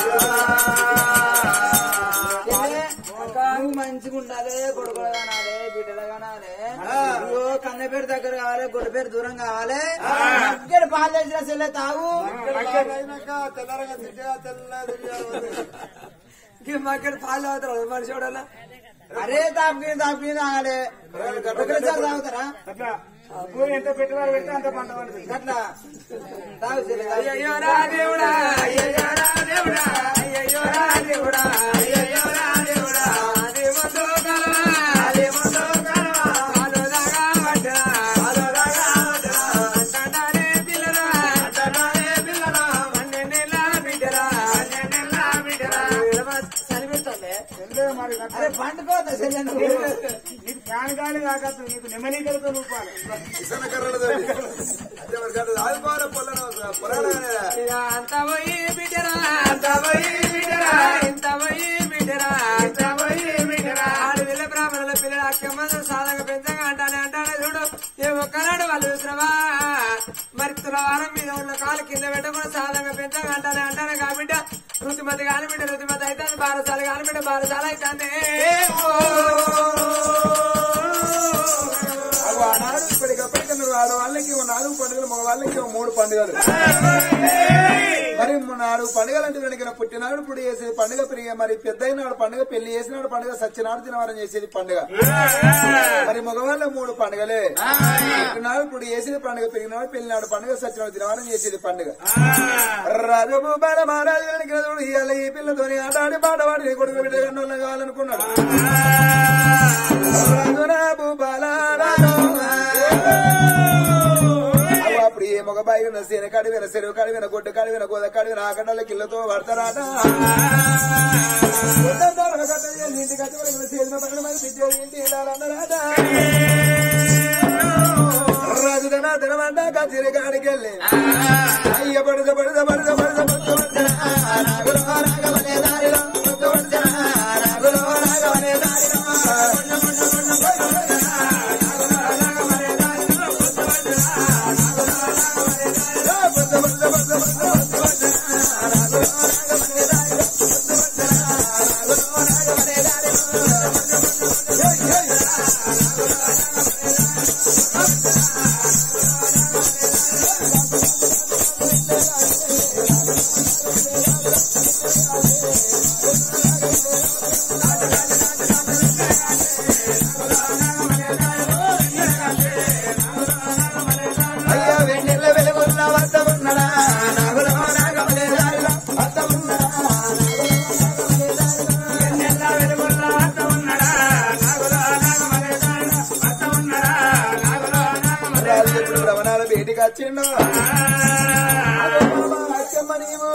నువ్వు మంచిగా ఉండాలి కొడుకులు కానాలి బిడ్డలు కానాలి నువ్వు కన్న పేరు దగ్గర కావాలి గొడ్డ పేరు దూరం కావాలి దగ్గర పాలు తెచ్చిన సెల్లె తాగు అయినాక తెల్లారగా తిట్టగా తెల్ల ఇంక మాకెళ్ళి పాలు తాగుతారు మనిషి చూడాలా అరే తాపి తాపి తాగాలి ఒకరిసారి తాగుతారా అట్లా కూర ఎంత పెట్టుబడి పెడితే అంత పంట పండుతుంది అట్లా తాగు సెల్లె తాగు. అయ్యయ్యో రా దేవుడా అయ్యయ్యో రా దేవుడా అయ్యయ్యో రా దేవుడా అయ్యయ్యో రా దేవుడా అదేమందో కలవా అదేమందో కలవా పాలు దాగా పట్టరా పాలు దాగా పట్టరా అంటాడే పిల్లరా అంటాడే పిల్లరా పన్నెండేళ్ళ బిడ్డరా పన్నెండేళ్ళ బిడ్డరా చనిపెడతానే ఎందుకు మరి అట్లా? అరే పండుకోతా సెల్లె నువ్వు నీకు ఫ్యాన్ గాలి కాకత్తు నీకు నెమ్మది కలుగుతూ రూపాయలు ఇసన కర్రలు ఆదివారం పొలం పొలాలనే ఇక అంత పోయి బిడ్డరా అంత పోయి బిడ్డరా ఇంత పోయి బిడ్డరా ఇంత పోయి బిడ్డరా ఆడు వెళ్ళ బ్రాహ్మణుల పిల్లలు అక్కమ్మ సాధంగా పెంచగా అంటానే అంటానే చూడు ఏ ఒక్కనాడు వాళ్ళు చూసినవా మరి తులవారం మీద ఉన్న కాలు కింద పెట్టకుండా సాధంగా పెంచగా అంటానే అంటానే కాబిడ్డ రుచిమతి కాని బిడ్డ రుచిమతి అయితే బారసాల కాని బిడ్డ బారసాల అయితే అవి ఆనాడు ఇప్పటికప్పటికి నువ్వు ఆడవాళ్ళకి ఓ నాలుగు పండుగలు మగ వాళ్ళకి ఓ మూడు పండుగలు మరి నాడు పండుగలు అంటే వెనక పుట్టినాడు ఇప్పుడు చేసేది పండుగ పెరిగే మరి పెద్ద నాడు పండుగ పెళ్లి చేసినాడు పండుగ సత్యనాడు దినవరం చేసేది పండుగ మరి మగవాళ్ళ మూడు పండుగలే పుట్టినాడు ఇప్పుడు చేసేది పండుగ పెరిగినాడు పెళ్లినాడు పండుగ సత్యనాడు దినవరం చేసేది పండుగ రాజపు బాల మహారాజు వెనక చూడు ఇవాళ ఈ పిల్లతోని ఆటాడి పాటవాడి నీ కొడుకు బిడ్డ కన్నోళ్ళ కావాలనుకున్నాడు రాజురాబు బాలారాజు. అవ్వ అప్పుడు ఏ మగ బాయి ఉన్న సేన కడివిన చెరువు కడివిన గొడ్డు కడివిన గోద కడివిన ఆకడాల కిల్లతో పడతారాట ఇంటి కట్టి వరకు చేసిన పక్కన మరి పిచ్చేది ఇంటి ఇలాలన్నారాట రాజు ధన ధనమంట కచ్చిరి కాడికెళ్ళి అయ్య పడద పడద పడద పడద పడద రాగులో రాగవలే దారిలో పడద రాగులో రాగవలే అయ్యా వెన్నెల వెలుగున్న వద్ద ఉన్నడా నాగులో రాగవలే దారిలో వద్ద ఉన్నడా ఎన్నెల్లా వెలుగుల్లా అత్త ఉన్నడా నాగులో నాగమలే దారిలో అత్త ఉన్నడా నాగులో నాగమలే రాజు ఎప్పుడు రమణాల బయటికి వచ్చిండు అదో బాబా, అక్కమ్మ నీవు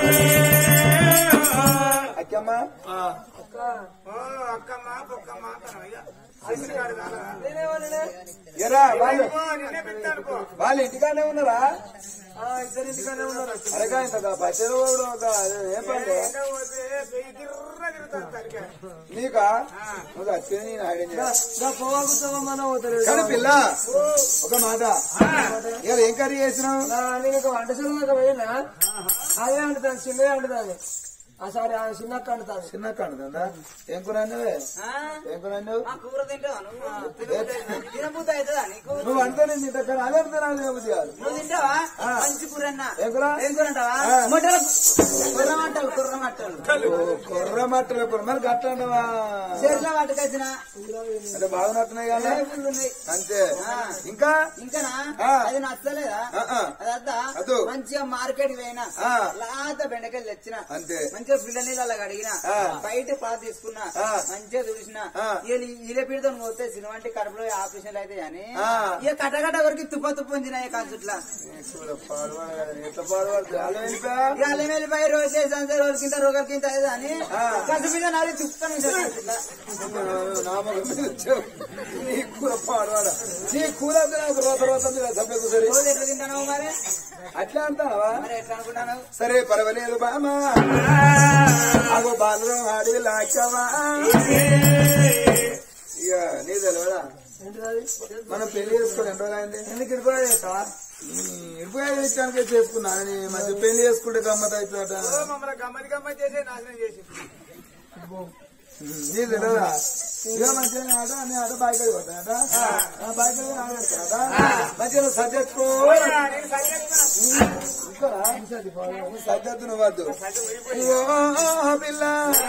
అక్కమ్మ ఓ అక్కమ్మ పొక్కమ్మ కనవయ్య శిశుగాడు కాదా? ఎరా వాళ్ళు ఓ, నిన్నే పెట్టాను పో వాళ్ళు ఇంటికానే ఉన్నారా ఇద్దరు ఇంటికానే ఉన్నారు అరగా ఇంత పచ్చడి కూడా ఒక ఏం పండు ఎండ పోతే పెయ్యి గిర్ర తిరుగుతాను తలకాయ. నీకా నువ్వు వచ్చి నేను హైడ్ చేస్తా. పోవాకుతావా మనం అవుతారు కానీ పిల్ల ఒక మాట ఇవాళ ఏం కర్రీ చేసినావు నేను ఒక వంట చెరువులకు పోయినా అదే అంటుతాను చిన్నదే అంటుతాను ఆ సారి ఆ చిన్న అక్క అంటుతాను చిన్న కండుతుందా ఏం కూర అన్నవే ఏం కూర అన్నావు ఆ కూర తింటావా నువ్వు తినబుద్ధి అవుతుందా నీకు నువ్వు అంటే నేను తింటా కానీ అదే అంతే నాకు తినబుద్ధి కాదు నువ్వు తింటావా మంచి కూర అన్న ఏం కూర ఏం కూర అంటావా ఆ. మొట్టలు కుర్ర మట్టలు కుర్ర మట్టలు ఓ, కొర్ర మట్టలు కూర మరి గట్ల అంటవా చేతిలో పట్టుకొచ్చిన అంటే బాగున్నట్టున్నాయి కానీ ఉన్నాయి అంతే ఇంకా ఇంకానా ఆ. అది నచ్చలేదా ఆ, ఆ. అది అద్దా అద్దు. మంచిగా మార్కెట్ పోయినా ఆ. లాత బెండకాయలు తెచ్చిన అంతే మంచిగా మంచిగా పిల్ల నీళ్ళ అడిగిన ఆ. బయట పాత తీసుకున్నా ఆ. మంచిగా చూసిన ఆ. ఈల పీడితో పోతే సినిమా అంటే కడుపులో ఆపరేషన్ అయితే అని ఆ. ఇక కట్టగట్ట వరకు తుప్ప తుప్ప ఉంచినాయి కాన్సుట్లా చూడ పాడవాడు కదా, ఎట్లా పాడవాడు అలా వెళ్ళిపా ఇక అల్లం వెళ్ళిపోయి రోజు చేసాను రోజు కింద రోజుల కింద అయ్యేది అని ఆ. కసు మీద నాది తుప్పుతాను నామకం మీద వచ్చావు. నీ కూర పాడవాడ నీ కూర అంటే నాకు రోత రోత మీద సభ్య కుసరి రోజు ఎట్లా తింటాను మరి అట్లా అంటావా మరి ఎట్లా అనుకుంటాను సరే పర్వాలేదు బామా అగో బాలలో ఆడి లాక్కవా ఇక నీ తెలియదా మనం పెళ్లి చేసుకోవాలి ఎన్ని రోజులైంది ఎందుకు ఇరుకోలేదు ఇరుపకాయ ఇచ్చానికే చేసుకున్నాను ఈ మధ్య పెళ్లి చేసుకుంటే గమ్మత్ అవుతుందట మమ్మల్ని గమ్మతి గమ్మతి చేసి నాశనం చేసి నీ తెలియదా ఇక మంచిగా ఆట నీ ఆట బాయికడి పోతాయట బాయికడి ఆడతాడట మంచిగా సజ్జెత్తుకో నేను సరిచేస్తున్నా. సజ్జత్తు నువ్వద్దు ఓ పిల్ల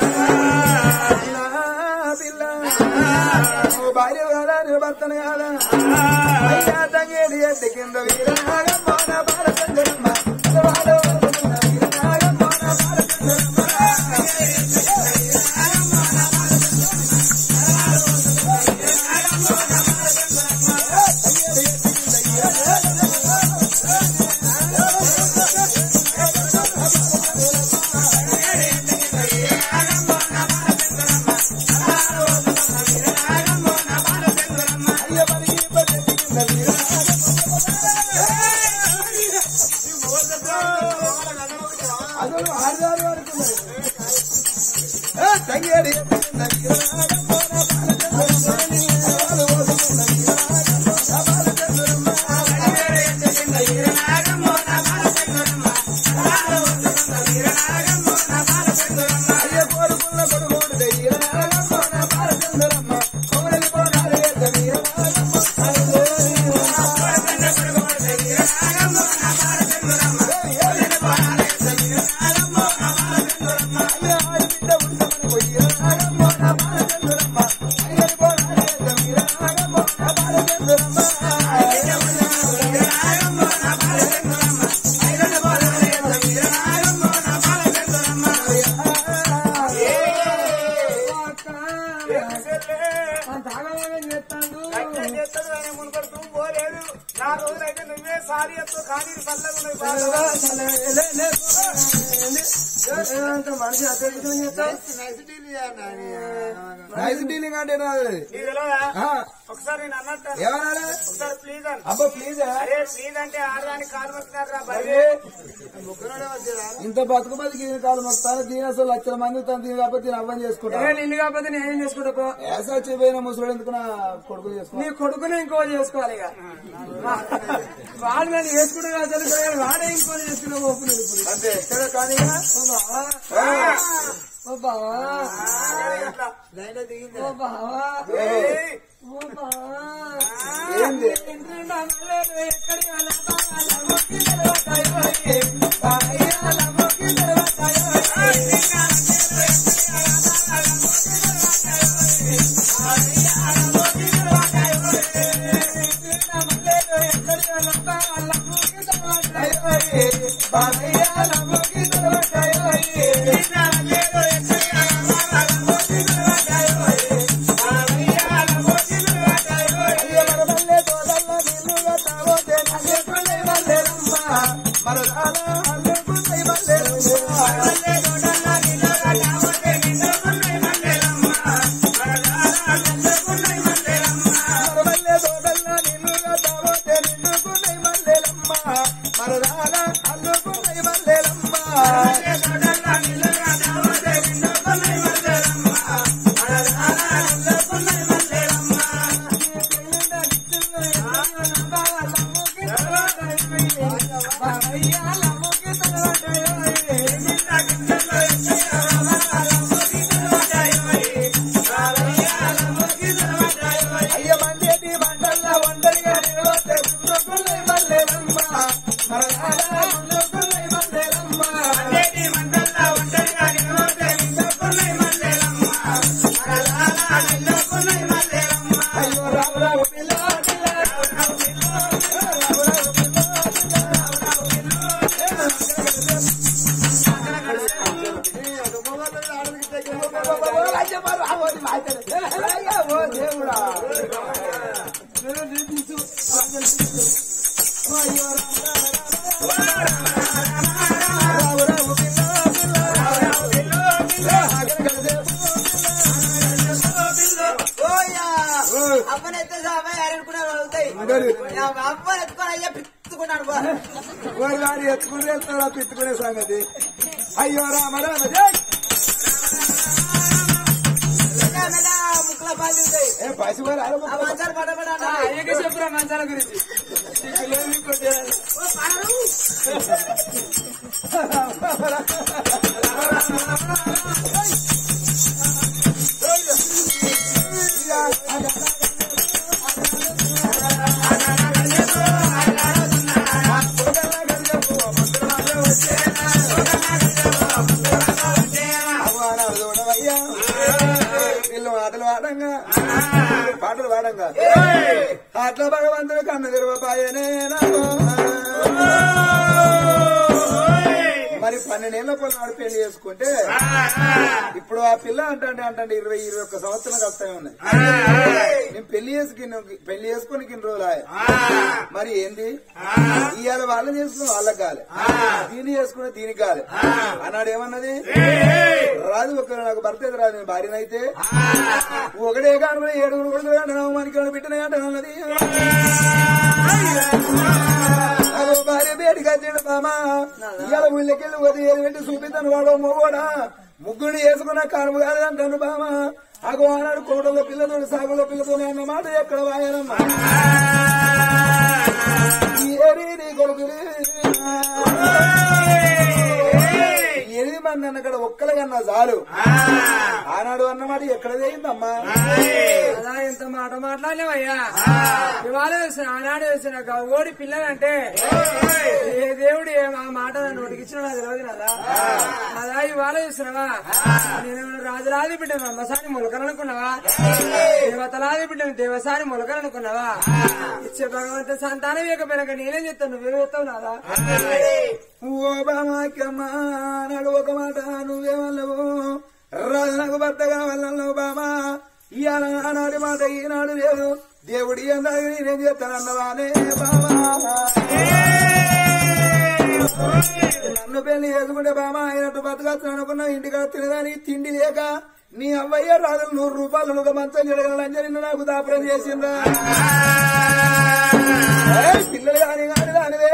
పిల్ల పిల్ల ఓ భార్య కాదా నీ భర్తను కాదా అయ్యా తంగేడి ఎట్టి కింద వీరనాగమ్మ నా బాలచంద్రమ్మ వాడు వరదన్న వీరనాగమ్మ నా బాలచంద్రమ్మ అయ్య మనకి ఇబ్బంది ఎట్టి కింద వీరనాగమ్మ అసలు ఆరుదారు వరకు తంగేడి ఎట్టి కింద వీరనాగమ్మ నా బాలచంద్రమ్మ వాడు వరదన్న వీరనాగమ్మ నా బాలచంద్రమ్మ అయ్య కోరుకున్న కొడుకోడు దయ్యరాగమ్మ నా బాలచంద్రమ్మ కోరలి పోనాలు ఎద్ద వీరనాగమ్మ అయ్య ఆడబిడ్డ ఉండమని పోయిరాగమ్మ నా బాలచంద్రమ్మ అయ్యలి పోనాలు ఎద్ద వీరనాగమ్మ నా బాలచంద్రమ్మ అంత ఆగమేం చేస్తాడు అట్లా చేస్తాడు ఆయన మునుపడుతూ పోలేదు నా రోజులైతే నువ్వే సారీ ఎత్తు కానీ చల్లగా ఉన్నది బాగా మనిషి అత్యధికం చేస్తాడు నైస్ డీలింగ్ అంటే నాది నీకు తెలియదా ఆ, ఒకసారి నేను అన్నట్టు ఏమనాలి ఒకసారి ప్లీజ్ అని అబ్బా ప్లీజ్ అరే ప్లీజ్ అంటే ఆడదానికి కాలు వస్తున్నారా బయట ఇంత బతుకు బతికి దీని కాలు మొత్తాను దీని అసలు లక్షల మంది తను దీని కాబట్టి దీని అవ్వని చేసుకుంటా ఏ నిన్ను కాకపోతే నేనేం చేసుకుంటా పో. ఏసా వచ్చిపోయిన ముసలు ఎందుకు నా కొడుకు చేసుకో నీ కొడుకుని ఇంకో చేసుకోవాలి ఇక వాడు నన్ను చేసుకుంటే కాదు తెలుసు కానీ వాడే ఇంకో చేసుకునే ఓపు నేను ఇప్పుడు అంతే ఎక్కడ కానీ ఓ బావా ఓ బావా ఓ బావా ఏంది ఇంటి నిండా మల్లెలు ఎక్కడికి వెళ్ళా బావా, లమ్మకి తెలవటాయి పోయి. బాయ్యా, లమ్మకి తెలవటాయి పోయి. అప్పని ఎత్తే సాబాయి అనుకున్నారు అవుతాయి మరి. అప్పని ఎత్తుకొని అయ్యా పిత్తుకున్నాడు బా. వారు వారు ఎత్తుకుని వెళ్తారా పిత్తుకునే సంగతి అయ్యో రామ రామ జై మెల్ల మెల్ల ముక్కుల పాలు తింటాయి ఏ పసివారు ఆ ఆడమ్మ మంచాలు పడబడ అయ్యకి చెప్పురా మంచాల గురించి నీకు లేదు, నీకు కొట్టేయాలి. అవమానాలు చూడవయ్యా వీళ్ళు ఆటలు ఆడంగా పాటలు పాడంగా అట్లా భగవంతుడు కన్ను తెరవపాయనే మరి పన్నెండేళ్ల పొలం పెళ్లి చేసుకుంటే ఇప్పుడు ఆ పిల్ల అంటే అంటే ఇరవై ఇరవై ఒక్క సంవత్సరం కలుస్తాయి ఉన్నాయి నేను పెళ్లి చేసుకుని పెళ్లి చేసుకుని ఇన్ని రోజులు ఆయా. మరి ఏంది ఇవాళ వాళ్ళు చేసుకుని వాళ్ళకి కాలే దీన్ని చేసుకుని దీనికి కాలే అన్నాడు ఏమన్నది రాదు ఒక నాకు భర్త అయితే రాదు నేను భార్యనైతే ఒకటే కారణం ఏడుగురు కొడుకులు అంటున్నావు మనకి బిడ్డనే అంటున్నది అదో భార్య బయటికి వచ్చాడు మామా ఇవాళ ఊళ్ళకెళ్ళి పోతే ఏది పెట్టి చూపిస్తాను వాడు మొగోడా ముగ్గురు వేసుకున్న కారణం కాదు అంటాను బామా అగో ఆనాడు కోటలో పిల్లతో సాగులో పిల్లతో అన్న మాట ఎక్కడ వాయనమ్మా ఏరి నీ కొడుకులు ఎనిమిది మంది అన్న అక్కడ ఒక్కలకన్నా చాలు ఆనాడు అన్నమాట ఎక్కడ చేయిందమ్మా అలా ఎంత మాట మాట్లాడలేవయ్యా ఇవాళ వేసిన ఆనాడు వేసిన ఒక ఓడి పిల్లలంటే ఏ దేవుడు ఏ ఆ మాట నోటికి ఇచ్చిన నాకు తెలియదు కదా అలా ఇవాళ చూసినవా నేను రాజులాది బిడ్డను అమ్మసాని మొలకలనుకున్నావా దేవతలాది బిడ్డను దేవసాని మొలకలనుకున్నావా ఇచ్చే భగవంత సంతానం ఇవ్వకపోయినాక నేనేం చెప్తాను నువ్వే చెప్తావు నాదా ఓ బామాకమ్మా నాడు ఒక మాట నువ్వేమన్నావు రాజు నాకు భర్త కావాలన్నావు బామా ఇవాళ ఆనాడు మాట ఈనాడు లేదు దేవుడి అన్నాడు నేనేం చేస్తానన్నవానే బామా నన్ను పెళ్లి చేసుకుంటే బామా అయినట్టు బతకచ్చు అనుకున్నావు ఇంటికి తినదానికి తిండి లేక నీ అవ్వయ్య రాజు నూరు రూపాయలు ఒక మంచం జరగాలని నిన్ను నాకు దాపరం చేసిందా ఏయ్, పిల్లలు కాని కాని దానివే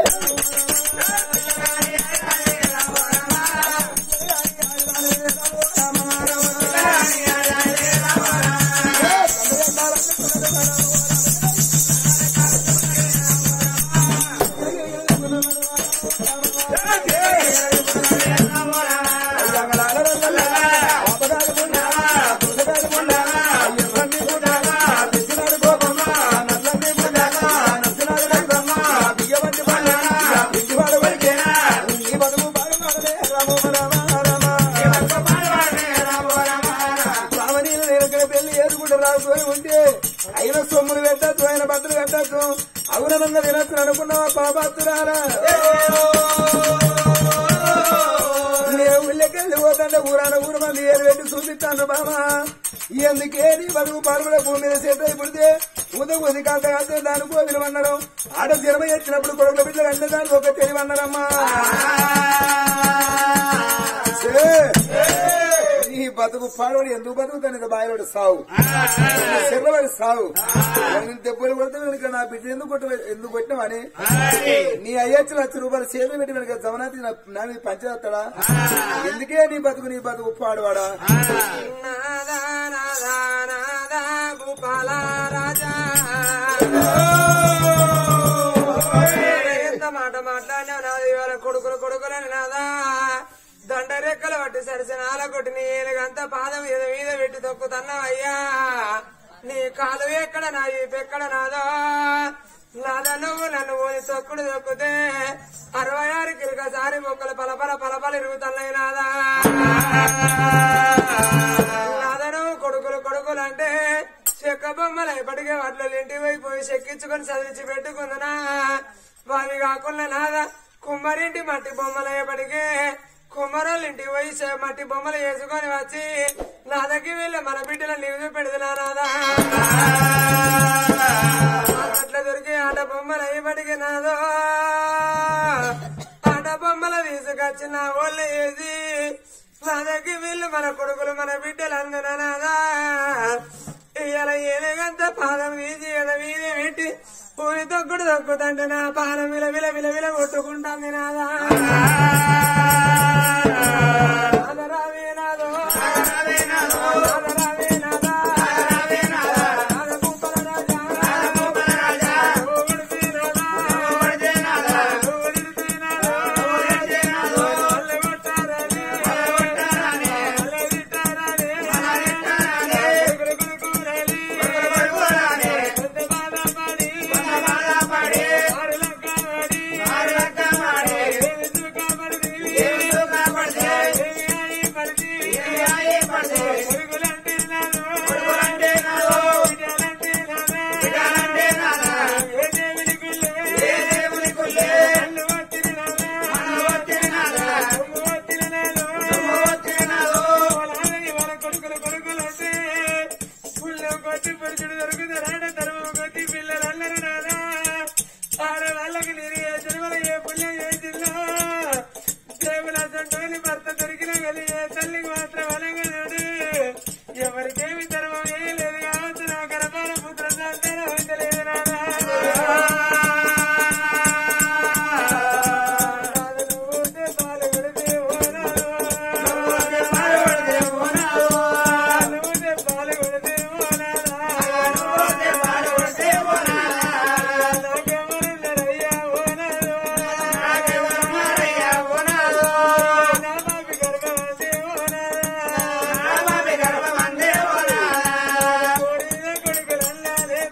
రామనీయులు నేను పెళ్లి చేసుకుంటే రాసుకొని ఉంటే అయిన సొమ్ములు పెట్టద్దు ఆయన బట్టలు పెట్టద్దు అవుననంగా తినచ్చు అనుకున్నావా పాపాత్తురారా నేను ఊళ్ళకెళ్ళి పోతాంటే ఊరాన ఊరు మంది ఏది పెట్టి చూపిస్తాను బామా ఎందుకే నీ బతుకు పరుగుల భూమి మీద సెట్ అయిపోతే ఉద ఉది కాక కాస్తే దాని కోవిలు అన్నారు ఆడ జన్మ ఎచ్చినప్పుడు కొడుకుల బిడ్డలు అంటే దానికి ఒక తెలివన్నారమ్మా ఏ, నీ బతుకు పాడవాడు ఎందుకు బతుకుతాను ఇంత బాయవాడు సావు చెల్లవాడు సావు నేను దెబ్బలు కొడితే వెనుక నా బిడ్డ ఎందుకు కొట్ట ఎందుకు కొట్టినావని నీ అయ్యచ్చు లక్ష రూపాయలు చేతులు పెట్టి వెనుక జమనాథి నా నా మీద పంచేస్తాడా ఎందుకే నీ బతుకు నీ బతుకు పాడువాడా నాదా నాదా నాదా భూపాల రాజా ఎంత మాట మాట్లాడినావు నాది ఇవాళ కొడుకులు కొడుకులని నాదా దండ రెక్కలు పట్టి సరిసనాల కొట్టి నీ ఏనుగంతా పాదం మీద మీద పెట్టి తొక్కుతున్నావు అయ్యా నీ కాలు ఎక్కడ నా ఈపు ఎక్కడ నాదా నాదా నువ్వు నన్ను పోని తొక్కుడు తొక్కితే అరవై ఆరు కిరకసారి మొక్కలు పలపల పలపల ఇరుగుతున్నాయి నాదా నాదను కొడుకులు కొడుకులు అంటే చెక్క బొమ్మలు ఎప్పటికే వాటిలో ఇంటికి పోయి చెక్కించుకొని చదివించి పెట్టుకుందనా వారి కాకుండా నాదా కుమ్మరింటి మట్టి బొమ్మలు ఎప్పటికే కుమ్మరోళ్ళ ఇంటికి పోయి చె- మట్టి బొమ్మలు వేసుకొని వచ్చి నాదకి వీళ్ళ మన బిడ్డల నీవు పెడుతున్నా నాదా అట్లా దొరికి ఆట బొమ్మలు అయ్యబడికి నాదో ఆట బొమ్మలు తీసుకొచ్చి నా వాళ్ళు ఏది నా దగ్గర వీళ్ళు మన కొడుకులు మన బిడ్డలు అందరూ నాదా ఇలా ఏనుగంత పాదం వీసి ఇలా వీధి పెట్టి పూని తొక్కుడు తొక్కుతంటే నా పానం విల విల విల విల కొట్టుకుంటాంది నాదా నాదరావే నాదో నాదరావే నాదా నాద భూపల రాజా ఓడితే నాదా ఓడితే నాదా అల్లె కొట్టారని అల్లె తిట్టారని గురు గురు గురలి పెద్ద బాధపడి ఆరు లక్క పడి ఏమి సుఖపడి ఏమి ఆయి పడి పురుగులంటే నాదో బిడ్డలంటే నాదా ఏ దేవుని కుల్లే అన్ను వచ్చిన నాదా సొమ్ము వచ్చిన నాదో వాళ్ళని వాళ్ళ కొడుకులు కొడుకులంటే పుల్లం కొట్టి పురుషుడు దొరుకుతారాడ తరువు కొట్టి పిల్లలు అల్లరు నాదా ఆడవాళ్ళకి నేను ఏ జన్మల ఏ పుణ్యం చేసిందో దేవుల సంటోని భర్త దొరికిన గది ఏ తల్లికి మాత్రం అనగలడు ఎవరికేమి ధర్మం చేయలేదు కావచ్చు నా గర్భాల పుత్ర సంతానం ఉండలేదు నాదా నువ్వుతే పాలు కొడితే ఓనాడు. నువ్వుతే పాలు కొడితే ఓనాడా. నాకెవరున్నారయ్యా ఓనాడు. నా బాబి గర్భవంతే ఓనాడా. కోడిన కొడుకులన్నారే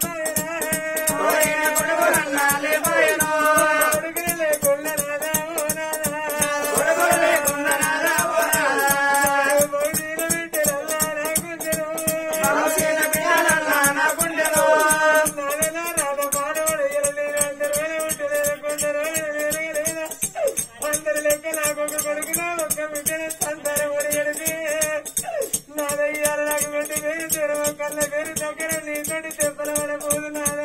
బయరా. కొడుకులే కొల్లరాదా ఓనాడా. బోడిన బిడ్డలల్లారా గుండెలు. నాయనా రాధ మానవుడు ఎరలేని అందరు వేల ఉంటలేరు, కొందరు వేల అందరి లెక్క నాకు ఒక కొడుకు నా ఒక్క బిడ్డని సంతానం ఒడిగడితే నాదయ్యారు నాకు పెట్టి పేరు తెరవ కళ్ళ పేరు దగ్గర నీతోటి తెప్పల వడ పోదు నాదా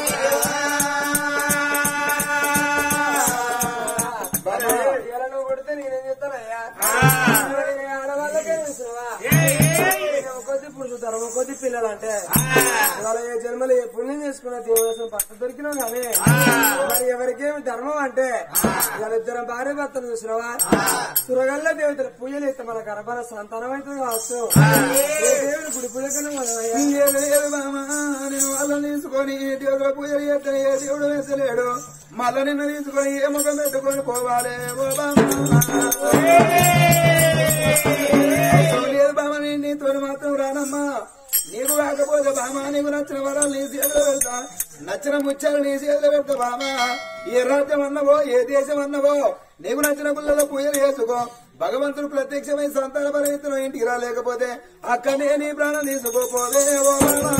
ఇలా నువ్వు కొడితే నేనేం చెప్తానయ్యా ఆడవాళ్ళకే చూసినవా కొద్ది పురుషుతారు కొద్ది పిల్లలు అంటే ఇవాళ ఏ జన్మలు ఏ పుణ్యం చేసుకున్న దేవుడు పట్ట దొరికినా కానీ మరి ఎవరికేమి ధర్మం అంటే ఇవాళ ఇద్దరు భార్య భర్తలు చూసినవా సురగల్ల దేవతల పూజలు అయితే మన గర్భాల సంతానం అయితే కావచ్చు ఏ దేవుడు గుడి పూజకనే మనమయ్యా లేదు బామా నేను వాళ్ళని తీసుకొని దేవుడు పూజ చేస్తే ఏ దేవుడు వేసలేడు మళ్ళా నిన్ను తీసుకొని ఏ ముఖం పెట్టుకొని పోవాలి ఓ బామ్మ లేదు బామ నేను నీతో మాత్రం రానమ్మా నీకు కాకపోతే బామా నీకు నచ్చిన వరాలు నీ చేతిలో పెడతా నచ్చిన ముచ్చాలు నీ చేతిలో పెడతా బామా ఏ రాజ్యం అన్నవో ఏ దేశం అన్నవో నీకు నచ్చిన పిల్లల పూజలు చేసుకో భగవంతుడు ప్రత్యక్షమై సంతాన పరిమితులు ఇంటికి రాలేకపోతే అక్కడే నీ ప్రాణం తీసుకోపోవే ఓ బామా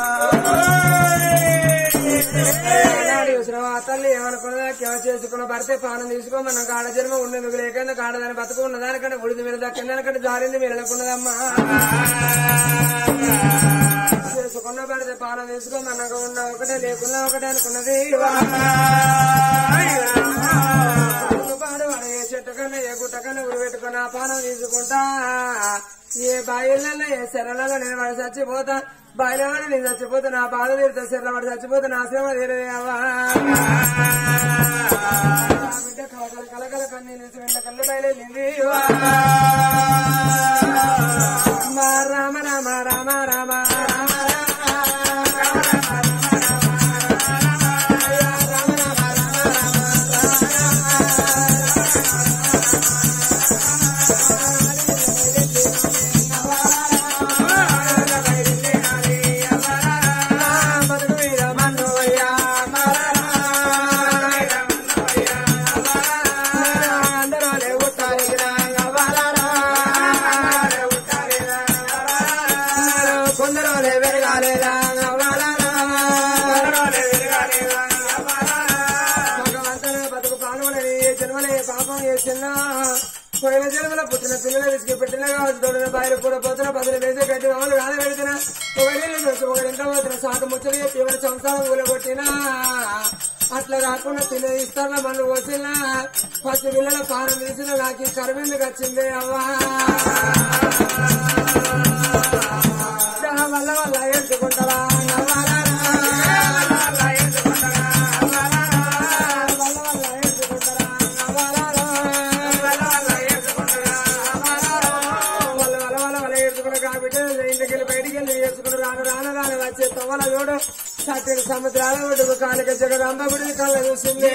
ఏనాడు చూసినావా ఆ తల్లి ఏమనుకున్నదా కేవ చేసుకున్న భర్తే పానం తీసుకో మనం కాడ జన్మ ఉండేందుకు లేకుండా కాడదాని బతుకు ఉన్నదానికంటే ఉడిది మీద దక్కిందానికంటే జారింది మీరు అనుకున్నదమ్మా చేసుకున్న భర్తే పానం తీసుకో మనకు ఉన్న ఒకటే లేకున్నా ఒకటే అనుకున్నది పాడు వాడు ఏ చెట్టు కన్నా ఏ గుట్ట కన్నా ఉరి పెట్టుకుని ఆ పానం తీసుకుంటా ఏ బాయిలలో ఏ శరలలో నేను వాడు చచ్చిపోతా బాయిలో వాడు నేను చచ్చిపోతా నా బాధ తీరుతా శరలో వాడు చచ్చిపోతా నా శ్రమ తీరదేవా బిడ్డ కలకల కలకల కన్నీ నిలిచి వెంట కళ్ళు బయలుదేరింది మా రామ రామ రామ రామ బతుకు మీద మన్నోయ్యా అందరూ లేవుతారిరా కొందరు పెరగాలేదా భగవంతుని బతుకు పాల్గొనని ఏ జన్మలే పాపం చేసినా పోయిన జన్మల పుట్టిన పిల్లల విసిగి పెట్టిన కావచ్చు తోడిన బయలు కూడా పోతున్న బదులు వేసే గడ్డి మామూలు కాదు పెడుతున్నా ఒకరిని చూసి ఒకరింట పోతున్న సాటు ముచ్చలు చెప్పి ఎవరి సంసారం కూలగొట్టినా అట్లా కాకుండా పిల్లలు ఇస్తారా మళ్ళీ పోసినా ఫస్ట్ పిల్లల పానం తీసిన నాకు ఈ కరువెందుకు వచ్చింది అవ్వా వల్ల వల్ల ఎంచుకుంటా సత్యని సముద్రాల ఒడ్డుకు కాలిక జగదాంబ గుడి కళ్ళ చూసింది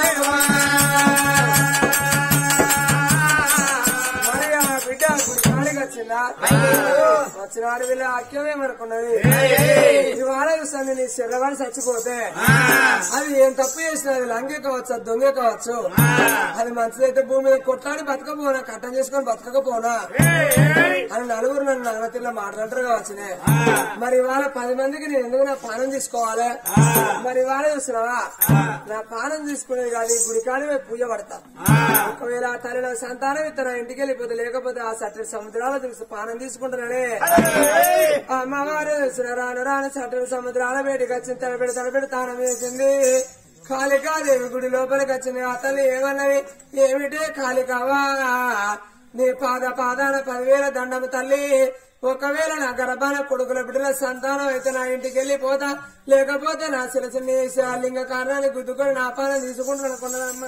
మరి ఆ బిడ్డ గుడి కాలికి వచ్చిందా వచ్చినాడు వీళ్ళ అక్యమేమనుకున్నది ఇవాళ చూస్తాను నీ శర్రవాణి చచ్చిపోతే అది ఏం తప్పు చేసినా అది లంగే కావచ్చు అది దొంగే కావచ్చు అది మంచిదైతే భూమి మీద కొట్లాడి బతకపోనా కట్టం చేసుకొని బతకకపోనా అని నలుగురు నన్ను నగతిలో మాట్లాడతారు కావచ్చునే మరి ఇవాళ పది మందికి నేను ఎందుకు నా పానం తీసుకోవాలి మరి ఇవాళ చూస్తున్నావా నా పానం తీసుకునేది కాదు ఈ గుడికాడి వైపు పూజ పడతా ఒకవేళ ఆ తల్లి నాకు సంతానం ఇస్తే నా ఇంటికి వెళ్ళిపోతే లేకపోతే ఆ సట్టు సముద్రాల తెలుసు పానం తీసుకుంటాననే ఆ అమ్మవారు చూసిన రాను రాను సట్టు సముద్రాల బయటకు వచ్చింది తలపెడి తలపెడి తానం వేసింది కాళికాదేవి గుడి లోపలికి వచ్చింది ఆ తల్లి ఏమన్నది ఏమిటే కాళికావా నీ పాద పాదాన పదివేల దండము తల్లి ఒకవేళ నా గర్భాన కొడుకుల బిడ్డల సంతానం అయితే నా ఇంటికి వెళ్ళిపోతా లేకపోతే నా శిరసిన లింగ కారణాన్ని గుద్దుకొని నా పాలన తీసుకుంటాను అనుకున్నానమ్మా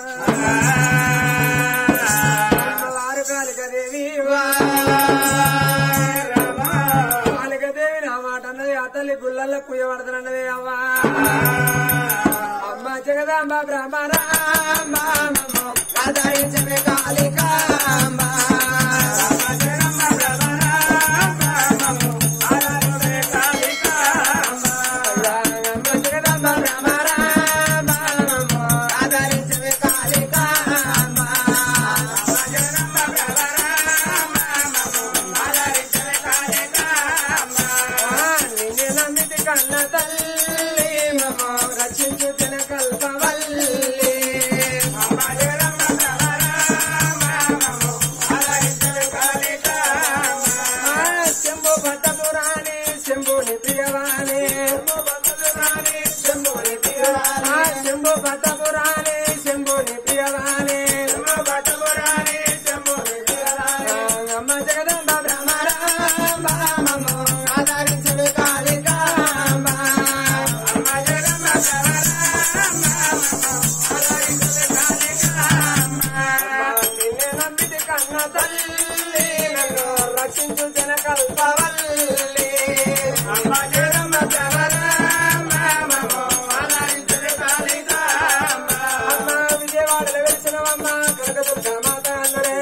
అమ్మవారు కాళికదేవి కాళికదేవి నా మాట అన్నది ఆ తల్లి గుళ్ళల్లో కుయ్యబడతానన్నది అవ్వా అమ్మ జగదాంబ బ్రహ్మరాంబ ఆదరించమే కాళికాంబ అమ్మ జగదాంబ బ్రహ్మరాంబ ఆదరించమే కాళికాంబ నిన్ను నమ్మితి కన్న తల్లి మమ రచించు తిన కల్పవల్లి శంభు భట్ట పురాణి శంభుని ప్రియవాణి శంభుని ప్రియవాణి శంభు భట్ట పురాణి శంభుని ప్రియవాణి అమ్మ జగదంబ బ్రహ్మరాంబ మమ ఆదరించడు కాళికాంబ అమ్మ జగదంబ నిన్నే నమ్మితి కన్న తల్లి నన్ను రక్షించు జన కల్పవల్లి అమ్మ జగదంబ బ్రహ్మరాంబ మమ ఆదరించడు కాళికాంబ అమ్మ విజయవాడలో వెలిసినవమ్మ కనకదుర్గ మాత అందరే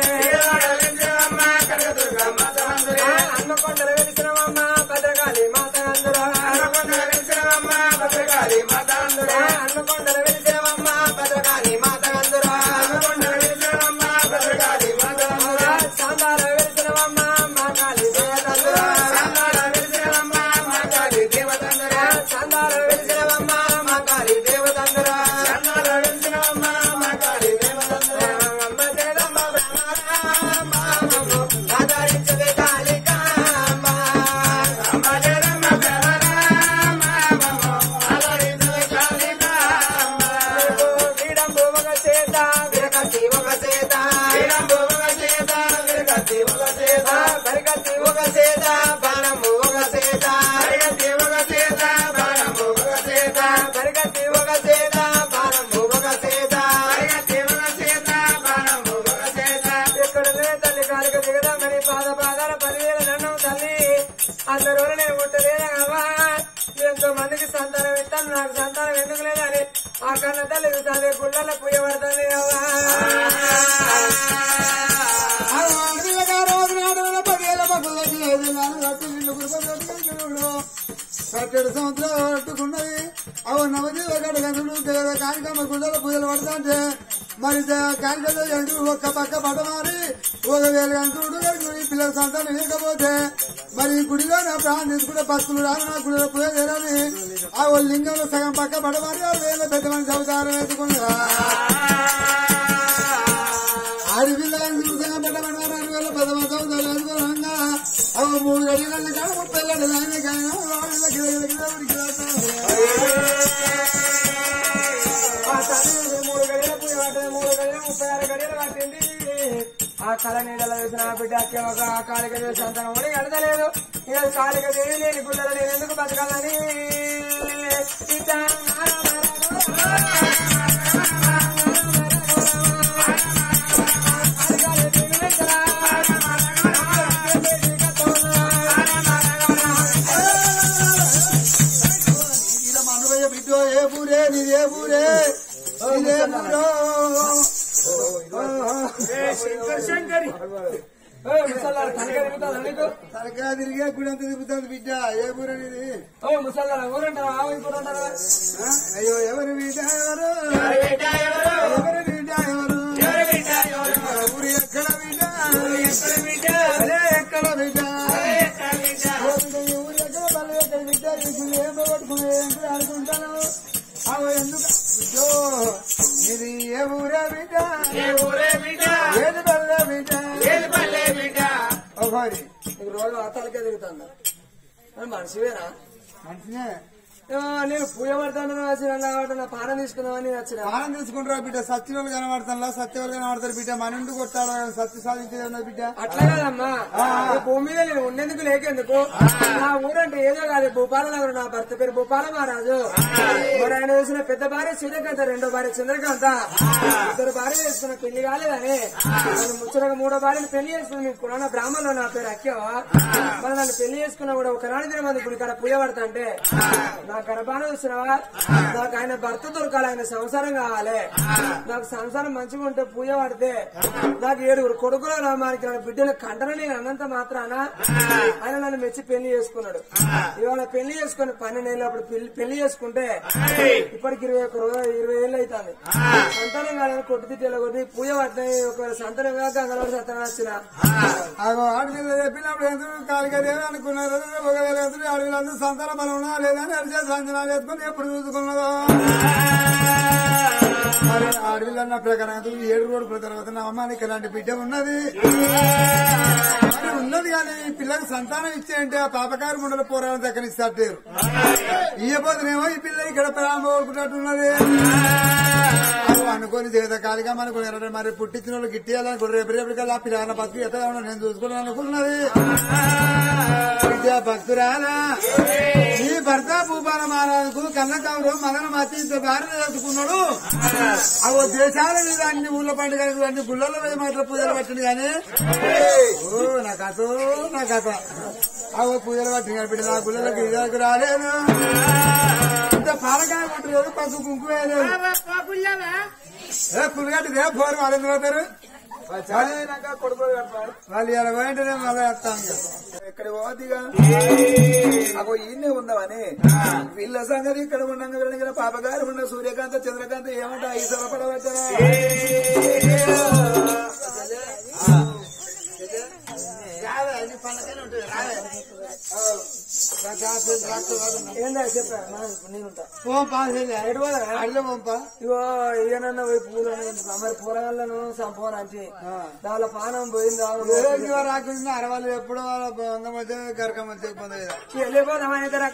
హన్మకొండలో వెలిసినవమ్మ భద్రకాళి మాత అందరూ హన్మకొండలో వెలిసినవమ్మ భద్రకాళి మాత అందరూ హన్మకొండలో వెలిసినవమ్మ భద్రకాళి మాత అందరూ హన్మకొండలో వెలిసినవమ్మ భద్రకాళి మాత అందరూ సాంబార వెలిసినవమ్మ మా కాళి దేవత అందరూ సాంబార వెలిసినవమ్మ మా కాళి దేవత అందరూ సాంబార వెలిసినవమ్మ మా కాళి దేవత అందరూ సాంబార వెలిసినవమ్మ మా కాళి దేవత అందరూ అమ్మ జగదమ్మ బ్రహ్మరాంబ ఆదరించవే కాళికాంబ అమ్మ జగదమ్మ బ్రహ్మరాంబ ఆదరించవే కాళికాంబ వీడంబు ఒక చేత విరకతి ఒక చేత వీడంబు ఒక చేత విరకతి ఒక చేత బరికతి ఒక చేత బాణము ఒక చేత బరికతి ఒక చేత బాణము ఒక చేత బరికతి ఒక చేత బాణము ఒక చేత బరికతి ఒక చేత బాణము ఒక చేత ఎక్కడనే తల్లి కాలిక దిగదామని పాద పాదాల పదివేల దండం తల్లి అందరూ నేను ముట్టలేదవా ఎంతో మందికి సంతానం ఇస్తాను నాకు సంతానం ఎందుకు లేదని ఆ కన్న తల్లి చదివే గుళ్ళలో పుయ్యబడుతుంది అవ్వా కట్టెడు సంవత్సరాలు పట్టుకున్నది అవు నవజీవ గడగంతుడు కానికమ్మ గుండెల పూజలు పడతాంటే మరి కానికమ్మ గంతుడు ఒక్క పక్క పడమారి ఒక వేల గంతుడు గుడి పిల్లల సంతానం లేకపోతే మరి ఈ గుడిలో నా ప్రాణం తీసుకుంటే పస్తులు రాను నా గుడిలో పూజ చేయాలని ఆ ఓ లింగంలో సగం పక్క పడమారి ఆ వేల పెద్ద మనిషి అవతారం వేసుకున్నా ఆడి పిల్లలు సగం పెట్టమన్నారు ఆరు వేల పెద్ద మనిషి అవతారం వేసుకున్నా అవి మూడు గడియలు కాదు ముప్పై గడియలు ఆయన కానీ వాళ్ళకి ఉడికి ఆ తల్లి మూడు గడియల పూజ పట్టింది మూడు గడియలు ముప్పై ఆరు గడియలు పట్టింది ఆ కళ నీడలో వేసిన ఆ బిడ్డ అక్క ఒక ఆ కాలిక దేవి సంతానం కూడా ఎడతలేదు ఇక కాలిక దేవి లేని గుడ్డలు నేను ఎందుకు బతకాలని ఇదా ఏ బిడ్డో ఏ పూరే నీదే పూరే నీదే పూరో శంకర్ శంకరి ఓ ముసల్లారా తనకే తిరుగుతుందా నీకు తలకా తిరిగే గుడి అంత తిరుగుతుంది బిడ్డ ఏ పూరే నీది ఓ ముసల్లారా ఊరంటారా ఆ ఊరంటారా ఆ? అయ్యో ఎవరి బిడ్డ ఎవరు ఎవరి బిడ్డ ఎవరు ఊరి ఎక్కడ బిడ్డ అదే ఎక్కడ బిడ్డ ఓ బిడ్డ, ఈ ఊరి ఎక్కడ పల్లె ఎక్కడ బిడ్డ నీకు ఏం పోగొట్టుకున్నా ఏంటి అనుకుంటాను అవ ఎందుకు బిడ్డో ఇది ఏ ఊరే బిడ్డ ఏది పల్లె బిడ్డ ఒకటి నీకు రోజు ఆ తలకే తిరుగుతుందా మరి మనిషివేనా మంచినే ఆ, నేను పూజ పడతాను వచ్చిన కాబట్టి నా పానం తీసుకుందామని వచ్చిన ప్రాణం తీసుకుంటారా బిడ్డ సత్యవాళ్ళు కనబడతాను సత్యవాళ్ళు కనబడతారు బిడ్డ మన ఇంటికి కొట్టాడు సత్య సాధించేది ఉన్నది బిడ్డ అట్లా కాదమ్మా ఈ భూమి మీద నేను ఉండేందుకు లేకెందుకు నా ఊరంటే ఏదో కాదు భూపాల నగరు నా భర్త పేరు భూపాల మహారాజు మరి ఆయన వేసిన పెద్ద భార్య సూర్యకాంత రెండో భార్య చంద్రకాంత ఇద్దరు భార్య వేసుకున్న పెళ్లి కాలేదని నన్ను ముచ్చటగా మూడో భార్యను పెళ్లి చేసుకుని మీకు కులాన బ్రాహ్మణులు నా పేరు అక్కేవా మరి నన్ను పెళ్లి చేసుకున్నా కూడా ఒక నాడు దిన మంది ఇప్పుడు ఇక్కడ పూజ పడతా అంటే నా గర్భాన్ని చూసినావా నాకు ఆయన భర్త దొరకాలి ఆయన సంసారం కావాలి నాకు సంసారం మంచిగా ఉంటే పూజ పడితే నాకు ఏడుగురు కొడుకుల రామానికి నా బిడ్డల కంటన నేను అన్నంత మాత్రాన ఆయన నన్ను మెచ్చి పెళ్లి చేసుకున్నాడు ఇవాళ పెళ్లి చేసుకుని పన్నెండేళ్ళు అప్పుడు పెళ్లి పెళ్లి చేసుకుంటే ఇప్పటికి ఇరవై ఒక రోజు ఇరవై ఏళ్ళు అవుతుంది సంతానం కాదని కొట్టి తిట్టేలా కొట్టి పూజ పడితే ఒకవేళ సంతానం కాక గంగలవాడు సత్తానం వచ్చిన అగో ఆడపిల్ల చెప్పినప్పుడు ఎందుకు కాలిగదేవి అనుకున్నారు ఒకవేళ ఎందుకు ఆడపిల్లందరూ సంతాన బలం ఉన్నా లేదని అరిచే సంచనాలు వేసుకుని ఎప్పుడు చూసుకున్నదో మరి ఆడపిల్ల అన్న ప్రకారం ఎందుకు ఏడు రోజుల తర్వాత నా అమ్మానికి ఇలాంటి బిడ్డ ఉన్నది మరి ఉన్నది కానీ ఈ పిల్లకి సంతానం ఇచ్చేయంటే ఆ పాపకారు ముండల పోరాటం దక్కనిస్తారు ఇయ్యపోతేనేమో ఈ పిల్ల ఇక్కడ ప్రారంభం కోరుకున్నట్టున్నది అవి అనుకోని జీవితకాలిగా మనకు మరి పుట్టించిన వాళ్ళు గిట్టియాలనుకో రేపు రేపు కల్లా ఆ పిల్లల బతుకు ఎట్లా ఉన్నా నేను చూసుకున్నాను అనుకున్నది విద్యా భక్తురాలా ఈ భర్త భూపాల మహారాజుకు కన్నకావుడు మదన మతి ఇద్దరు భార్య చేసుకున్నాడు అవి దేశాల మీద అన్ని ఊళ్ళో పండుగలు అన్ని గుళ్ళలో పోయి మాత్రం పూజలు పట్టింది కానీ ఓ నా కథ నా కథ అవి పూజలు పట్టింది కానీ బిడ్డ నా గుళ్ళకి ఇదాకు రాలేను ఇంత పాలకాయ కొట్టలేదు పసుపు కుంకు వేయలేదు ఏ పులిగడ్డి రే పోరు వాళ్ళు ఎందుకు పోతారు వాళ్ళు ఇలా పోయింటేనే మళ్ళీ వేస్తాం ఇక. ఇక్కడ పోతిగా అగో ఈయనే ఉందామని వీళ్ళ సంగతి ఇక్కడ ఉండగా ఇక్కడ పాపగారు ఉన్న సూర్యకాంత చంద్రకాంత ఏమంటా ఈ సభపడవచ్చరా ఏందా చెప్పా నేనుంటా పోం పా చెల్లె. ఎటు పోదా అడిలో పోంపా ఇగో ఈయనన్న పోయి పూలను మరి పూరగాళ్ళను సంపవన్ అంటే దాని పానం పోయిందా రోజు రాకుండా అరవాళ్ళు ఎప్పుడో వాళ్ళ బొంగ మధ్య గరక మధ్య పొందలేదు వెళ్ళిపోదాం ఇద్దరు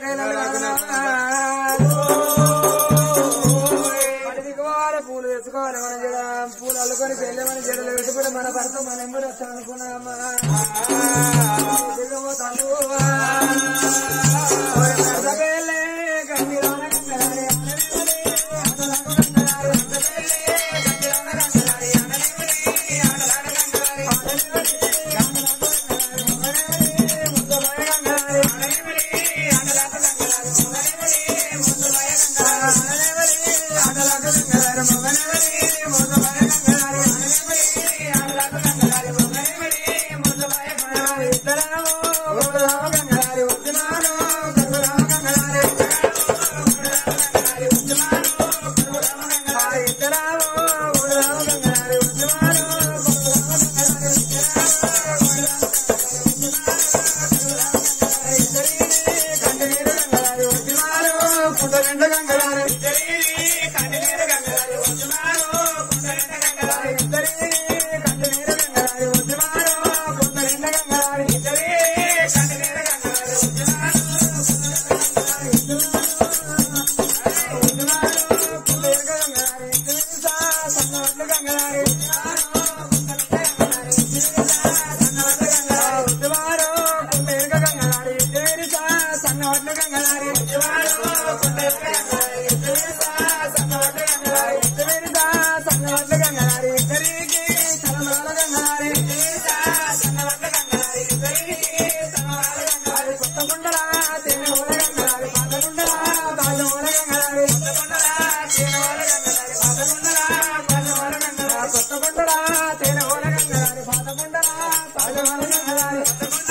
అక్కయ్యలు పూలు తెచ్చుకోవాలి మనం జడ పూలు అల్లుకొని పెళ్ళమని జడలు పెట్టుకుని మన భర్త మన ఎంబడి వస్తాం అనుకున్నామా దిగబోతాను. ఓయ్ భర్త పెళ్ళే గంగిలోన గంగలారే సన్నోట్ల గంగలారి కొత్త కొండరా తేనె ఓల గంగరాని పాత కొండరా తాజ ఓల గంగరాని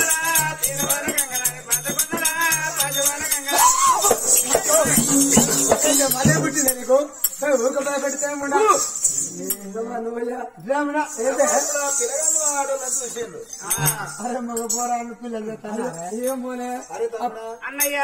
మళ్ళీ పుట్టింది నీకు ఊక పెడితే ఉండా నువ్వయ్యా బ్రాహ్మణ ఏంటే పిల్లగాళ్ళు ఆడోళ్ళని చూసిండు అరే మగ పోరాడు పిల్లలు చెప్తాను ఏం పోలే అరే తమ్ముడా అన్నయ్య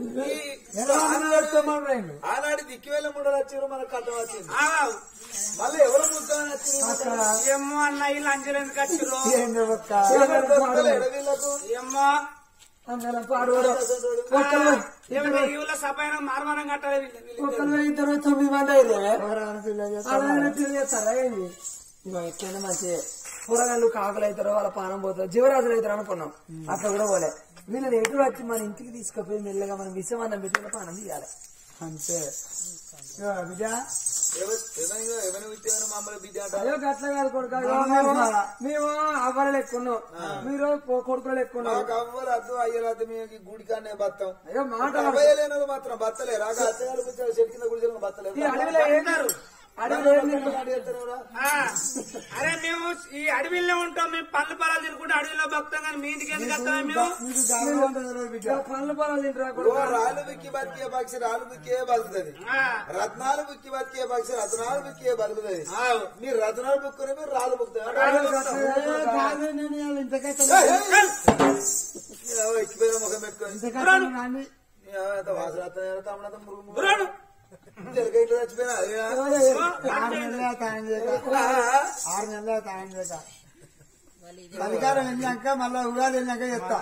ఆనాడు దిక్కి వెళ్ళ మూడలు వచ్చారు మనకు కట్టం వచ్చింది ఆ, మళ్ళీ ఎవరు ముద్దామని వచ్చింది ఏమో అన్నయ్య లంచలు ఎందుకు వచ్చిర్రు ఎడవీళ్ళకు ఏమో అందరం పాడుకోవడం ఒక్కరు ఏమంటే ఈ ఊళ్ళో సపైన మార్మానం కట్టాలి వీళ్ళు- వీళ్ళు. ఒక్కరు ఇద్దరు తొమ్మిది మంది అయితే పిల్లలు అలాగే చేస్తారా ఏంది ఇగో ఎట్లయినా మంచి కూరగాయలు కాకులు అవుతారో వాళ్ళ పానం పోతారు జీవరాజులు అవుతారు అనుకున్నాం అట్లా కూడా పోలే వీళ్ళని ఎటు వచ్చి మన ఇంటికి తీసుకుపోయి మెల్లగా మనం విషమన్నం పెట్టి కూడా పానం తీయాలి అంతే బిడ్డ ఎవరిని విత్తేమైనా మమ్మల్ని బిడ్డ అంటారు అయ్యో గట్ల కాదు కొడుకు అయ్యో మేము మేము అవ్వలు ఎక్కున్నాం మీరు కొ- కొడుకులు ఎక్కున్నాం నాకు అవ్వలు అద్దు అయ్యరాదు మేము గుడికానే బతాం అయ్యో మాట అవ్వలేనది మాత్రం బత్తలే రాగా అత్తగారు కూర్చొని చెట్టు కింద కూర్చొని బత్తలేదు ఈ అడవిలో ఏంటారు అడవిలో ఏం తింటారు? ఆ, అరే మేము ఈ అడవిలో ఉంటాం మేము పళ్ళు పొలాలు తినుకుంటే అడవిలో భక్తం కానీ మీ ఇంటికి ఎందుకు వస్తాం మేము మీకు గర్వం ఉంటుంది బిడ్డ ఇగో పండ్లు పొలాలు తింటారా కొడుకు రాళ్ళు బిక్కి బతికే పక్షి రాళ్ళు బిక్కే బతుకుతుంది ఆ, రత్నాలు బిక్కి బతికే పక్షి రత్నాలు బిక్కే బతుకుతుంది ఆవు. మీరు రత్నాలు బుక్కుని మీరు రాళ్ళు బుక్కుతారు కాదు నేను ఇవాళ ఇంతకైతే ఎక్కిపోయిన ముఖం పెట్టుకొని ఇంతకైతే నాన్ని ఎంత వాసన వస్తున్నాయో తమ్ముడంతా మురుగు బుర్రాడు. జరగ ఇట్లా చచ్చిపోయినా అదేనా? ఆరు నెలలే తాయం చేయక ఆరు నెలలే తాయం చేయక అధికారం వెళ్ళాక మళ్ళా ఉగాది వెళ్ళాక చెప్తా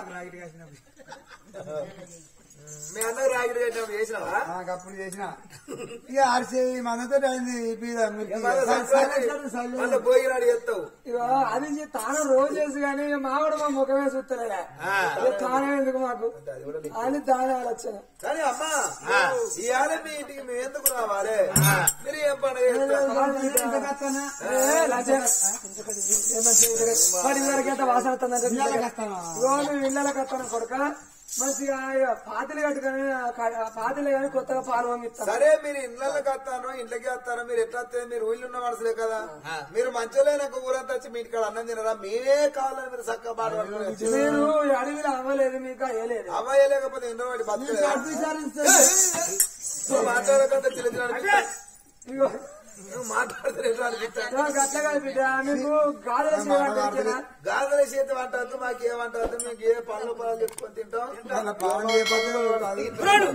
మీ అన్నకు రాగిడి కట్టినప్పుడు చేసినావా నాకు అప్పుడు చేసిన ఇక ఆర్సీ మనతో అయింది ఈ పీద మిర్చి. మళ్ళీ సైలెంట్ సైలెంట్ మళ్ళీ పోయి రాడు చేస్తావు ఇగో అది చే- తాను రోజు చేసి కానీ ఇక మావాడు మా ముఖమే చూస్తలేడా ఇక తానే ఎందుకు మాకు అని దాని ఆలోచన కానీ అమ్మా ఇవాళ మీ ఇంటికి మేము ఎందుకు రావాలి మీరు ఏం పండుగ చేస్తారు? ఇంతకత్తనా ఏ, లజ్జ. ఏమంటే ఇక్కడ పది వేలకి ఎంత వాసన వస్తుందంటే ఇంతకత్తనా ఇగో నువ్వు ఇళ్ళకి వస్తాను కొడుక మంచిగా ఇక పాతిలు కట్టుకొని ఆ క- పాతిలు కానీ కొత్తగా పాలు పంపిస్తాను సరే మీరు ఇళ్ళకి వస్తాను ఇంట్లోకి వస్తాను మీరు ఎట్లా వస్తే మీరు ఊళ్ళో ఉన్న మనసులే కదా మీరు మంచోలేనాక ఊరంతా వచ్చి మీ ఇంటికాడ అన్నం తినరా మీరే కావాలని మీరు చక్కగా బాధ పడుకోవచ్చు నేను ఈ అడవిలో అవ్వలేదు మీకు అయ్యలేదు అమ్మాయి లేకపోతే ఇంట్లో వాడి బతకలేదా? నువ్వు మాట్లాడకంటే తెలిసిన ఇగో నువ్వు మాట్లాడితే ఎట్లా అనిపిస్తా ఇగో గట్ల కాదు బిడ్డ మీకు గాలి చేయమంటే గాజుల చేతి వంటద్దు మాకేమంటద్దు మీకు ఏ పనులు పొలాలు చెప్పుకొని తింటాం వాళ్ళ పాలన చేయకపోతే బుర్రాడు.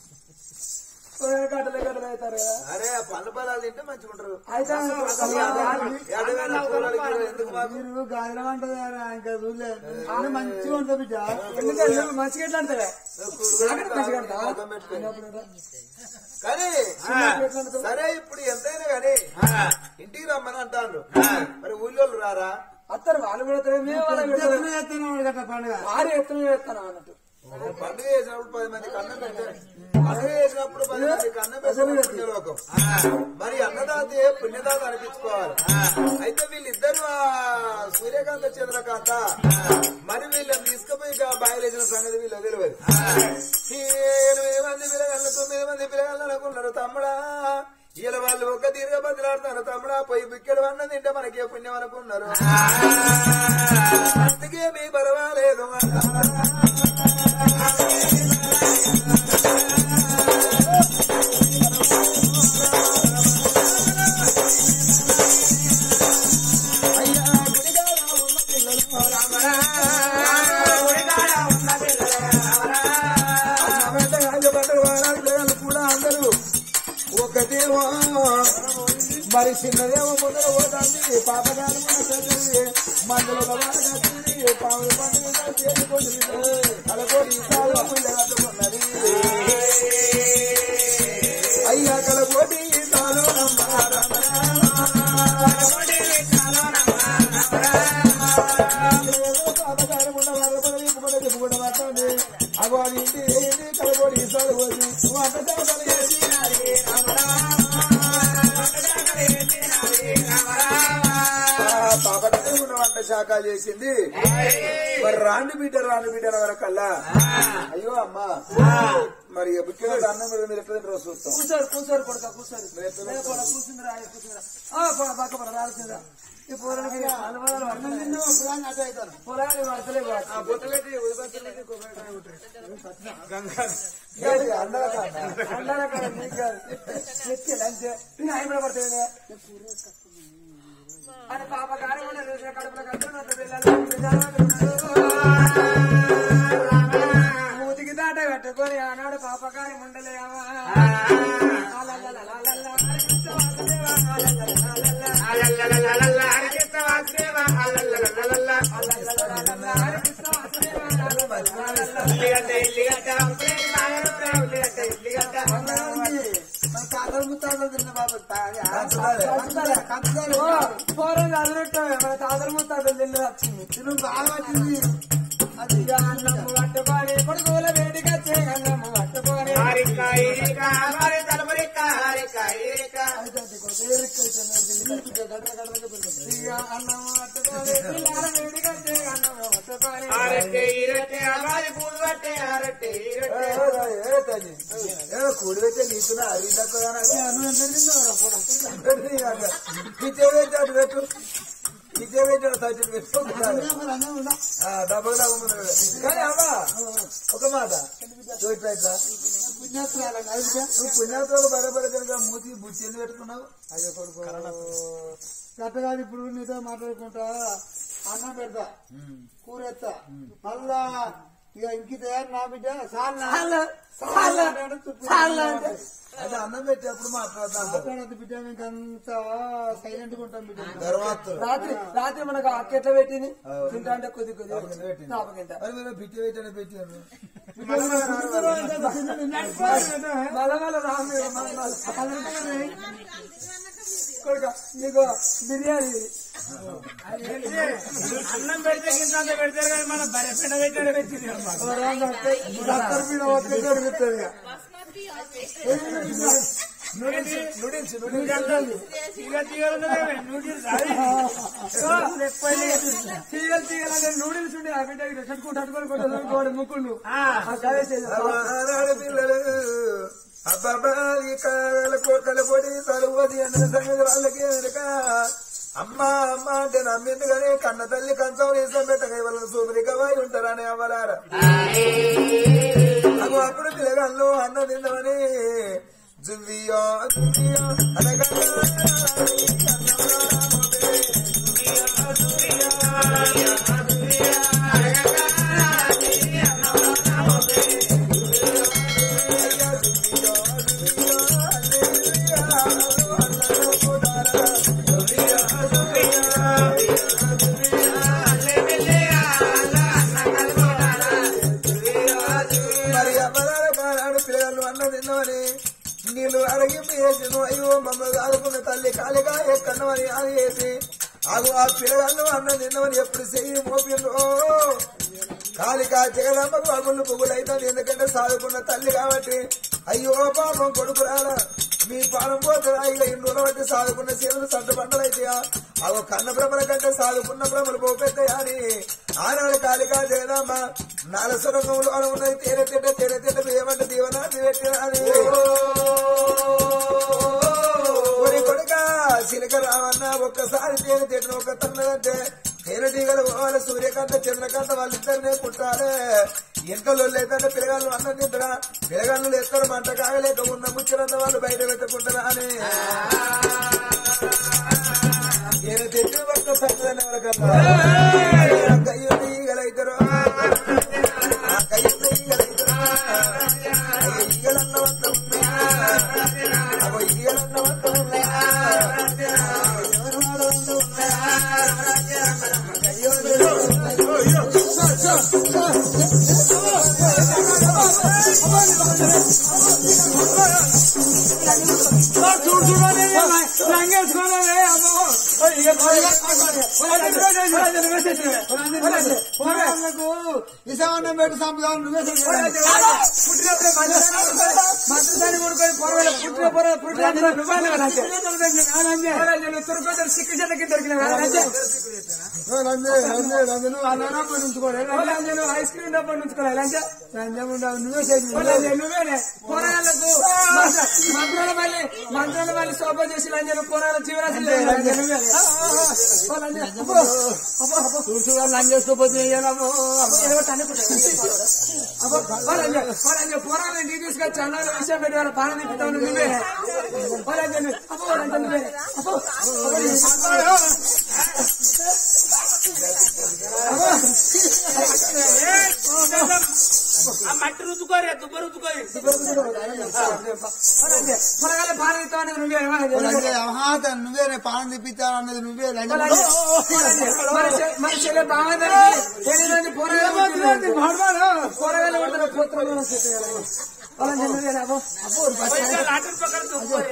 గట్టలు గట్టలు అవుతారు కదా అరే ఆ పనులు పొలాలు తింటే మంచిగా ఉంటారు అయితే ఎడవేల కూరలు గిన్నెలు ఎందుకు మాకు మీరు గాజుల వంటది ఇంకా చూడలే అన్ని మంచిగా ఉంటుంది బిడ్డ ఎందుకంటే నువ్వు మంచిగా ఎట్లా అంటే మంచిగా అంటా? ముఖం పెట్టుకొని. కానీ సరే ఇప్పుడు ఎంతైనా కానీ ఇంటికి రమ్మని అంటాను మరి ఊళ్ళో రారా అత్తరు వాళ్ళు కూడా వస్తారు, మేము వాళ్ళకి పెడతాం. ఎత్తున ఎత్తున గట్ట పండుగ భారీ ఎత్తున చేస్తాను అన్నట్టు పండుగ చేసినప్పుడు పది మందికి అన్నం పెట్టారు పండుగ చేసినప్పుడు పది మందికి అన్నం పెట్టారు పుణ్యలోకం మరి అన్నదాతే పుణ్యదాత అనిపించుకోవాలి అయితే వీళ్ళిద్దరు ఆ సూర్యకాంత చంద్రకాంత మరి వీళ్ళని తీసుకుపోయి ఇక బయలుదేరిన సంగతి వీళ్ళు తెలియదు ఈ ఎనిమిది మంది పిల్లగాళ్ళు తొమ్మిది మంది పిల్లగాళ్ళు అనుకున్నారు తమ్ముడా ఇలా వాళ్ళు ఒక తీరుగా బదిలాడుతున్నారు తమ్ముడా పోయి బిక్కడు అన్న తింటే మనకే పుణ్యం అనుకున్నారు అందుకే మీ పర్వాలేదు కూడా అందరూ ఒకటేమో మరి చిన్నదేమో ముందర పోతుంది పాపగారు చదివి మందుల కట్టింది పాముల పండుగ చేసుకుంటుంది కలకోటి ఈసాలు కట్టుకున్నది అయ్యా కలకోటి ఈసాలు పాపగారు ఉన్న వాళ్ళ పని ఇప్పుడు చెప్పుకుంటూ పడుతుంది అగో అది ఇంటి ఏంటి కలకోటి ఈసాలు పోసి వంట చేపలు చేసినారి పాపగారు ఉన్న వంట శాఖ చేసింది మరి రాండి బిడ్డ రాండి బిడ్డ అనే వరకల్లా అయ్యో అమ్మా మరి ముఖ్యమైన అన్నం మీద మీరు ఎట్లా తింటారో చూస్తాం కూర్చోరు కూర్చోరు కొడక కూర్చోరు లేకపోతే కూర్చుందిరా ఆయన కూర్చుందిరా ఆ, పో, పక్క పడ రాల్సిందిరా ఈ పూరలకి అనుమానాలు పడతాయి. పొలాలు పడతలే ఏంటి అందరూ కాదా? అండాల కాడ నీకు కాదు ఎత్తిలు అంతే ఇంకా ఆయన కూడా పడుతుంది అని పాప గారి ఉన్న రోజున కడుపులో కట్టుకున్నట్టు పిల్లలు మూతికి దాట కట్టుకొని ఆనాడు పాపకారి ఉండలేవా పూర్వం చదివినట్టు మన తాతలు ముత్తాతలు తిండి వచ్చింది తిను బాగా వచ్చింది అది ఇక అన్నము పట్టుకొని కొడుకుల వేడిగా చేయగన్నము పట్టుకొని ఇక అన్నము పట్టుకొని పిల్లల వేడిగా చేయగన్నము పట్టుకొని ఏ తల్లి? ఏ కూడి పెట్టే నీకున్నా అరిగి తక్కువ పిచ్చే పెట్టాడు పెట్టు పిచ్చే పెట్టాడు సచిన్ పెట్టు డబ్బు డబ్బు కానీ అమ్మా ఒక మాట నువ్వు ఇట్లా ఇట్లా నువ్వు పుణ్యాత్రాలు బయటపడే కనుక మూతి బుచ్చి ఎందుకు పెట్టుకున్నావు అయ్యో కొడుకు కట్టగా ఇప్పుడు నీతో మాట్లాడుకుంటా అన్నం పెడతా కూర ఎత్తా మళ్ళా ఇక ఇంకి తయారు నా బిడ్డ చాలా చాలా చాలా అంటే అది అన్నం పెట్టేప్పుడు మాట్లాడతాను మాట్లాడద్దు బిడ్డ మీకు అంత సైలెంట్ గా ఉంటాం బిడ్డ గర్వాత్తులు రాత్రి రాత్రి మనకు అక్క ఎట్లా పెట్టింది తింటా అంటే కొద్ది కొద్ది పెట్టింది. తాపకింత మరి మీరు పిచ్చి పెట్టనే పెట్టాను మళ్ళా మళ్ళా రాము కొడుక నీకు బిర్యానీ అన్నం పెడితే గింత అంత పెడతారు కానీ మన బర్రె పెండ పెట్టాడు పెట్టింది నూడిల్స్ ఇక తీయాలన్నదే నూడిల్స్ అది. తీగలు తీగలు అంటే నూడిల్స్ ఉండే ఆ బిడ్డ కట్టుకుంటూ అట్టుకొని కొట్టు గోడ ముక్కుండు ఆ. ఆ కదే చేసేది. ఆనాడు పిల్లలు అబ్బాబా ఈ కాయల కోకల పొడి తరువది అన్న సంగతి వాళ్ళకి వెనుక అమ్మ అమ్మ అంటే నమ్మింది కానీ కన్న తల్లి కంచం వేసం పెట్టగా వాళ్ళ సూపరికవై ఉంటారని అవ్వలారా అగో అప్పుడు పిల్లగాళ్ళు అన్నం తిందామని జువ్వియో జువ్వియో అనగా మరి అమ్మదార కాలాడు పిల్లలు అన్నం తిన్నామని నీళ్ళు అరగింపు వేసిన అయ్యో మమ్మల్ని ఆదుకున్న తల్లి కాలిగా ఎక్కడమని అది వేసి అగు ఆ పిల్లగాళ్ళు అన్నం తిన్నామని ఎప్పుడు చెయ్యి మోపిండ్రో కాలికా జగదమ్మకు అగుళ్ళు పువ్వులు అవుతుంది ఎందుకంటే సాదుకున్న తల్లి కాబట్టి అయ్యో పాపం కొడుకు రాలా మీ పానం పోతుందా ఇక ఇన్ని బట్టి సాదుకున్న చేతులు సంత పంటలు అయితాయా అగో కన్న భ్రమల కంటే సాదుకున్న భ్రమలు పోపెత్తాయా అని ఆనాడు కాలికా జగదమ్మ నాలసరంగంలో ఉన్నది తేనె తింట తేనె తింట ఏమంటే దీవనా పెట్టినది ఒరి కొడుక చిలక రావన్న ఒక్కసారి తేనె తింటున్న ఒక తన్నదంటే తేనెటీగలు పోవాలి సూర్యకాంత చంద్రకాంత వాళ్ళిద్దరినే పుట్టాలి ఇంట్లో లేదంటే పిల్లగాళ్ళు అన్నం తింటారా పిల్లగాళ్ళు ఎక్కడ మంట కాగలేక ఉన్న ముచ్చరంత వాళ్ళు బయట పెట్టుకుంటారా అని నేను తెచ్చిన ఒక్క సత్యదాన్ని ఎవరికన్నా కయ్యు ఈగలైతారు కయ్యు ఈగలైతారు ఈగలన్న వంట ఉన్నాయా అగో ఈగలన్న వంట ఉన్నాయా ఎవరు ఉన్నాయా చూడు చూడు లంగేసుకోవాలే అమ్మో ఇక పోరాళ్ళకు విషావన్నం పెట్టి సంపుదాం నువ్వే పుట్టినప్పుడే మంత్రసాని కొడుకొని పొరవల పుట్టిన పొర పుట్టిన నువ్వు తురుకోతారు సిక్కు చెట్లకి దొరికిన రంజే రంజే రంజే నువ్వు అన్నారా పోయి ఉంచుకోలే నువ్వు ఐస్ క్రీమ్ డబ్బా ఉంచుకోవాలి లంచా రంజే ఉండవు నువ్వే చేసి నువ్వేనే పోరాళ్ళకు మంత్రాల మళ్ళీ మంత్రాల మళ్ళీ శోభ చేసి లంజను పోరాల జీవరాశి చూసుగా లంజేసుకోపోతే పోరాలు ఇంటికి తీసుకొచ్చి అన్నారు విషయం పెట్టి వాళ్ళ పాలన తిప్పుతావు నువ్వే పోరాలు అప్పో లంజను నువ్వే అప్పో ఆ మట్టి రుద్దుకోరే దుబ్బ రుద్దుకోరి పొరగాల పాలన ఇస్తావు నువ్వే రంజే అహాత నువ్వే పానం తిప్పిస్తానన్నది నువ్వే రంజే మన చెల్లె బాగుందని తెలియదని పోరాగాలు పోరాగాలు కొడుతున్నారు పోతున్నారు వాళ్ళని నువ్వేనా అబ్బో లాటరీ పక్కన దుబ్బోరే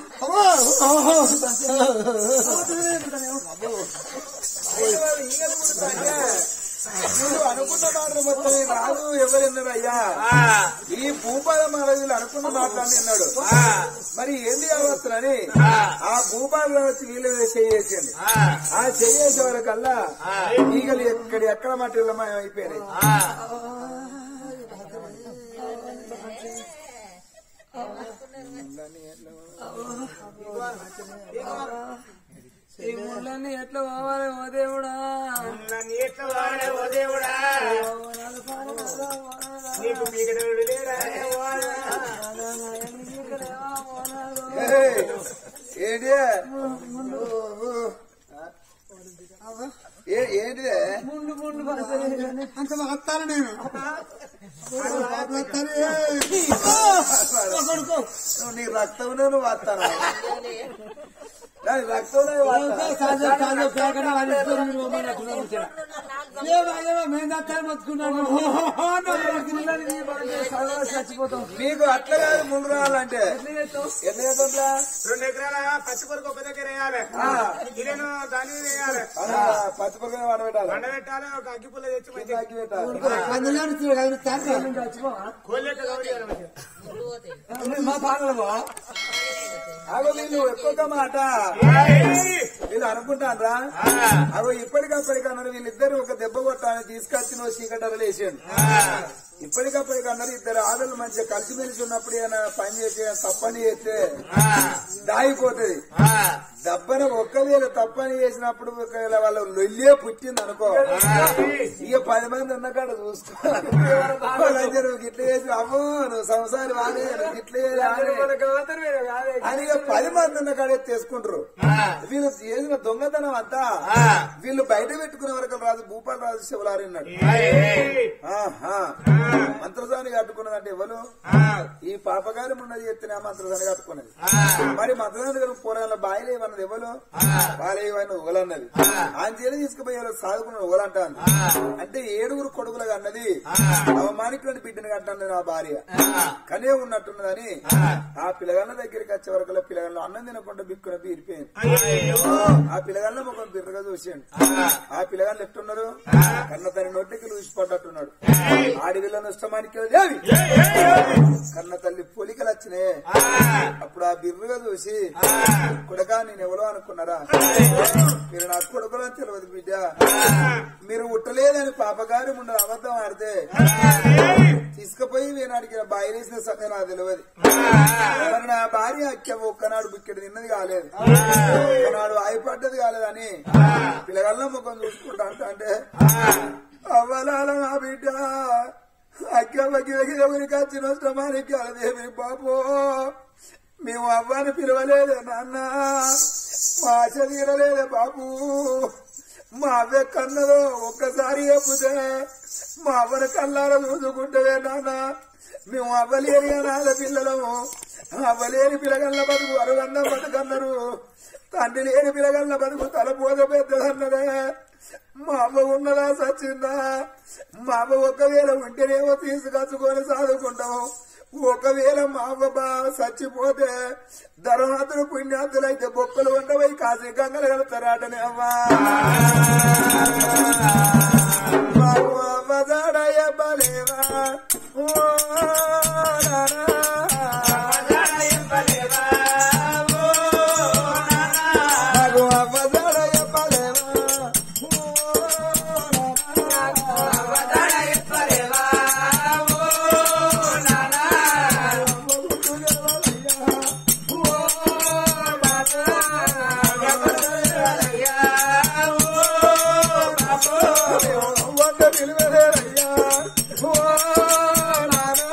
అనుకున్న మాట మొత్తం రాదు ఎవరెన్నారయ్యా ఈ భూపాల మహారాజులు అనుకున్న మాటలని అన్నాడు మరి ఏంది కావచ్చునని ఆ భూపాల వచ్చి వీళ్ళు చేసేసింది ఆ చేసే వరకల్లా ఈగలు ఎక్కడి ఎక్కడ మట్టిలో అయిపోయినాయి ఈ ముళ్ళని ఎట్లా పోవాలి ఓ దేవుడా నన్ను ఎట్లా వాడే ఓ దేవుడా నీకు పీకటోడు లేడా ఏయ్, ఏంటి ఏ- ఏంటిదే ముందు ముందు పడతాయి అంత వస్తాను నేను వస్తాను నువ్వు నీ రక్తం నువ్వు వస్తాను దాని రక్తం చచ్చిపోతాం నీకు అట్లా కాదు ముందు రావాలంటే ఎట్లా చేద్దాంలా? రెండు ఎకరాల పచ్చి కొరకు ఒక దగ్గర వేయాలి ఇదేను దాని మీద వేయాలి అలా పచ్చి పొరగా వాడబెట్టాలి పండ పెట్టాలి ఒక అగ్గి పుల్ల తెచ్చి మంచిగా అగ్గి పెట్టాలి కోళ్ళెక్క గౌరీ మా పాటలు అగో వీళ్ళు ఎక్కువ మాట వీళ్ళు అనుకుంటాన్రా అగో ఇప్పటికప్పటికన్నారు వీళ్ళిద్దరు ఒక దెబ్బ కొట్టాలని తీసుకొచ్చి నువ్వు చీకటలు వేసాడు ఇప్పటికప్పటికన్నారు ఇద్దరు ఆడలు మంచిగా కలిసిమెలిసి ఉన్నప్పుడు ఏమైనా పని చేసి తప్పని చేస్తే దాగిపోతుంది దెబ్బన ఒక్కవేళ తప్పని చేసినప్పుడు ఒకవేళ వాళ్ళ లొల్లే పుట్టింది అనుకో ఇక పది మంది ఉన్న కాడ చూసుకో వాళ్ళందరూ నువ్వు గిట్ల చేసి అమ్మో నువ్వు సంసారి వాడే నువ్వు గిట్ల చేసి ఆడే. అని ఇక పది మంది ఉన్న కాడ తీసుకుంటారు వీళ్ళు చేసిన దొంగతనం అంతా వీళ్ళు బయట పెట్టుకునే వరకు రాజు భూపాల రాజు శివలారి ఉన్నాడు ఆహా. మంత్రసాని కట్టుకున్నదంటే ఎవరు ఈ పాపగారి ఉన్నది ఎత్తిన మంత్రసాని కట్టుకున్నది మరి మంత్రసాని గారు పోరాల బాయిలు ఏమన్నది ఎవరు బాలేవని ఉగలన్నది ఆయన చేతి తీసుకుపోయి ఎవరో సాదుకున్న ఉగలంటాను అంటే ఏడుగురు కొడుకులుగా అన్నది అవమానికులని బిడ్డను కట్టన్నది నా భార్య కనే ఉన్నట్టున్నదని ఆ పిల్లగాళ్ళ దగ్గరికి వచ్చే వరకు పిల్లగాళ్ళు అన్నం తినకుండా బిక్కున బీరిపోయింది ఆ పిల్లగాళ్ళ ముఖం బిర్రగా చూసాడు ఆ పిల్లగాళ్ళు ఎట్టున్నారు కన్న తన నోటికి లూసిపడ్డట్టున్నాడు ఆడివిళ్ళను ఇష్టమానికి కన్న తల్లి పొలికలు వచ్చినాయి అప్పుడు ఆ బిర్రుగా చూసి కొడక నేను ఎవరో అనుకున్నారా మీరు నా కొడుకులో తెలియదు బిడ్డ మీరు ఉట్టలేదని పాపగారి ముందు అబద్ధం ఆడితే తీసుకుపోయి నేను అడిగిన బాయిలేసిన సంగతి నాకు తెలియదు మరి నా భార్య అక్క ఒక్కనాడు బిక్కడి తిన్నది కాలేదు ఒక్కనాడు ఆయిపడ్డది కాలేదని పిల్లగల్ల ముఖం చూసుకుంటా అంటా అంటే అవ్వలాల నా బిడ్డ అక్క బగ్గి దగ్గర ఎవరికి వచ్చిన శ్రమానికి అలదేవి బాబు మేము అవ్వని పిలవలేదే నాన్న మా ఆశ తీరలేదే బాబు మా అవ్వ కన్నదో ఒక్కసారి చెప్పుతే మా అవ్వని కళ్ళార చూసుకుంటే నాన్న మేము అవ్వలేని అనాథ పిల్లలము అవ్వలేని పిల్లగల్ల బతుకు అరుగన్న బతుకన్నారు తండ్రి లేని పిల్లగల్ల బతుకు తలపోద పెద్దదన్నదే మా అవ్వ ఉన్నదా సచ్చిందా మా అవ్వ ఒక్కవేళ ఉంటేనేమో తీసుకొచ్చుకొని చదువుకుంటాము ఒకవేళ మా అవ్వ చచ్చిపోతే ధర్మాతులు పుణ్యాతులు అయితే బొక్కలు ఉండవై కాసి గంగలు కలుతారాటనే అవ్వా మాకు అవ్వ జాడయ్య బలేవా ఓ నానా. మాకు అవ్వ జాడయ్య బలేవా ఓ నానా. వంద విలువలేరయ్యా. ఓ నానా.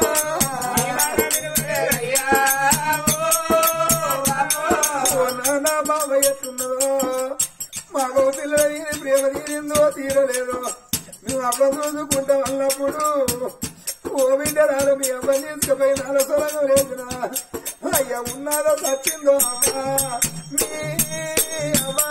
ఓ నానా బావ ఎట్టున్నదో మా బావ పిల్లలు ప్రేమ తీరిందో తీరలేదో మేము అవ్వ చూసుకుంటాం అన్నప్పుడు ఓ బిడ్డరాలు మీ అవ్వ తీసుకుపోయి నలసరంగా లేదునా అయ్యా ఉన్నారో చచ్చిందో అమ్మా మీ అవ్వ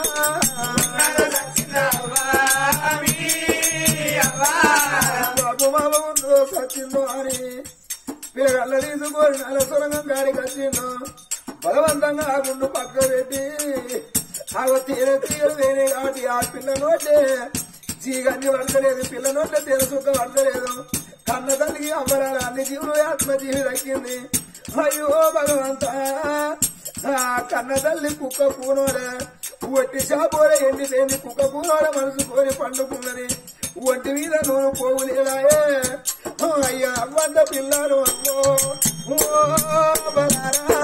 బాబు మామ ఉందో సచ్చిందో అని పిల్లగల్ల తీసుకొని నలసరంగం గారికి వచ్చిందో బలవంతంగా ఆ గుండు పక్క పెట్టి ఆ తీర తీర వేరే కాబట్టి ఆ పిల్ల నోటే జీగన్ని పడతలేదు పిల్ల నోటే తీర సుఖ పడతలేదు కన్న తల్లికి అమ్మరాలు అన్ని జీవులు ఆత్మజీవి దక్కింది అయ్యో భగవంత ఆ కన్న తల్లి కుక్క కూనోడే ఒట్టి షాపోరే ఎండి లేని కుక్క కూనోడ మనసు కోరి పండుకున్నది ఒంటి మీద నూనె పోగులేదాయే అయ్యా అవ్వంట పిల్లలు అమ్మో ఓ బలారా.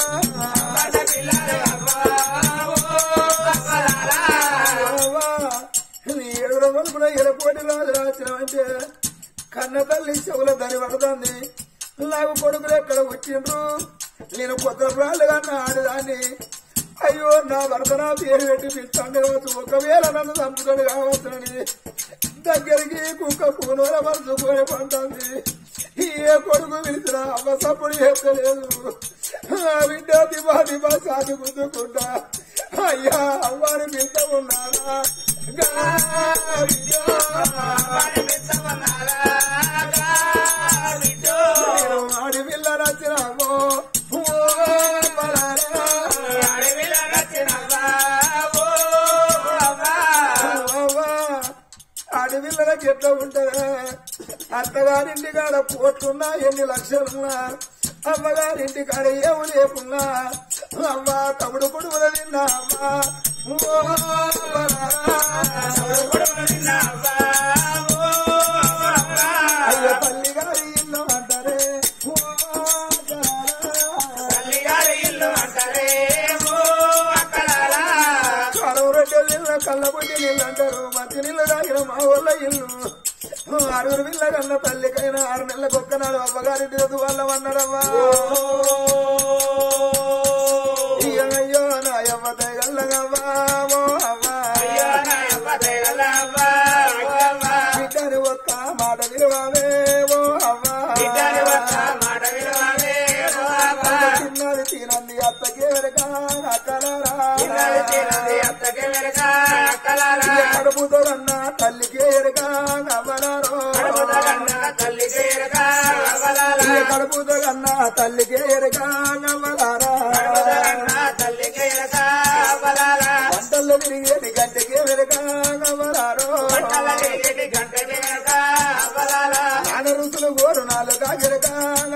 అవ్వా, నీ ఏడుగురు మనుపున ఎలకోటి రాజు రాసిన అంటే కన్న తల్లి చెవుల దాని పడుతుంది నాకు కొడుకులు ఎక్కడ వచ్చిండ్రు నేను కొత్త రాళ్ళు కన్నా ఆడదాన్ని అయ్యో నా భర్త నా పేరు పెట్టి పిలుస్తాండే వచ్చు ఒకవేళ నన్ను చంపుతాడు కావచ్చునని దగ్గరికి కుక్క పూనోల మనసుకొని పంటుంది ఏ కొడుకు పిలిచినా అమ్మ సప్పుడు చేస్తలేదు ఆ బిడ్డ దిబా దిబా సాధి గుద్దుకుంటా అయ్యా అవ్వారి బిడ్డ ఉన్నారా గా బిడ్డ. నేను ఆడిపిల్ల నచ్చినామో ఓ బలారా. అవ్వా, ఆడపిల్లలకి ఎట్లా ఉంటదా అత్తగారింటి కాడ పోట్లున్నా ఎన్ని లక్షలున్నా అమ్మగారింటి కాడ ఏమి లేకున్నా అమ్మా తమ్ముడు కొడుకుల నిన్న అమ్మా ఓ అయ్య పల్లి గారి ఇల్లు అంటారే ఓ కరువు రొట్టె నీళ్ళ కళ్ళబుట్టి నీళ్ళు అంటారు మధ్య నీళ్ళు తాగిన మా వాళ్ళ ఇల్లు ఆరుగురు పిల్ల కన్న తల్లికైనా ఆరు నెలలకు ఒక్కనాడు అవ్వగారింటి వద్దు వాళ్ళ అన్నారమ్మా అయ్యో నాయమ్మ తగల్లగమ్మా ఓ అమ్మా బిడ్డని ఒక్క మాట విలువవే ఓ అమ్మా చిన్నది తినంది అత్తకే వెనక అక్కలారా కడుపుతో కన్న తల్లికి ఎరక అవ్వలారో కడుపుతో కన్న తల్లికి ఎరక అవ్వలారా వంటల్లో తిరిగేది గంటకి వెనక అవ్వలారో నాన్న రుసులు గోరు నాలుగా గిరక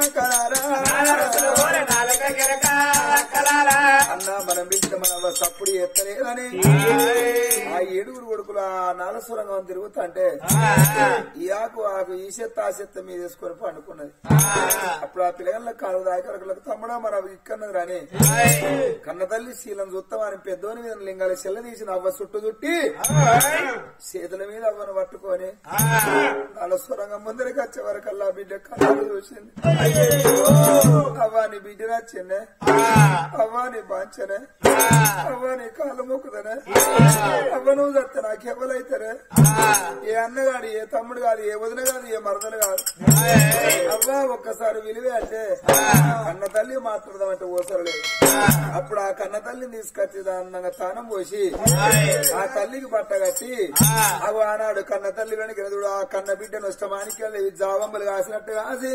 కలారా అన్న మనం పిలిచిన మన సప్పుడు ఎత్తలేదని ఆ ఏడుగురు కొడుకులు ఆ నాలస్వరంగం తిరుగుతా అంటే ఈ ఆకు ఆకు ఈ చెత్త ఆ చెత్త మీద వేసుకొని పండుకున్నది అప్పుడు ఆ పిల్లగల కాలు దాకరకు తమ్ముడా మన ఇక్కన్నది రాని కన్న తల్లి శీలం చూస్తామని పెద్దోని మీద లింగాల చెల్ల తీసిన అవ్వ చుట్టు చుట్టి చేతుల మీద అవ్వను పట్టుకొని నాలస్వరంగం ముందరికి వచ్చే వరకల్లా బిడ్డ కళ్ళు చూసింది అవ్వా నీ బిడ్డ నచ్చిందే అవ్వా నీ బాంచనే అవ్వ నీ కాళ్ళు మొక్కుదనే అవ్వ నువ్వు చస్తే నాకు ఎవరైతారే ఏ అన్నగాడు ఏ తమ్ముడు కాదు ఏ వదిన కాదు ఏ మరదలు కాదు అవ్వ ఒక్కసారి విలువే అంటే కన్న తల్లి మాట్లాడదామంటే ఓసరలేదు అప్పుడు ఆ కన్న తల్లిని తీసుకొచ్చి దాన్నంగా తానం పోసి ఆ తల్లికి బట్ట కట్టి అవి ఆనాడు కన్న తల్లి వెనక ఎదుడు ఆ కన్న బిడ్డను వస్తమానికి జావంబలు కాసినట్టు కాసి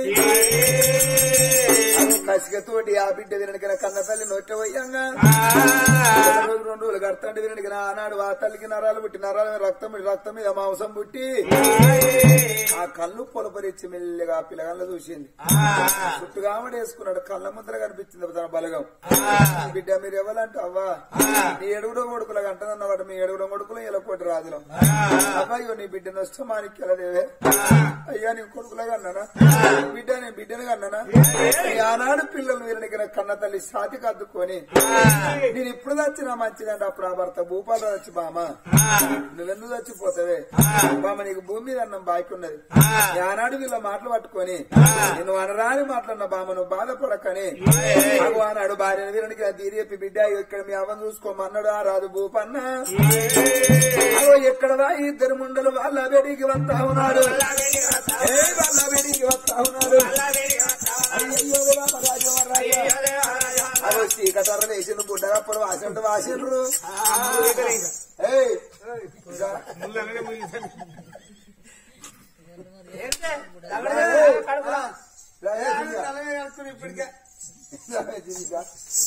అది కసికతోటి ఆ బిడ్డ వెనక కన్న తల్లి నొట్ట పోయంగా ఒక రోజు రెండు రోజులు కడతాండి వెనక ఆనాడు ఆ తల్లికి నరాలు పుట్టి నరాల మీద రక్తం మీద రక్తం మీద మాంసం పుట్టి ఆ కళ్ళు పొలపరిచి మెల్లిగా ఆ పిల్లగాళ్ళ చూసింది చుట్టుగా వేసుకున్నాడు కళ్ళ ముద్ర కనిపించింది తన బలగం బిడ్డ మీరు ఎవరంటే అవ్వా నీ ఎడుగుడో కొడుకుల అంటదన్నవాడు మీ ఎడుగుడో కొడుకులు ఇలా కోటి రాజులం అబ్బాయి నీ బిడ్డను వస్తే మానిక్కెలదేవే అయ్యా నీ కొడుకులాగా అన్నానా బిడ్డ నేను బిడ్డను అన్నానా నీ ఆనాడు పిల్లలు వీరిని కన్న తల్లి సాతికి అద్దుకొని నేను ఇప్పుడు చచ్చినా మంచిదంటే అప్పుడు ఆ భర్త భూపాలు వచ్చి బామ నువ్వెందుకు చచ్చిపోతావే బామ నీకు భూమి మీద అన్నం బాకి ఉన్నది ఈ ఆనాడు వీళ్ళ మాటలు పట్టుకొని నేను అనరాని మాట్లాడిన బామ నువ్వు బాధపడకని అగు ఆనాడు భార్య వీరునికి తీరి చెప్పి బిడ్డ ఇక్కడ మీ అవ్వను చూసుకోమన్నాడు ఆ రాదు భూపన్న అగో ఎక్కడదా ఈ ఇద్దరు ముండలు వాళ్ళ వేడికి వస్తా ఉన్నాడు ఏ వాళ్ళ వేడికి వస్తా ఉన్నాడు అయ్యయ్యో రామరాజు రాజు అదో చీకటర్ర వేసిండు బుడ్డగప్పుడు వాసిండు వాసిండ్రు ఏయ్, ఇంకా. రా, ఏ, ఇంకా. ఇప్పటికే ఇక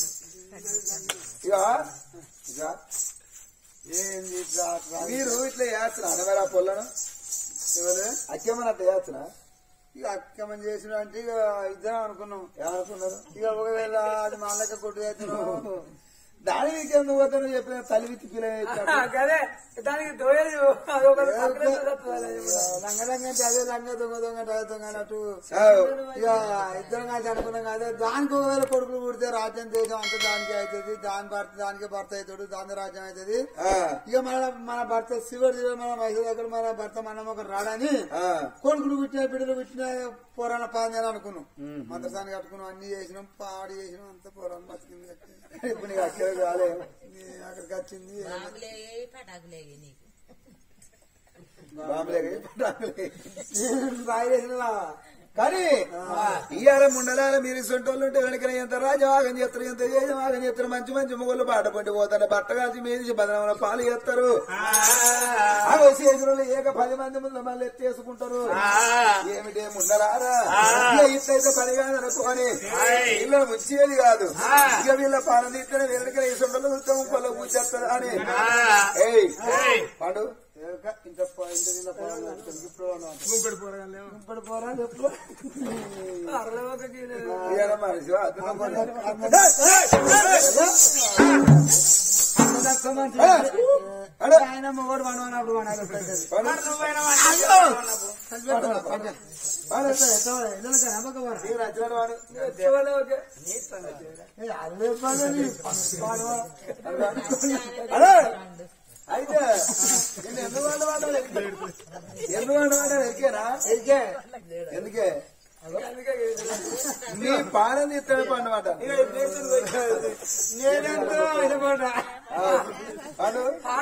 ఇక ఇక ఏంది ఇట్లా అట్లా? మీరు ఇట్లా చేస్తున్నా అనగా పొల్లను ఎవరు? అక్కేమని అట్లా చేస్తున్నా ఇక అక్కమని చేసిన అంటే ఇక ఇద్దరం అనుకున్నాం ఏమనుకున్నారు ఇక ఒకవేళ అది మా లెక్క కొట్టు చేస్తున్నాం దాని వీకే నువ్వు వద్దని చెప్పిన తల్లి విత్తి పిల్ల అదే దానికి దోయదు అదొకటి పక్కనే చూడొద్దు. లంగ లంగ అంటే అదే లంగ దొంగ దొంగ అంటే అదే దొంగ అన్నట్టు ఇక ఇద్దరం కలిసి అనుకున్నాం కదా దానికి ఒకవేళ కొడుకులు పుడితే రాజ్యం దేశం అంతా దానికి అవుతుంది దాని భర్త దానికి భర్త అవుతాడు దాని రాజ్యం అవుతుంది ఇక మన మన భర్త శివుడు శివుడు మన వయసు దగ్గర మన భర్త మనం ఒక రాడని కొడుకులు పుట్టిన బిడ్డలు పుట్టిన పోరాణ పాంజాలు అనుకున్నాం మంత్రసాన్ని కట్టుకున్నాం అన్ని చేసినాం పాడి చేసినాం అంత పోరాణం బతికింది ఇప్పుడు నీకు అక్కడ కాలే అక్కడికి వచ్చింది బాంబులేగి పటాకులేగి నీకు బాంబులేగి, పటాకులేగి. బాగా చేసినవా కానీ ఇయ్యాల ముండలాల మీరు సొంటోళ్ళు ఉంటే వెనకనే ఎంత రాజవాగం చేస్తారు ఎంత చేజవాగం చేస్తారు మంచి మంచి మొగలు బాట పట్టి పోతారు బట్ట కాల్చి మీద బదనముల పాలు చేస్తారు అవి చేసిన ఏక పది మంది ముందు మళ్ళీ ఎత్తేసుకుంటారు ఏమిటే ముందరారా ఇక ఇట్లయితే పని కాదనుకోని వీళ్ళ ముచ్చేది కాదు ఇక వీళ్ళ పాలన ఇట్లనే వెనకనే ఈ సొంటలు ఉత్తమం పొల కూర్చేస్తారు అని ఏయ్ పండు ఇంత పో- ఇంత నిన్న పోరాడు ఇప్పుడు గుంపెడు పోరాడు ఎప్పుడు అరవైకి ఇయ్యాల మనిషి అతను కొన్నాడు. అడే. ఆయన మొగడు పండుకున్నప్పుడు పండాలి ఎప్పుడైతే పండు. నీకు నచ్చినట్టు వాడు. అదే. అయితే నిన్ను ఎందుకు వాడు వాడాలి? ఎందుకు వాడు వాడాలి? ఎరికేనా? ఎందుకే నీ పాలన ఇస్తాడు పండు పండు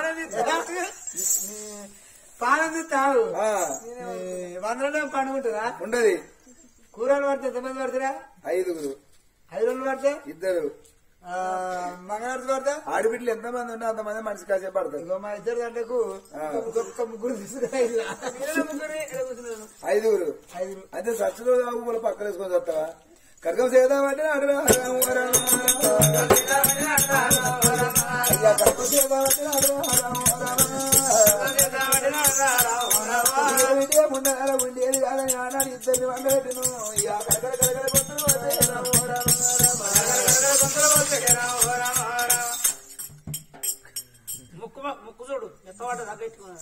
పానంది తావు ఆ, వందలో పండుకుంటుందా ఉండదు కూరలు పడితే ఎంతమంది పడతారా ఐదుగురు ఐదు రోజులు పడితే ఇద్దరు మంగళవారం పడితే ఆడబిడ్డలు ఎంతమంది ఉంటే అంతమంది మనిషి కాసే పడతారు ఇగో మా ఇద్దరు గంటకు ఆ. ఒక్క ముగ్గురు తీసుకురా ఇలా. ఐదుగురు ఐదుగురు అయితే సచ్చులో కూడా పక్కన వేసుకొని వస్తావా కర్గం చేద్దామంటే అటు రా, రాము, రాము. అయ్యా కర్గం చేద్దామంటే అటు రా, రాము, రాము. ఏమిటే ముందర ఉండేది కాదని ఆనాడు ఇద్దరిని వండబెట్టును ఇయ్యా కరకర కరకర కొట్టును వస్తే రాము, రాము, ముక్కు ముక్కు చూడు ఎంత పడ్డదా పెట్టుకున్నా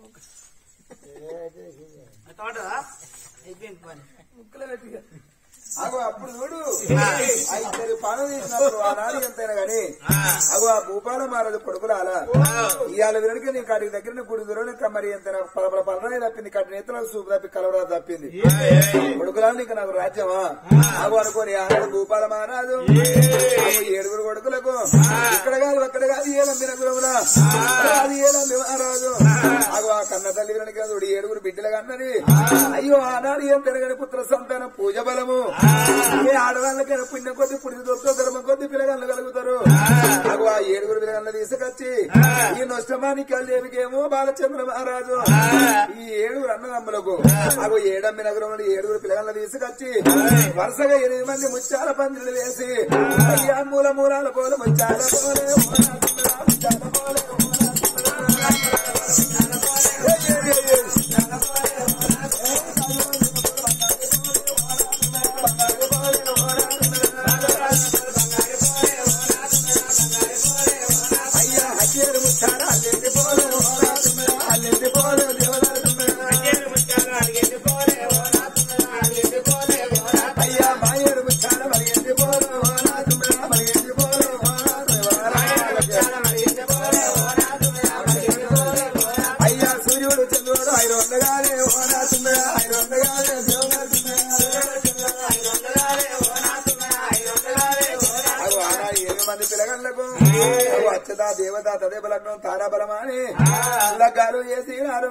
ఎంత పడ్డదా అయిపోయింది పని అగో అప్పుడు చూడు ఆ ఇద్దరు పనులు తీసినప్పుడు ఆనాడు ఎంతైనా గాని అగో ఆ భూపాల మహారాజు కొడుకులాల ఇవాళ వినడికి నీ కాడికి దగ్గర గుడి దూరం మరి ఎంతైనా పలపల పలరాయి తప్పింది కట్టి నేతలకు సూపు తప్పి కలవరా తప్పింది కొడుకులాలు ఇంకా నాకు రాజ్యమా అగో అనుకోని ఆనాడు భూపాల మహారాజు అగో ఏడుగురు కొడుకులకు ఇక్కడ ఒక్కడ కాదు ఏలమ్మిన గురమున అది ఏలమ్మి మహారాజు అగో ఆ కన్న తల్లి వెనకదుడు ఏడుగురు బిడ్డలు కన్నది అయ్యో ఆనాడు ఏం పెరగని పుత్ర సంతానం పూజ బలము ఏ ఆడవాళ్ళకైనా పుణ్యం కొద్ది పుణ్యం దొరుకుతో ధర్మం కొద్ది పిల్లగాళ్ళు కలుగుతారు అగో ఆ ఏడుగురు పిల్లగాళ్ళు తీసుకొచ్చి ఈ నష్టమానికి దేవికేమో బాలచంద్ర మహారాజు ఈ ఏడుగురు అన్నదమ్ములకు అగో ఏడమ్మి నగరంలో ఏడుగురు పిల్లగాళ్ళు తీసుకొచ్చి వరుసగా ఎనిమిది మంది ముచ్చాల పందిళ్ళు వేసి అయ్యా మూల మూలాల పోల ముచ్చాల పోలే ముచ్చాల పోలే అయ్యా హజేరు ముచ్చాల అల్లెంది పోలే అల్లెంది పోలే అయ్యా మాయేరు ముచ్చాల మరిగింది పోలే మరిగింది పోలే అయ్యా సూర్యుడు చంద్రుడు ఐరొందగానే ఓనా తుమ్మెడ ఐరొందగానే అగో ఆనా ఏడు మంది పిల్లగళ్ళకు అగో అచ్చదా దేవత తదేవ లగ్నం తారాబలమాని లగ్గాలు చేసినారు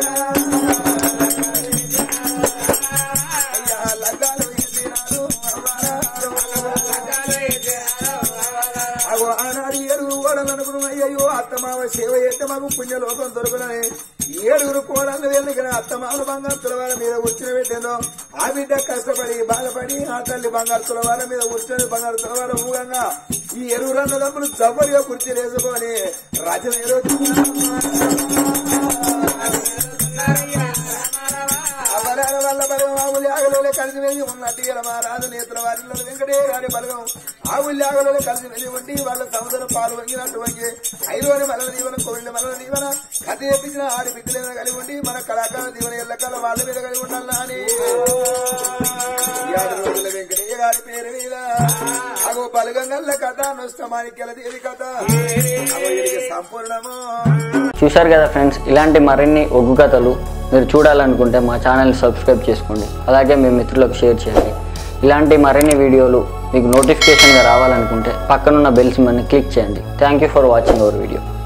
అయ్యా లగ్గాలు చేసినారు అగో ఆనాడు ఏడుగురు కోడలు అనుకున్నాం అయ్యో అత్తమావ సేవ చేస్తే మాకు పుణ్యలోకం దొరకదని ఏడుగురు కోడలు వెళ్ళిన అత్తమావ బంగారు తులవాల మీద వచ్చిన పెట్టిందో ఆ బిడ్డ కష్టపడి బాధపడి ఆ తల్లి బంగారు తులవాల మీద వచ్చిన బంగారు తులవాల మూలంగా ఈ ఎరువురు అన్నదమ్ములు జబ్బరిగా కుర్చీ వేసుకొని రచన ఏదో అమరాల వల్ల బలగం ఆవులి ఆగలోనే కలిసి వెళ్ళి ఉన్నట్టు ఇలా మా రాజు నేతల వారిలో వెంకటే గారి బలగం ఆవులి ఆగలోనే కలిసి వెళ్ళి ఉండి వాళ్ళ సముద్రం పాలు వంగినట్టు వంగి ఐరోని మలల దీవన కోవిళ్ళ మలల దీవన కథ చెప్పించిన ఆడి బిడ్డల మీద కలిగి ఉండి మన కళాకార దీవన ఎల్లకాల వాళ్ళ మీద కలిగి ఉండాలని అని ఏడు రోజుల వెంకటయ్య గారి పేరు మీద అగో బలగంగల్ల కథ నష్టమానిక్యల దేవి కథ అగో ఇది సంపూర్ణము చూశారు కదా ఫ్రెండ్స్ ఇలాంటి మరిన్ని ఒగ్గు కథలు మీరు చూడాలనుకుంటే మా ఛానల్ని సబ్స్క్రైబ్ చేసుకోండి అలాగే మీ మిత్రులకు షేర్ చేయండి ఇలాంటి మరిన్ని వీడియోలు మీకు నోటిఫికేషన్గా రావాలనుకుంటే పక్కనున్న బెల్ సింబల్ని క్లిక్ చేయండి thank you for watching our video